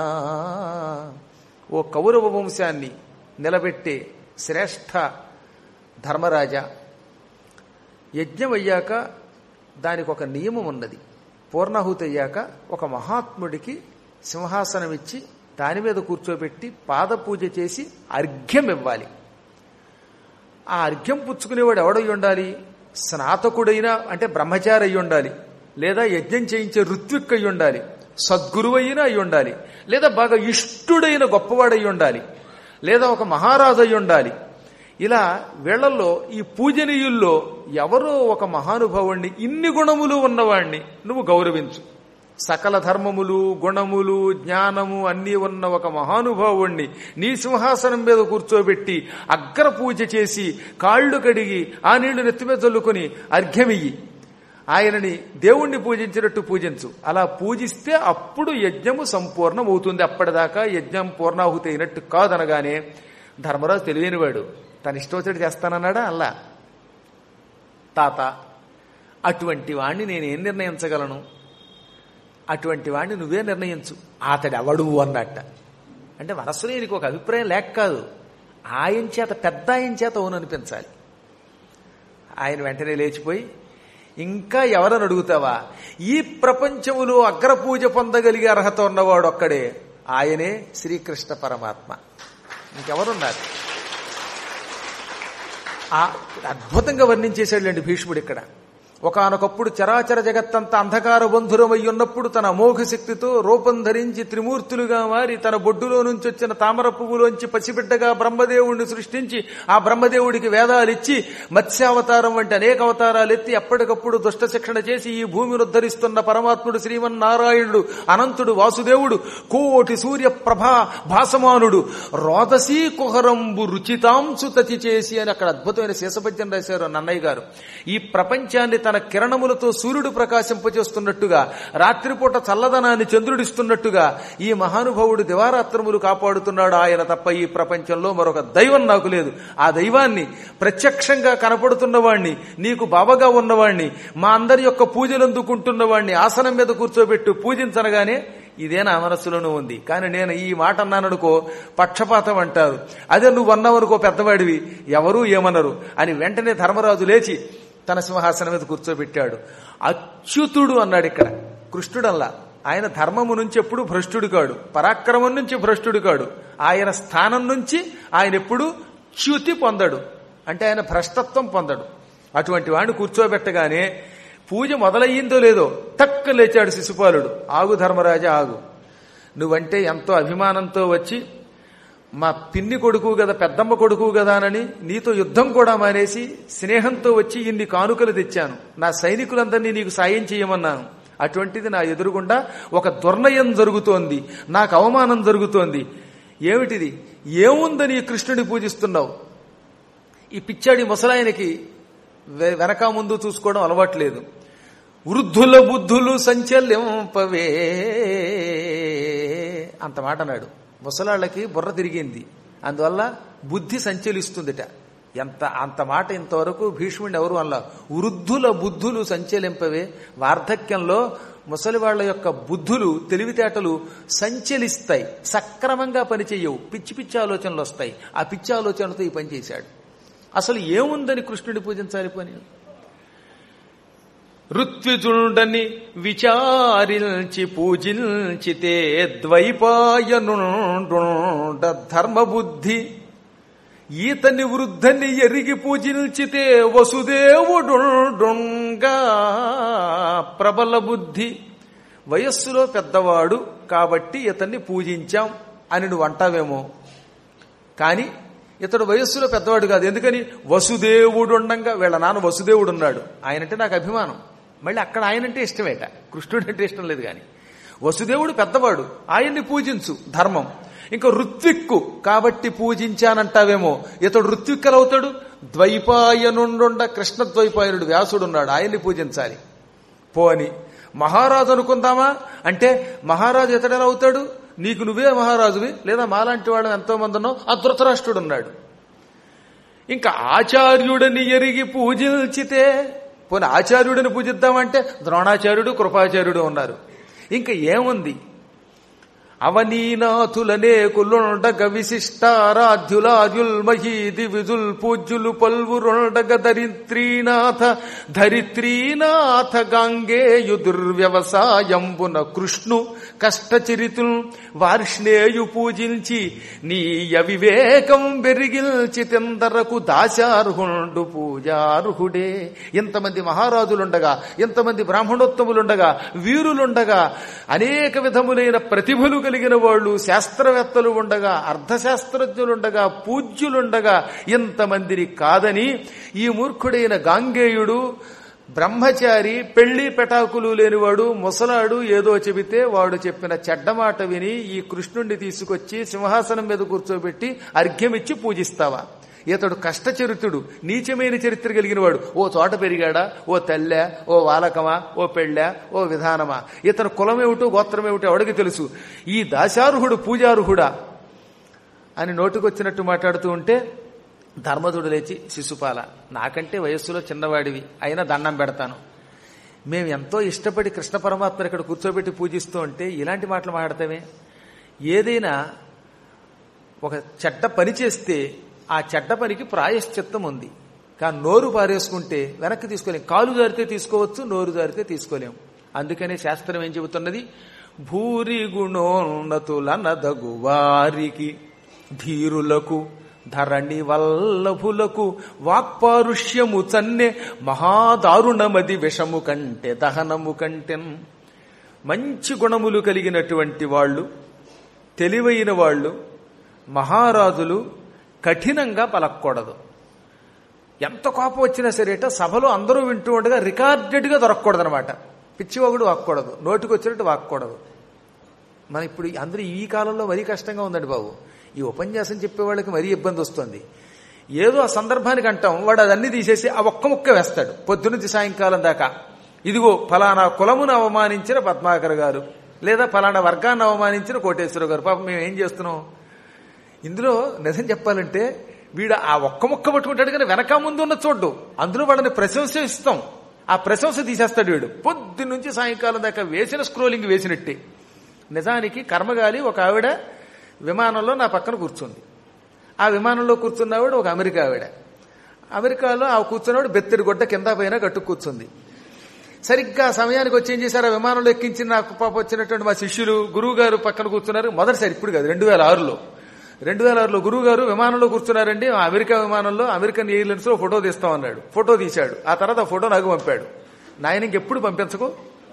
ఓ కౌరవ వంశాన్ని నిలబెట్టే శ్రేష్ఠ ధర్మరాజా యజ్ఞం అయ్యాక దానికి ఒక నియమం ఉన్నది పూర్ణాహుతి అయ్యాక ఒక మహాత్ముడికి సింహాసనం ఇచ్చి దాని మీద కూర్చోబెట్టి పాద పూజ చేసి అర్ఘ్యం ఇవ్వాలి ఆ అర్ఘ్యం పుచ్చుకునేవాడు ఎవడై ఉండాలి స్నాతకుడైనా అంటే బ్రహ్మచారి అయి ఉండాలి లేదా యజ్ఞం చేయించే ఋత్విక్ అయి ఉండాలి సద్గురువైనా అయి ఉండాలి లేదా బాగా ఇష్టుడైన గొప్పవాడై ఉండాలి లేదా ఒక మహారాజు అయి ఉండాలి ఇలా వీళ్లలో ఈ పూజనీయుల్లో ఎవరో ఒక మహానుభావుణ్ణి ఇన్ని గుణములు ఉన్నవాణ్ణి నువ్వు గౌరవించు సకల ధర్మములు గుణములు జ్ఞానము అన్నీ ఉన్న ఒక మహానుభావుణ్ణి నీ సింహాసనం మీద కూర్చోబెట్టి అగ్ర పూజ చేసి కాళ్ళు కడిగి ఆ నీళ్లు నెత్తిమీద చల్లుకొని అర్ఘ్యమియ్యి ఆయనని దేవుణ్ణి పూజించినట్టు పూజించు అలా పూజిస్తే అప్పుడు యజ్ఞము సంపూర్ణమవుతుంది అప్పటిదాకా యజ్ఞం పూర్ణాహుతి అయినట్టు కాదనగానే ధర్మరాజు తెలియనివాడు తన ఇష్టోచడి చేస్తానన్నాడా అల్లా తాత అటువంటి వాణ్ణి నేనేం నిర్ణయించగలను అటువంటి వాణ్ణి నువ్వే నిర్ణయించు అతడు ఎవడు అన్నట్ట అంటే మనస్సులో నీకు ఒక అభిప్రాయం లేక కాదు ఆయన చేత పెద్ద ఆయన చేత అవుననిపించాలి ఆయన వెంటనే లేచిపోయి ఇంకా ఎవరని అడుగుతావా ఈ ప్రపంచములో అగ్రపూజ పొందగలిగే అర్హత ఉన్నవాడు ఒక్కడే ఆయనే శ్రీకృష్ణ పరమాత్మ ఇంకెవరున్నారు ఆ అద్భుతంగా వర్ణించేశాడులేండి భీష్ముడు ఇక్కడ ఒకనొకప్పుడు చరాచర జగత్తంతా అంధకార బంధురమై ఉన్నప్పుడు తన అమోఘ శక్తితో రూపం ధరించి త్రిమూర్తులుగా మారి తన బొడ్డులో నుంచి వచ్చిన తామర పువ్వులోంచి పసిబిడ్డగా బ్రహ్మదేవుడిని సృష్టించి ఆ బ్రహ్మదేవుడికి వేదాలు ఇచ్చి మత్స్యావతారం వంటి అనేక అవతారాలు ఎత్తి ఎప్పటికప్పుడు దుష్ట శిక్షణ చేసి ఈ భూమిని ఉద్ధరిస్తున్న పరమాత్ముడు శ్రీమన్నారాయణుడు అనంతుడు వాసుదేవుడు కోటి సూర్య ప్రభా భాసమానుడు రోదసీ కుహరంబు రుచితాంశు తతి చేసి అని అక్కడ అద్భుతమైన శేషపద్యం రాశారు నన్నయ్య గారు ఈ ప్రపంచాన్ని తన కిరణములతో సూర్యుడు ప్రకాశింపచేస్తున్నట్టుగా రాత్రిపూట చల్లదనాన్ని చంద్రుడిస్తున్నట్టుగా ఈ మహానుభావుడు దివారాత్రములు కాపాడుతున్నాడు ఆయన తప్ప ఈ ప్రపంచంలో మరొక దైవం నాకు లేదు ఆ దైవాన్ని ప్రత్యక్షంగా కనపడుతున్నవాణ్ణి నీకు బావగా ఉన్నవాణ్ణి మా అందరి యొక్క పూజలు అందుకుంటున్నవాణ్ణి ఆసనం మీద కూర్చోబెట్టు పూజించనగానే ఇదే నా మనస్సులోనూ ఉంది కానీ నేను ఈ మాట అన్నాననుకో పక్షపాతం అంటారు అదే నువ్వు అన్నావనుకో పెద్దవాడివి ఎవరూ ఏమనరు అని వెంటనే ధర్మరాజు లేచి తన సింహాసనం మీద కూర్చోబెట్టాడు అచ్యుతుడు అన్నాడు ఇక్కడ కృష్ణుడల్లా ఆయన ధర్మము నుంచి ఎప్పుడు భ్రష్టుడు కాడు పరాక్రమం నుంచి భ్రష్టుడు కాడు ఆయన స్థానం నుంచి ఆయన ఎప్పుడు చ్యుతి పొందడు అంటే ఆయన భ్రష్టత్వం పొందడు అటువంటి వాడిని కూర్చోబెట్టగానే పూజ మొదలయ్యిందో లేదో టక్క లేచాడు శిశుపాలుడు ఆగు ధర్మరాజా ఆగు నువ్వంటే ఎంతో అభిమానంతో వచ్చి మా పిన్ని కొడుకు కదా పెద్దమ్మ కొడుకు కదా అని నీతో యుద్ధం కూడా మానేసి స్నేహంతో వచ్చి ఇన్ని కానుకలు తెచ్చాను నా సైనికులందరినీ నీకు సాయం చేయమన్నాను అటువంటిది నా ఎదురుగుండా ఒక దుర్నయం జరుగుతోంది నాకు అవమానం జరుగుతోంది ఏమిటిది ఏముందని కృష్ణుడి పూజిస్తున్నావు ఈ పిచ్చాడి ముసలాయనకి వె- వెనక ముందు చూసుకోవడం అలవాట్లేదు వృద్ధుల బుద్ధులు సంచల్యంపవే అంత మాట అన్నాడు ముసలాళ్ళకి బుర్ర తిరిగింది అందువల్ల బుద్ధి సంచలిస్తుందిట ఎంత అంత మాట ఇంతవరకు భీష్ముడిని ఎవరు అలా వృద్ధుల బుద్ధులు సంచలింపవే వార్ధక్యంలో ముసలి వాళ్ళ యొక్క బుద్ధులు తెలివితేటలు సంచలిస్తాయి సక్రమంగా పనిచేయవు పిచ్చి పిచ్చి ఆలోచనలు వస్తాయి ఆ పిచ్చి ఆలోచనలతో ఈ పని చేశాడు అసలు ఏముందని కృష్ణుడి పూజించాలి పని ఋత్విజుండని విచారించి పూజించితే ద్వైపాయనుండ ధర్మబుద్ధి ఈతని వృద్ధని ఎరిగి పూజించితే వసుదేవుడుంగా ప్రబల బుద్ధి వయస్సులో పెద్దవాడు కాబట్టి ఇతన్ని పూజించాం అని నువ్వు అంటావేమో కానీ ఇతడు వయస్సులో పెద్దవాడు కాదు ఎందుకని వసుదేవుడు ఉండంగా వీళ్ళ నాన్న వసుదేవుడు ఉన్నాడు ఆయనంటే నాకు అభిమానం మళ్ళీ అక్కడ ఆయనంటే ఇష్టమేట కృష్ణుడు అంటే ఇష్టం లేదు కానీ వసుదేవుడు పెద్దవాడు ఆయన్ని పూజించు ధర్మం ఇంకా ఋత్విక్కు కాబట్టి పూజించానంటావేమో ఇతడు ఋత్విక్కలవుతాడు ద్వైపాయనుండ కృష్ణ ద్వైపాయనుడు వ్యాసుడున్నాడు ఆయన్ని పూజించాలి పోని మహారాజు అనుకుందామా అంటే మహారాజు ఇతడెలా అవుతాడు నీకు నువ్వే మహారాజువి లేదా మాలాంటి వాడు ఎంతో మంది ఉన్నావు ఆ ధృతరాష్ట్రుడు ఉన్నాడు ఇంకా ఆచార్యుడని ఎరిగి పూజించితే పోనీ ఆచార్యుడిని పూజిద్దామంటే ద్రోణాచార్యుడు కృపాచార్యుడు ఉన్నారు ఇంకా ఏముంది అవనీనాథులనే కులుండగ విశిష్టారాధ్యులార్యుల్ మహీది విధుల్ పూజ్యులు పల్వురుండగ ధరిత్రీనాథ ధరిత్రీనాథ గాంగేయు దుర్వ్యవసాయంబున కృష్ణు కష్టచరితుల్ వార్ష్ణేయు పూజించి నీ అవివేకం బెరిగిల్చి తిందరకు దాశార్హుండు పూజార్హుడే ఇంతమంది మహారాజులుండగా ఇంతమంది బ్రాహ్మణోత్తములుండగా వీరులుండగా అనేక విధములైన ప్రతిభలు కలిగిన వాళ్ళు శాస్త్రవేత్తలు ఉండగా అర్థశాస్త్రజ్ఞులుండగా పూజ్యులుండగా ఇంతమందిని కాదని ఈ మూర్ఖుడైన గాంగేయుడు బ్రహ్మచారి పెళ్లి పెటాకులు లేనివాడు ముసలాడు ఏదో చెబితే వాడు చెప్పిన చెడ్డ మాట విని ఈ కృష్ణుణ్ణి తీసుకొచ్చి సింహాసనం మీద కూర్చోబెట్టి అర్ఘ్యమిచ్చి పూజిస్తావా ఇతడు కష్టచరిత్రుడు నీచమైన చరిత్ర కలిగిన వాడు ఓ చోట పెరిగాడా ఓ తల్లె ఓ వాలకమా ఓ పెళ్ళా ఓ విధానమా ఇతను కులమేమిటో గోత్రమేమిటో ఎవడికి తెలుసు ఈ దాశార్హుడు పూజార్హుడా అని నోటుకొచ్చినట్టు మాట్లాడుతూ ఉంటే ధర్మదుడు లేచి శిశుపాల నాకంటే వయస్సులో చిన్నవాడివి అయినా దండం పెడతాను మేము ఎంతో ఇష్టపడి కృష్ణ పరమాత్మ ఇక్కడ కూర్చోబెట్టి పూజిస్తూ ఉంటే ఇలాంటి మాటలు మాట్లాడతామే ఏదైనా ఒక చెడ్డ పని చేస్తే ఆ చెడ్డ పనికి ప్రాయశ్చిత్తం ఉంది కానీ నోరు పారేసుకుంటే వెనక్కి తీసుకోలేం కాలు జారితే తీసుకోవచ్చు నోరు జారితే తీసుకోలేం అందుకనే శాస్త్రం ఏం చెబుతున్నది భూరి గుణోన్నతులనదగు వారికి ధీరులకు ధరణి వల్లభులకు వాక్పారుష్యము చన్నె మహాదారుణమది విషము కంటే దహనము కంటెన్ మంచి గుణములు కలిగినటువంటి వాళ్ళు తెలివైన వాళ్ళు మహారాజులు కఠినంగా పలకూడదు ఎంత కోపం వచ్చినా సరేట సభలో అందరూ వింటూ ఉండగా రికార్డెడ్గా దొరకకూడదు అనమాట పిచ్చివాగుడు వాక్కూడదు నోటికి వచ్చినట్టు వాక్కూడదు మన ఇప్పుడు అందరూ ఈ కాలంలో మరీ కష్టంగా ఉందండి బాబు ఈ ఉపన్యాసం చెప్పే వాళ్ళకి మరీ ఇబ్బంది వస్తుంది ఏదో ఆ సందర్భానికి అంటాం వాడు అదన్నీ తీసేసి ఆ ఒక్క ముక్క వేస్తాడు పొద్దునుంచి సాయంకాలం దాకా ఇదిగో ఫలానా కులమును అవమానించిన పద్మాకర్ గారు లేదా ఫలానా వర్గాన్ని అవమానించిన కోటేశ్వర గారు పాపం మేము ఏం చేస్తున్నాం ఇందులో నిజం చెప్పాలంటే వీడు ఆ ఒక్క ముక్క పట్టుకుంటాడు కానీ వెనక ముందు ఉన్న చూడ్డు అందులో వాళ్ళని ప్రశంస ఇస్తాం ఆ ప్రశంస తీసేస్తాడు వీడు పొద్దు నుంచి సాయంకాలం దాకా వేసిన స్క్రోలింగ్ వేసినట్టే నిజానికి కర్మగాలి ఒక ఆవిడ విమానంలో నా పక్కన కూర్చుంది ఆ విమానంలో కూర్చున్నవాడు ఒక అమెరికా ఆవిడ అమెరికాలో ఆ కూర్చున్నవాడు బెత్తడి గుడ్డ కింద పైన కట్టు కూర్చుంది సరిగ్గా సమయానికి వచ్చి ఏం చేశారు ఆ విమానంలో ఎక్కించి నాకు పాప వచ్చినటువంటి మా శిష్యులు గురువు గారు పక్కన కూర్చున్నారు మొదటిసారి ఇప్పుడు కాదు రెండు వేల ఆరులో రెండు వేల ఆరులో గురువు గారు విమానంలో కూర్చున్నారండి ఆ అమెరికా విమానంలో అమెరికన్ ఎయిర్లైన్స్ లో ఫోటో తీస్తామన్నాడు ఫోటో తీశాడు ఆ తర్వాత ఆ ఫోటో నాకు పంపాడు నాయన ఇంకెప్పుడు పంపించకు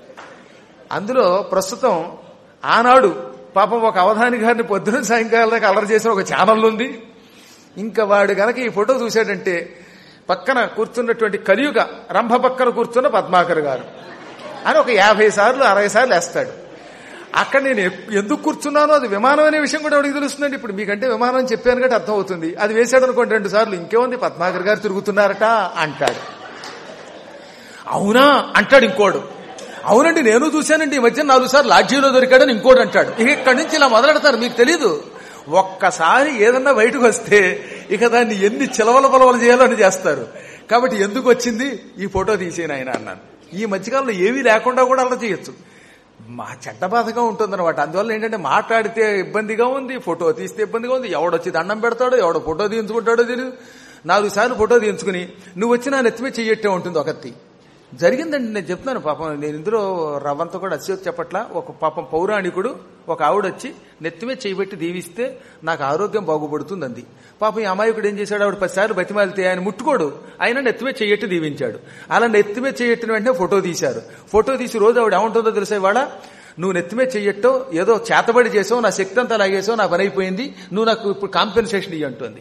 అందులో ప్రస్తుతం ఆనాడు పాపం ఒక అవధాని గారిని పొద్దున సాయంకాలం దాకా అలర్ చేసిన ఒక ఛానల్ ఉంది ఇంకా వాడు గనక ఈ ఫోటో చూశాడంటే పక్కన కూర్చున్నటువంటి కలియుగ రంభ పక్కన కూర్చున్న పద్మాకర్ గారు అని ఒక యాభై సార్లు అరవై సార్లు వేస్తాడు అక్కడ నేను ఎక్- ఎందుకు కూర్చున్నానో అది విమానం అనే విషయం కూడా ఎవరికి తెలుస్తుందండి ఇప్పుడు మీకంటే విమానం అని చెప్పాను కాబట్టి అర్థం అవుతుంది అది వేశాడు అనుకోండి రెండు సార్లు ఇంకేముంది పద్మాకర్ గారు తిరుగుతున్నారట అంటాడు అవునా అంటాడు ఇంకోడు అవునండి నేను చూశానండి ఈ మధ్య నాలుగు సార్లు లాడ్జీలో దొరికాడని ఇంకోటి అంటాడు ఇక ఇక్కడి నుంచి ఇలా మొదలెడతారు మీకు తెలీదు ఒక్కసారి ఏదన్నా బయటకు వస్తే ఇక దాన్ని ఎన్ని చిలవల పొలవలు చేయాలో అని చేస్తారు కాబట్టి ఎందుకు వచ్చింది ఈ ఫోటో తీసేయను ఆయన అన్నాను ఈ మధ్యకాలంలో ఏమీ లేకుండా కూడా అలా చేయొచ్చు మా చెడ్డ బాధగా ఉంటుందన్నమాట అందువల్ల ఏంటంటే మాట్లాడితే ఇబ్బందిగా ఉంది ఫోటో తీస్తే ఇబ్బందిగా ఉంది ఎవడొచ్చి దండం పెడతాడో ఎవడో ఫోటో తీయించుకుంటాడో తెలియదు నాలుగు సార్లు ఫోటో తీయించుకుని నువ్వు వచ్చి నా నెత్తిమే చెయ్యట్టే ఉంటుంది ఒకటి జరిగిందండి నేను చెప్తున్నాను పాపం నేను ఇందులో రవ్వంతా కూడా అస్యోక్ చెప్పట్లా ఒక పాపం పౌరాణికుడు ఒక ఆవిడ వచ్చి నెత్తిమే చేయబెట్టి దీవిస్తే నాకు ఆరోగ్యం బాగుపడుతుంది అంది పాపం ఈ అమాయకుడు ఏం చేశాడు ఆవిడ పదిసార్లు బతిమాలితే ఆయన ముట్టుకోడు ఆయన నెత్తిమే చెయ్యట్టి దీవించాడు అలా నెత్తిమే చెయ్యట్టిన వెంటనే ఫోటో తీశారు ఫోటో తీసి రోజు ఆవిడ ఏముంటుందో తెలిసే వాళ్ళ నువ్వు నెత్తిమే చెయ్యట్టో ఏదో చేతబడి చేసావు నా శక్తి అంతా లాగేసావు నా పని అయిపోయింది నువ్వు నాకు ఇప్పుడు కాంపెన్సేషన్ ఇయ్యి అంటుంది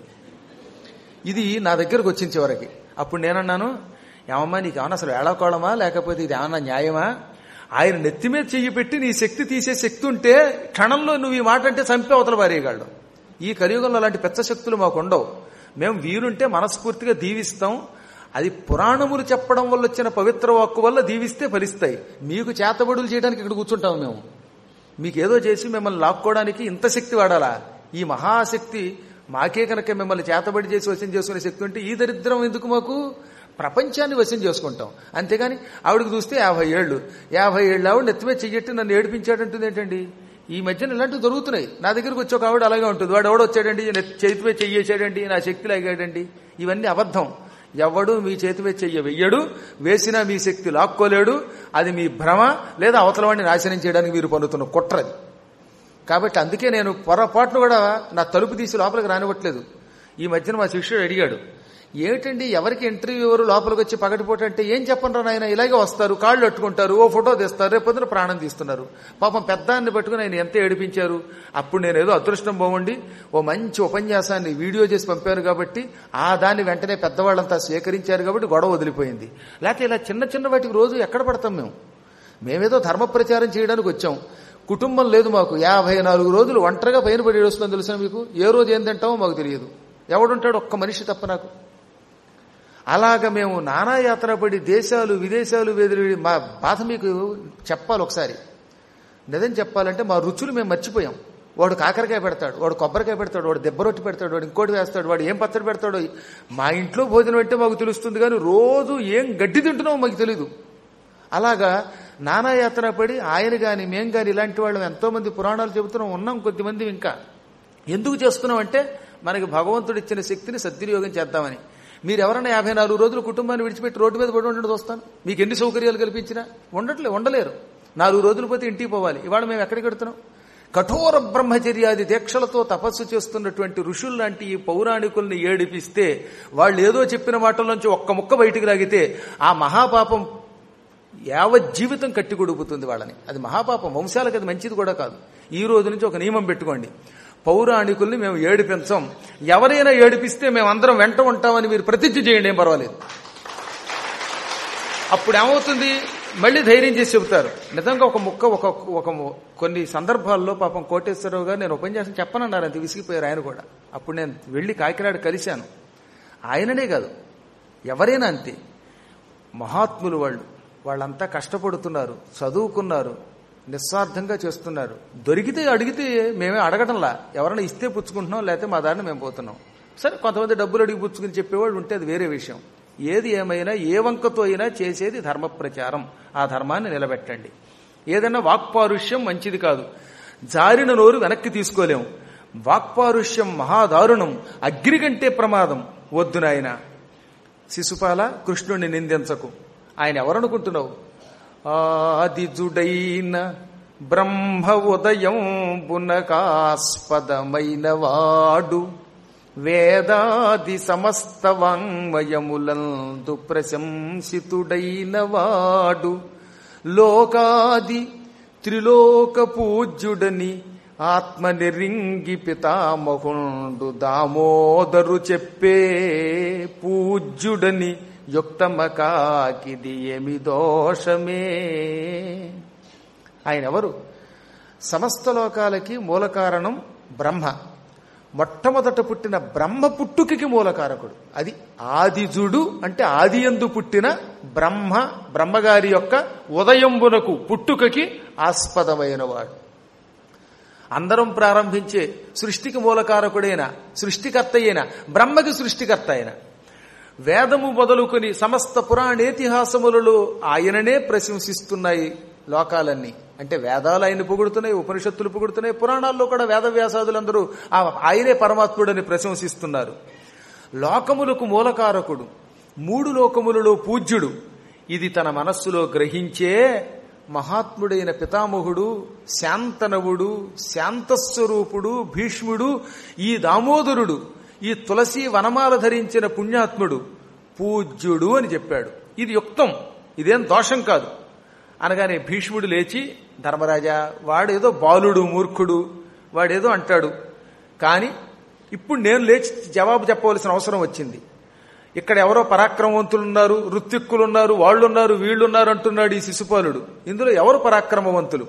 ఇది నా దగ్గరకు వచ్చిన చివరికి అప్పుడు నేనన్నాను ఏమమ్మా నీకు ఏమన్నా అసలు వేళాకోళమా లేకపోతే ఇది ఏమన్నా న్యాయమా ఆయన నెత్తి మీద చెయ్యి పెట్టి నీ శక్తి తీసే శక్తి ఉంటే క్షణంలో నువ్వు ఈ మాట అంటే చంపే అవతల పారేయగాళ్ళు ఈ కలియుగంలో అలాంటి పెద్ద శక్తులు మాకు ఉండవు మేము వీరుంటే మనస్ఫూర్తిగా దీవిస్తాం అది పురాణములు చెప్పడం వల్ల వచ్చిన పవిత్ర వాక్కు వల్ల దీవిస్తే ఫలిస్తాయి మీకు చేతబడులు చేయడానికి ఇక్కడ కూర్చుంటాం మేము మీకేదో చేసి మిమ్మల్ని లాక్కోవడానికి ఇంత శక్తి వాడాలా ఈ మహాశక్తి మాకే కనుక మిమ్మల్ని చేతబడి చేసి వశం చేసుకునే శక్తి ఉంటే ఈ దరిద్రం ఎందుకు మాకు ప్రపంచాన్ని వశం చేసుకుంటాం అంతేగాని ఆవిడకి చూస్తే యాభై ఏళ్ళు యాభై ఏళ్ళు ఆవిడ నెత్తిమే చెయ్యట్టి నన్ను ఏడిపించాడంటుంది ఏంటండి ఈ మధ్యన ఇలాంటివి దొరుకుతున్నాయి నా దగ్గరకు వచ్చి ఒక ఆవిడ అలాగే ఉంటుంది వాడు ఎవడో వచ్చాడండి నెత్తి చేతిపై చెయ్యేసాడండి నా శక్తి లాగాడండి ఇవన్నీ అబద్ధం ఎవడు మీ చేతిపై చెయ్య వెయ్యడు వేసినా మీ శక్తి లాక్కోలేడు అది మీ భ్రమ లేదా అవతల వాడిని నాశనం చేయడానికి మీరు పన్నుతున్న కుట్రది కాబట్టి అందుకే నేను పొరపాటును కూడా నా తలుపు తీసి లోపలికి రానివ్వట్లేదు ఈ మధ్యన మా శిష్యుడు అడిగాడు ఏమిటండి ఎవరికి ఇంటర్వ్యూ ఎవరు లోపలికి వచ్చి పగటిపోట అంటే ఏం చెప్పండి నాయన ఇలాగే వస్తారు కాళ్ళు అట్టుకుంటారు ఓ ఫోటో తీస్తారు రేపు పొద్దున ప్రాణం తీస్తున్నారు పాపం పెద్దాన్ని పట్టుకుని ఆయన ఎంత ఏడిపించారు అప్పుడు నేను ఏదో అదృష్టం బాగుండి ఓ మంచి ఉపన్యాసాన్ని వీడియో చేసి పంపారు కాబట్టి ఆ దాన్ని వెంటనే పెద్దవాళ్ళంతా స్వీకరించారు కాబట్టి గొడవ వదిలిపోయింది లేకపోతే ఇలా చిన్న చిన్న వాటికి రోజు ఎక్కడ పడతాం మేము మేమేదో ధర్మ ప్రచారం చేయడానికి వచ్చాం కుటుంబం లేదు మాకు యాభై నాలుగు రోజులు ఒంటరిగా పైన పడి ఏడుస్తుందని తెలుసా మీకు ఏ రోజు ఏం తింటామో మాకు తెలియదు ఎవడుంటాడు ఒక్క మనిషి తప్ప నాకు అలాగ మేము నానా యాత్ర పడి దేశాలు విదేశాలు వెదిరి మా బాధ మీకు చెప్పాలి ఒకసారి నిజం చెప్పాలంటే మా రుచులు మేము మర్చిపోయాం వాడు కాకరకాయ పెడతాడు వాడు కొబ్బరికాయ పెడతాడు వాడు దెబ్బ రొట్టి పెడతాడు వాడు ఇంకోటి వేస్తాడు వాడు ఏం పచ్చడి పెడతాడో మా ఇంట్లో భోజనం అంటే మాకు తెలుస్తుంది కానీ రోజు ఏం గడ్డి తింటున్నామో మాకు తెలీదు అలాగా నానా యాత్ర పడి ఆయన గాని మేం గాని ఇలాంటి వాళ్ళం ఎంతో మంది పురాణాలు చెబుతున్నాం ఉన్నాం కొద్దిమంది ఇంకా ఎందుకు చేస్తున్నాం అంటే మనకి భగవంతుడు ఇచ్చిన శక్తిని సద్వినియోగం చేద్దామని మీరు ఎవరైనా యాభై నాలుగు రోజులు కుటుంబాన్ని విడిచిపెట్టి రోడ్డు మీద పడి ఉండడం చూస్తాను మీకు ఎన్ని సౌకర్యాలు కల్పించినా ఉండట్లే ఉండలేరు నాలుగు రోజులు పోతే ఇంటికి పోవాలి ఇవాళ మేము ఎక్కడికి వెడుతున్నాం కఠోర బ్రహ్మచర్యాది దీక్షలతో తపస్సు చేస్తున్నటువంటి ఋషులు లాంటి ఈ పౌరాణికుల్ని ఏడిపిస్తే వాళ్ళు ఏదో చెప్పిన మాటల్లోంచి ఒక్క ముక్క బయటికి లాగితే ఆ మహాపాపం యావత్ జీవితం కట్టి కొడుకుతుంది వాళ్ళని అది మహాపాపం వంశాలకు అది మంచిది కూడా కాదు ఈ రోజు నుంచి ఒక నియమం పెట్టుకోండి పౌరాణికుల్ని మేము ఏడిపించం ఎవరైనా ఏడిపిస్తే మేము అందరం వెంట ఉంటామని మీరు ప్రతిజ్ఞ చేయండి ఏం పర్వాలేదు అప్పుడు ఏమవుతుంది మళ్ళీ ధైర్యం చేసి చెబుతారు నిజంగా ఒక ముక్క ఒక ఒక కొన్ని సందర్భాల్లో పాపం కోటేశ్వరరావు గారు నేను ఉపన్యాసం చెప్పనన్నారు అంత విసిగిపోయారు ఆయన కూడా అప్పుడు నేను వెళ్ళి కాకినాడ కలిశాను ఆయననే కాదు ఎవరైనా అంతే మహాత్ములు వాళ్ళు వాళ్ళంతా కష్టపడుతున్నారు చదువుకున్నారు నిస్వార్థంగా చేస్తున్నారు దొరికితే అడిగితే మేమే అడగటంలా ఎవరైనా ఇస్తే పుచ్చుకుంటున్నాం లేకపోతే మా దారిని మేము పోతున్నాం సరే కొంతమంది డబ్బులు అడిగి పుచ్చుకుని చెప్పేవాళ్ళు ఉంటే అది వేరే విషయం ఏది ఏమైనా ఏ వంకతో అయినా చేసేది ధర్మ ప్రచారం ఆ ధర్మాన్ని నిలబెట్టండి ఏదైనా వాక్పారుష్యం మంచిది కాదు జారిన నోరు వెనక్కి తీసుకోలేము వాక్పారుష్యం మహాదారుణం అగ్ని కంటే ప్రమాదం వద్దు నాయన శిశుపాల కృష్ణుణ్ణి నిందించకు ఆయన ఎవరనుకుంటున్నావు ఆదిజుడైన బ్రహ్మ ఉదయం బునకాస్పదమైన వాడు వేదాది సమస్త వాంగ్మయములందు ప్రశంసితుడైన వాడు లోకాది త్రిలోక పూజ్యుడని ఆత్మ నిరింగి పితామహుండు దామోదరు చెప్పే పూజ్యుడని యుక్తమకాకిది ఏమి దోషమే ఆయన ఎవరు సమస్త లోకాలకి మూల కారణం బ్రహ్మ మొట్టమొదట పుట్టిన బ్రహ్మ పుట్టుకకి మూలకారకుడు అది ఆదిజుడు అంటే ఆదియందు పుట్టిన బ్రహ్మ బ్రహ్మగారి యొక్క ఉదయంబునకు పుట్టుకకి ఆస్పదమైన వాడు అందరం ప్రారంభించే సృష్టికి మూలకారకుడైన సృష్టికర్త అయిన బ్రహ్మకి సృష్టికర్త అయిన వేదము మొదలుకొని సమస్త పురాణేతిహాసములలో ఆయననే ప్రశంసిస్తున్నాయి లోకాలన్నీ అంటే వేదాలు ఆయన పొగుడుతున్నాయి ఉపనిషత్తులు పొగుడుతున్నాయి పురాణాల్లో కూడా వేదవ్యాసాదులందరూ ఆ ఆయనే పరమాత్ముడని ప్రశంసిస్తున్నారు లోకములకు మూలకారకుడు మూడు లోకములలో పూజ్యుడు ఇది తన మనస్సులో గ్రహించే మహాత్ముడైన పితామహుడు శాంతనవుడు శాంతస్వరూపుడు భీష్ముడు ఈ దామోదరుడు ఈ తులసి వనమాల ధరించిన పుణ్యాత్ముడు పూజ్యుడు అని చెప్పాడు ఇది యుక్తం ఇదేం దోషం కాదు అనగానే భీష్ముడు లేచి ధర్మరాజా వాడేదో బాలుడు మూర్ఖుడు వాడేదో అంటాడు కానీ ఇప్పుడు నేను లేచి జవాబు చెప్పవలసిన అవసరం వచ్చింది ఇక్కడ ఎవరో పరాక్రమవంతులు ఉన్నారు ఋత్విక్కులు ఉన్నారు వాళ్ళున్నారు వీళ్ళున్నారు అంటున్నాడు ఈ శిశుపాలుడు ఇందులో ఎవరు పరాక్రమవంతులు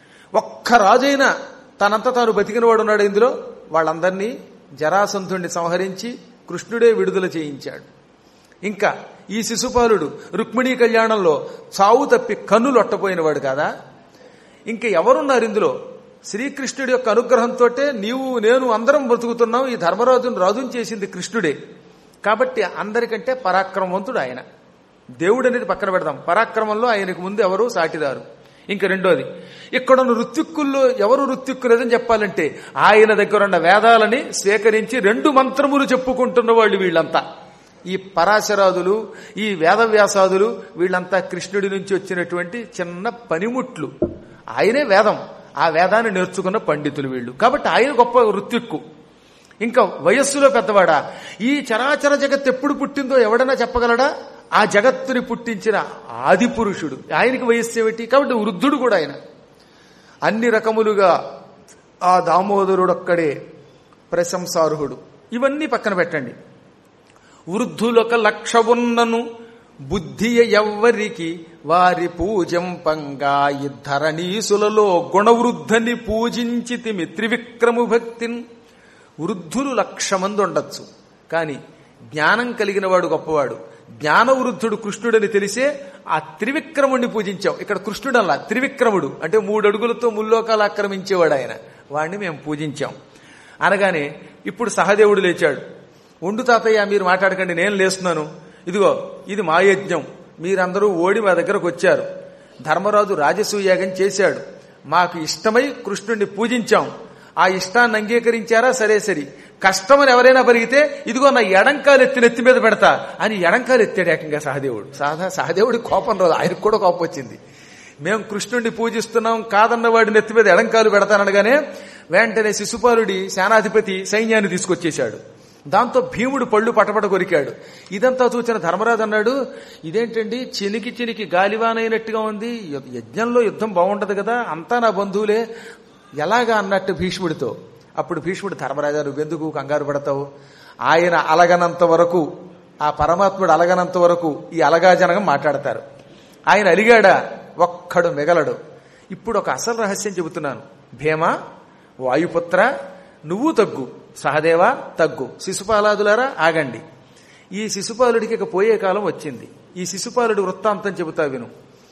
ఒక్క రాజైనా తనంత తాను బతికినవాడు ఉన్నాడు ఇందులో వాళ్ళందరినీ జరాసంధుణ్ణి సంహరించి కృష్ణుడే విడుదల చేయించాడు ఇంకా ఈ శిశుపాలుడు రుక్మిణీ కళ్యాణంలో చావు తప్పి కన్నులు ఒట్టపోయినవాడు కాదా ఇంకా ఎవరున్నారు ఇందులో శ్రీకృష్ణుడి యొక్క అనుగ్రహంతో నీవు నేను అందరం బ్రతుకుతున్నాం ఈ ధర్మరాజును రాజుని చేసింది కృష్ణుడే కాబట్టి అందరికంటే పరాక్రమవంతుడు ఆయన దేవుడు అనేది పక్కన పెడదాం పరాక్రమంలో ఆయనకు ముందు ఎవరు సాటిదారు ఇంక రెండోది ఇక్కడున్న ఋత్విక్కుల్లో ఎవరు ఋత్విక్కులేదని చెప్పాలంటే ఆయన దగ్గర ఉన్న వేదాలని స్వీకరించి రెండు మంత్రములు చెప్పుకుంటున్న వాళ్ళు వీళ్ళంతా ఈ పరాశరాదులు ఈ వేదవ్యాసాదులు వీళ్ళంతా కృష్ణుడి నుంచి వచ్చినటువంటి చిన్న పనిముట్లు ఆయనే వేదం ఆ వేదాన్ని నేర్చుకున్న పండితులు వీళ్ళు కాబట్టి ఆయన గొప్ప ఋత్విక్కు ఇంకా వయస్సులో పెద్దవాడా ఈ చరాచర జగత్ ఎప్పుడు పుట్టిందో ఎవడన్నా చెప్పగలడా ఆ జగత్తుని పుట్టించిన ఆది పురుషుడు ఆయనకి వయస్సు ఏమిటి కాబట్టి వృద్ధుడు కూడా ఆయన అన్ని రకములుగా ఆ దామోదరుడొక్కడే ప్రశంసార్హుడు ఇవన్నీ పక్కన పెట్టండి వృద్ధులొక లక్ష ఉన్నను బుద్ధియ ఎవ్వరికి వారి పూజంపంగా ఇద్ధరణీసులలో గుణవృద్ధని పూజించితిమి త్రివిక్రము భక్తిన్ వృద్ధులు లక్ష మంది ఉండొచ్చు కానీ జ్ఞానం కలిగిన వాడు గొప్పవాడు జ్ఞానవృద్ధుడు కృష్ణుడని తెలిసే ఆ త్రివిక్రముడిని పూజించాం ఇక్కడ కృష్ణుడు అలా త్రివిక్రముడు అంటే మూడు అడుగులతో ముల్లోకాలు ఆక్రమించేవాడు ఆయన వాడిని మేము పూజించాం అనగానే ఇప్పుడు సహదేవుడు లేచాడు ఉండు తాతయ్య మీరు మాట్లాడకండి నేను లేస్తున్నాను ఇదిగో ఇది మా యజ్ఞం మీరందరూ ఓడి మా దగ్గరకు వచ్చారు ధర్మరాజు రాజసూయాగం చేశాడు మాకు ఇష్టమై కృష్ణుడిని పూజించాం ఆ ఇష్టాన్ని అంగీకరించారా సరే సరి కష్టమని ఎవరైనా పరిగితే ఇదిగో నా ఎడంకాలు ఎత్తి నెత్తి మీద పెడతా అని ఎడంకాలు ఎత్తాడు ఏకంగా సహదేవుడు సాధా సహదేవుడి కోపం రాదు ఆయనకు కూడా కోపం వచ్చింది మేము కృష్ణుడిని పూజిస్తున్నాం కాదన్న వాడి నెత్తి మీద ఎడంకాలు పెడతాననగానే వెంటనే శిశుపాలుడి సేనాధిపతి సైన్యాన్ని తీసుకొచ్చేశాడు దాంతో భీముడు పళ్ళు పటపట కొరికాడు ఇదంతా చూసిన ధర్మరాజు అన్నాడు ఇదేంటండి చినికి చినికి గాలివానైనట్టుగా ఉంది యజ్ఞంలో యుద్ధం బాగుండదు కదా అంతా నా బంధువులే ఎలాగా అన్నట్టు భీష్ముడితో అప్పుడు భీష్ముడు ధర్మరాజా నువ్వెందుకు కంగారు పడతావు ఆయన అలగనంత వరకు ఆ పరమాత్ముడు అలగనంత వరకు ఈ అలగాజనగం మాట్లాడతారు ఆయన అలిగాడా ఒక్కడు మిగలడు ఇప్పుడు ఒక అసలు రహస్యం చెబుతున్నాను భీమ వాయుపుత్ర నువ్వు తగ్గు సహదేవ తగ్గు శిశుపాలాదులారా ఆగండి ఈ శిశుపాలుడికి ఇక పోయే కాలం వచ్చింది ఈ శిశుపాలుడి వృత్తాంతం చెబుతా విను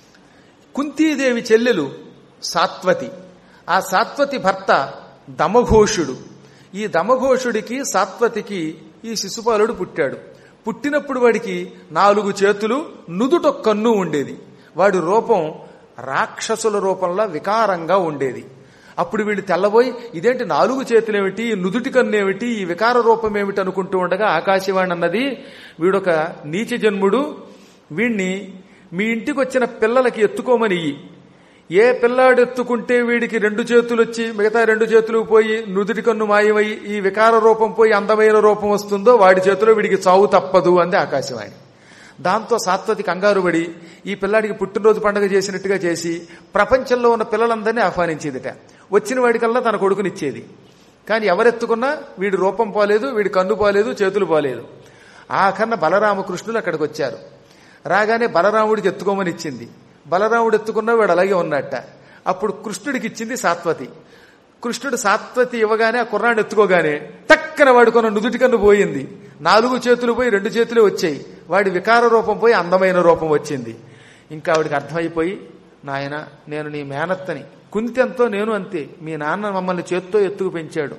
కుంతీదేవి చెల్లెలు సాత్వతి ఆ సాత్వతి భర్త దమఘోషుడు ఈ దమఘోషుడికి సాత్వతికి ఈ శిశుపాలుడు పుట్టాడు పుట్టినప్పుడు వాడికి నాలుగు చేతులు నుదుటొక్క కన్ను ఉండేది వాడి రూపం రాక్షసుల రూపంలో వికారంగా ఉండేది అప్పుడు వీళ్ళు తెల్లబోయి ఇదేంటి నాలుగు చేతులేమిటి నుదుటి కన్ను ఏమిటి ఈ వికార రూపం ఏమిటి అనుకుంటూ ఉండగా ఆకాశవాణి అన్నది వీడొక నీచ జన్ముడు వీణ్ణి మీ ఇంటికి వచ్చిన పిల్లలకి ఎత్తుకోమని ఇయ్యి. ఏ పిల్లాడు ఎత్తుకుంటే వీడికి రెండు చేతులు వచ్చి మిగతా రెండు చేతులు పోయి నుదుటి కన్ను మాయమై ఈ వికార రూపం పోయి అందమైన రూపం వస్తుందో వాడి చేతిలో వీడికి చావు తప్పదు అంది ఆకాశవాణి దాంతో సాత్వతి కంగారు పడి ఈ పిల్లాడికి పుట్టినరోజు పండుగ చేసినట్టుగా చేసి ప్రపంచంలో ఉన్న పిల్లలందరినీ ఆహ్వానించేదిట వచ్చిన వాడికల్లా తన కొడుకునిచ్చేది కానీ ఎవరెత్తుకున్నా వీడి రూపం పోలేదు వీడి కన్ను పోలేదు చేతులు పోలేదు ఆఖరణ బలరామకృష్ణులు అక్కడికి వచ్చారు రాగానే బలరాముడికి ఎత్తుకోమని ఇచ్చింది బలరాముడు ఎత్తుకున్నా వాడు అలాగే ఉన్నట్ట అప్పుడు కృష్ణుడికి ఇచ్చింది సాత్వతి కృష్ణుడు సాత్వతి ఇవ్వగానే ఆ కుర్రాడు ఎత్తుకోగానే టక్కన వాడుకున్న నుదుటి కన్ను పోయింది నాలుగు చేతులు పోయి రెండు చేతులే వచ్చాయి వాడి వికార రూపం పోయి అందమైన రూపం వచ్చింది ఇంకా ఆవిడికి అర్థమైపోయి నాయన నేను నీ మేనత్తని కుంతి ఎంతో నేను అంతే మీ నాన్న మమ్మల్ని చేత్తో ఎత్తుకు పెంచాడు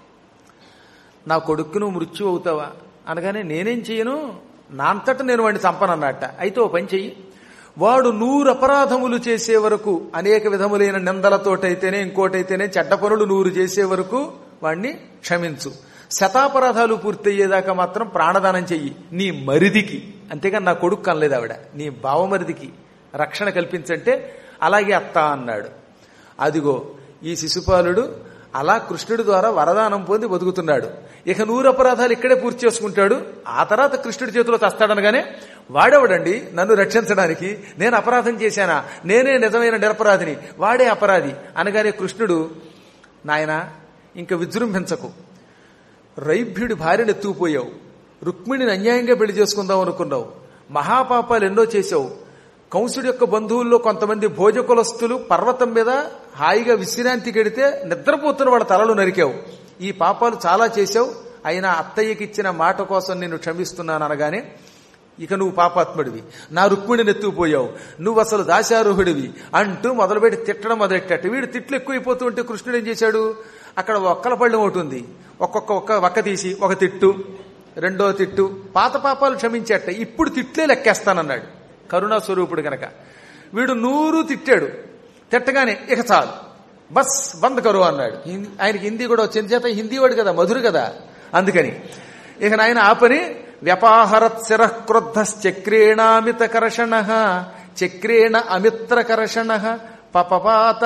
నా కొడుకు నువ్వు మృత్యు అవుతావా అనగానే నేనేం చెయ్యను నా అంతటా నేను వాడిని చంపనన్నట్ట అయితే ఓ పని చెయ్యి వాడు నూరు అపరాధములు చేసే వరకు అనేక విధములైన నిందలతోటైతేనే ఇంకోటైతేనే చెడ్డ పనులు నూరు చేసే వరకు వాణ్ణి క్షమించు శతాపరాధాలు పూర్తయ్యేదాకా మాత్రం ప్రాణదానం చెయ్యి నీ మరిదికి అంతేగాని నా కొడుకు కనలేదు ఆవిడ నీ బావమరిదికి రక్షణ కల్పించంటే అలాగే అత్త అన్నాడు అదిగో ఈ శిశుపాలుడు అలా కృష్ణుడి ద్వారా వరదానం పొంది బతుకుతున్నాడు ఇక నూరు అపరాధాలు ఇక్కడే పూర్తి చేసుకుంటాడు ఆ తర్వాత కృష్ణుడి చేతిలో చస్తాడనగానే వాడేవాడండి నన్ను రక్షించడానికి నేను అపరాధం చేశానా నేనే నిజమైన నిరపరాధిని వాడే అపరాధి అనగానే కృష్ణుడు నాయన ఇంక విజృంభించకు రైభ్యుడి భార్యను ఎత్తుకుపోయావు రుక్మిణిని అన్యాయంగా పెళ్లి చేసుకుందాం అనుకున్నావు మహాపాపాలు ఎన్నో చేశావు కంసుడి యొక్క బంధువుల్లో కొంతమంది భోజకులస్తులు పర్వతం మీద హాయిగా విశ్రాంతి గడితే నిద్రపోతున్న వాళ్ళ తలలు నరికావు ఈ పాపాలు చాలా చేశావు అయినా అత్తయ్యకి ఇచ్చిన మాట కోసం నేను క్షమిస్తున్నాను అనగానే ఇక నువ్వు పాపాత్ముడివి నా రుక్మిణిని ఎత్తుకుపోయావు నువ్వు అసలు దాశారూహుడివి అంటూ మొదలుపెట్టి తిట్టడం మొదలెట్టాడు వీడు తిట్లు ఎక్కువైపోతూ ఉంటే కృష్ణుడు ఏం చేశాడు అక్కడ ఒక్కల పళ్ళెం ఒకటి ఉంది ఒక్కొక్క ఒక్క ఒక్క తీసి ఒక తిట్టు రెండో తిట్టు పాత పాపాలు క్షమించేట ఇప్పుడు తిట్లే లెక్కేస్తానన్నాడు కరుణా స్వరూపుడు గనక వీడు నూరు తిట్టాడు తిట్టగానే ఇక చాలు బస్ బంద్ కరు అన్నాడు హిందీ- ఆయనకి హిందీ కూడా వచ్చింది చేత హిందీ వాడు కదా మధురు కదా అందుకని ఇక నాయన ఆ పని వ్యపాహరత్ శిర క్రుద్ధశ్చక్రేణామిత కర్షణ చక్రేణ అమిత్ర కర్షణ పపపాత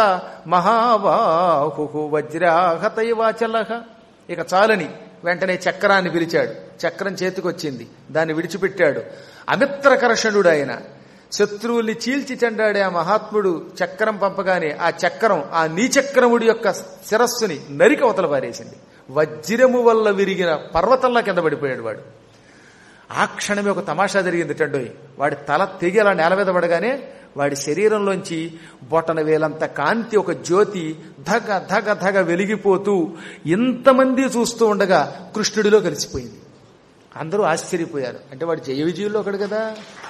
మహాబాహు వజ్రాహతైవాచల ఇక చాలని వెంటనే చక్రాన్ని పిలిచాడు చక్రం చేతికొచ్చింది దాన్ని విడిచిపెట్టాడు అమిత్రకర్షణుడు ఆయన శత్రువుల్ని చీల్చి చెండాడే ఆ మహాత్ముడు చక్రం పంపగానే ఆ చక్రం ఆ నీచక్రముడి యొక్క శిరస్సుని నరికి అవతల పారేసింది వజ్రము వల్ల విరిగిన పర్వతంలా కింద పడిపోయాడు వాడు ఆ క్షణమే ఒక తమాషా జరిగింది టండోయ్ వాడి తల తెగి అలా నేల మీద పడగానే వాడి శరీరంలోంచి బొటన వేలంత కాంతి ఒక జ్యోతి ధగ ధగ ధగ వెలిగిపోతూ ఇంతమంది చూస్తూ ఉండగా కృష్ణుడిలో కలిసిపోయింది అందరూ ఆశ్చర్యపోయారు అంటే వాడు జయ విజయుల్లో ఒకడు కదా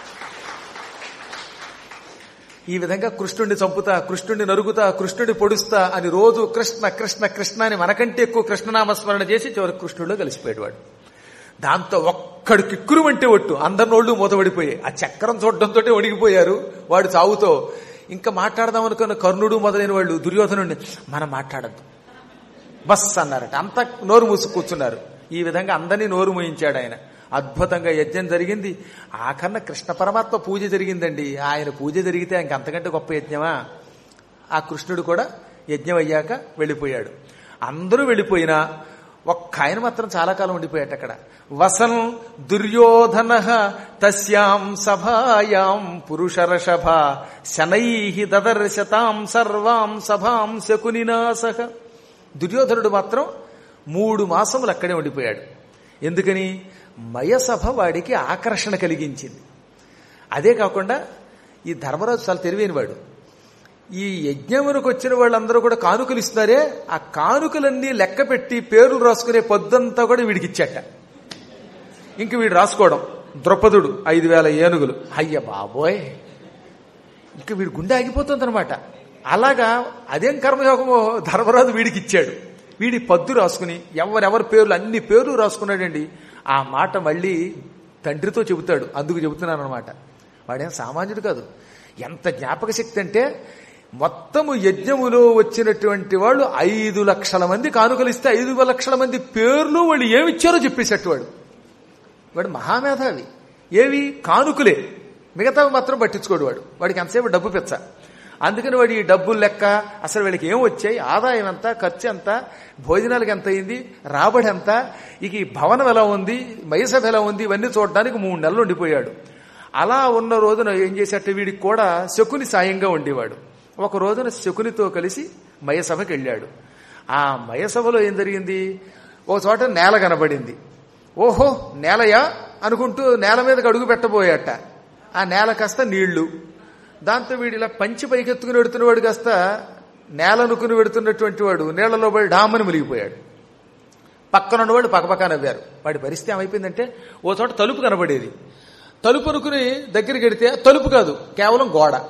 ఈ విధంగా కృష్ణుడిని చంపుతా కృష్ణుడిని నరుగుతా కృష్ణుడిని పొడుస్తా అని రోజు కృష్ణ కృష్ణ కృష్ణ అని మనకంటే ఎక్కువ కృష్ణనామస్మరణ చేసి చివరికి కృష్ణుడిలో కలిసిపోయాడు వాడు దాంతో ఒక్కడు కిక్కురు అంటే ఒట్టు అందరి నోళ్లు మూతబడిపోయాయి ఆ చక్రం చూడడంతో వణిగిపోయారు వాడు చావుతో ఇంకా మాట్లాడదాం అనుకున్న కర్ణుడు మొదలైన వాళ్ళు దుర్యోధనుడిని మనం మాట్లాడద్దు బస్ అన్నారట అంతా నోరు మూసు కూర్చున్నారు ఈ విధంగా అందరినీ నోరు మూయించాడు ఆయన అద్భుతంగా యజ్ఞం జరిగింది ఆఖరణ కృష్ణ పరమాత్మ పూజ జరిగిందండి ఆయన పూజ జరిగితే ఇంక అంతకంటే గొప్ప యజ్ఞమా ఆ కృష్ణుడు కూడా యజ్ఞం అయ్యాక వెళ్ళిపోయాడు అందరూ వెళ్ళిపోయినా ఒక్క ఆయన మాత్రం చాలా కాలం ఉండిపోయాట అక్కడ వసన్ దుర్యోధన తస్యాం సభాయాం పురుషరషభ శనై దదర్శతాం సర్వాం సభాం శకునినాసహ దుర్యోధనుడు మాత్రం మూడు మాసములు అక్కడే ఉండిపోయాడు ఎందుకని మయసభ వాడికి ఆకర్షణ కలిగించింది అదే కాకుండా ఈ ధర్మరాజు చాలా తెలివైనవాడు ఈ యజ్ఞమునకు వచ్చిన వాళ్ళందరూ కూడా కానుకలు ఇస్తున్నారే ఆ కానుకలన్నీ లెక్క పెట్టి పేర్లు రాసుకునే పొద్దంతా కూడా వీడికి ఇచ్చట ఇంక వీడు రాసుకోవడం ద్రౌపదుడు ఐదు వేల ఏనుగులు అయ్య బాబోయ్ ఇంక వీడి గుండె ఆగిపోతుందన్నమాట అలాగా అదేం కర్మయోగమో ధర్మరాజు వీడికి ఇచ్చాడు వీడి పద్దు రాసుకుని ఎవరెవరి పేర్లు అన్ని పేర్లు రాసుకున్నాడండి ఆ మాట మళ్ళీ తండ్రితో చెబుతాడు అందుకు చెబుతున్నాను అనమాట వాడేం సామాన్యుడు కాదు ఎంత జ్ఞాపక శక్తి అంటే మొత్తము యజ్ఞములో వచ్చినటువంటి వాళ్ళు ఐదు లక్షల మంది కానుకలు ఇస్తే ఐదు లక్షల మంది పేర్లు వాళ్ళు ఏమిచ్చారో చెప్పేసేట్టు వాడు వాడు మహామేధావి ఏవి కానుకలే మిగతావి మాత్రం పట్టించుకోడు వాడు వాడికి ఎంతసేపు డబ్బు పెచ్చ అందుకని వాడు ఈ డబ్బులు లెక్క అసలు వీళ్ళకి ఏం వచ్చాయి ఆదాయం ఎంత ఖర్చు ఎంత భోజనాలకు ఎంత అయింది రాబడి ఎంత ఇక ఈ భవనం ఎలా ఉంది మైసభ ఎలా ఉంది ఇవన్నీ చూడడానికి మూడు నెలలు ఉండిపోయాడు అలా ఉన్న రోజున ఏం చేసేట వీడికి కూడా శకుని సాయంగా ఉండేవాడు ఒక రోజున శకునితో కలిసి మయసభకి వెళ్ళాడు ఆ మయసభలో ఏం జరిగింది ఓ చోట నేల కనబడింది ఓహో నేలయా అనుకుంటూ నేల మీదకి అడుగు పెట్టబోయాట ఆ నేల కాస్త నీళ్లు దాంతో వీడు ఇలా పంచి పైకెత్తుకుని వెడుతున్నవాడు కాస్త నేల అనుకుని వెడుతున్నటువంటి వాడు నీళ్లలో పడి డామని మునిగిపోయాడు పక్కన ఉన్నవాడు పక్కపక్క నవ్వారు వాడి పరిస్థితి ఏమైపోయిందంటే ఓ చోట తలుపు కనబడేది తలుపు అనుకుని దగ్గరికి వెడితే తలుపు కాదు కేవలం గోడ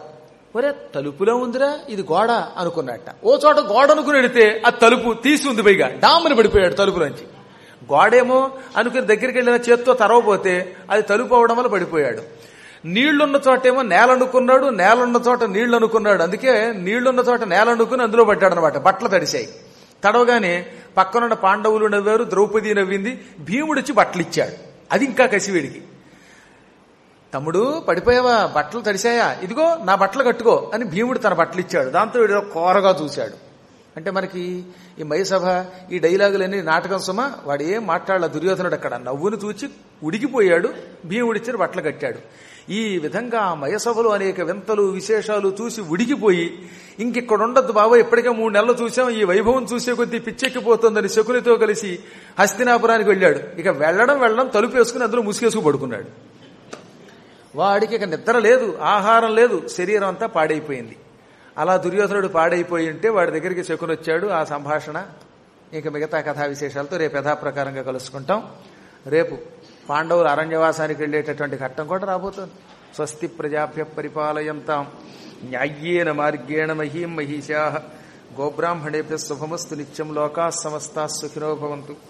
ఒరే తలుపులో ఉందిరా ఇది గోడ అనుకున్నట్ట ఓ చోట గోడ అనుకుని వెడితే ఆ తలుపు తీసి ఉంది పైగా డామ్మని పడిపోయాడు తలుపులోంచి గోడేమో అనుకుని దగ్గరికి వెళ్ళిన చేత్తో తరవపోతే అది తలుపు అవడం వల్ల పడిపోయాడు నీళ్లున్న చోటేమో నేల అనుకున్నాడు నేలున్న చోట నీళ్లు అనుకున్నాడు అందుకే నీళ్లున్న చోట నేల అనుకుని అందులో పడ్డాడు అనమాట బట్టలు తడిశాయి తడవగానే పక్కనున్న పాండవులు నవ్వారు ద్రౌపది నవ్వింది భీముడిచ్చి బట్టలు ఇచ్చాడు అది ఇంకా కసివేడికి తమ్ముడు పడిపోయావా బట్టలు తడిశాయా ఇదిగో నా బట్టలు కట్టుకో అని భీముడు తన బట్టలు ఇచ్చాడు దాంతో వీడు కోరగా చూశాడు అంటే మనకి ఈ మయసభ ఈ డైలాగులన్నీ నాటకం సుమ వాడు ఏం మాట్లాడాల దుర్యోధనుడు అక్కడ నవ్వును చూచి ఉడికిపోయాడు భీముడిచ్చిన బట్టలు కట్టాడు ఈ విధంగా ఆ మయసభలో అనేక వింతలు విశేషాలు చూసి ఉడికిపోయి ఇంకిక్కడ ఉండద్దు బాబా ఇప్పటికే మూడు నెలలు చూసాం ఈ వైభవం చూసే కొద్దీ పిచ్చెక్కిపోతుందని శకునితో కలిసి హస్తినాపురానికి వెళ్ళాడు ఇక వెళ్ళడం వెళ్ళడం తలుపు వేసుకుని అందులో ముసుగేసుకు పడుకున్నాడు వాడికి ఇక నిద్ర లేదు ఆహారం లేదు శరీరం అంతా పాడైపోయింది అలా దుర్యోధనుడు పాడైపోయి ఉంటే వాడి దగ్గరికి శకుని వచ్చాడు ఆ సంభాషణ ఇక మిగతా కథా విశేషాలతో రేపు యథాప్రకారంగా కలుసుకుంటాం రేపు పాండవులు అరణ్యవాసానికి వెళ్ళేటటువంటి ఘట్టం కూడా రాబోతుంది స్వస్తి ప్రజాభ్య పరిపాలయంతాం న్యాయ్యేన మార్గేణ మహీం మహిషా గోబ్రాహ్మణేభ్య శుభమస్తు నిత్యం లోకా సమస్తా సుఖినో భవంతు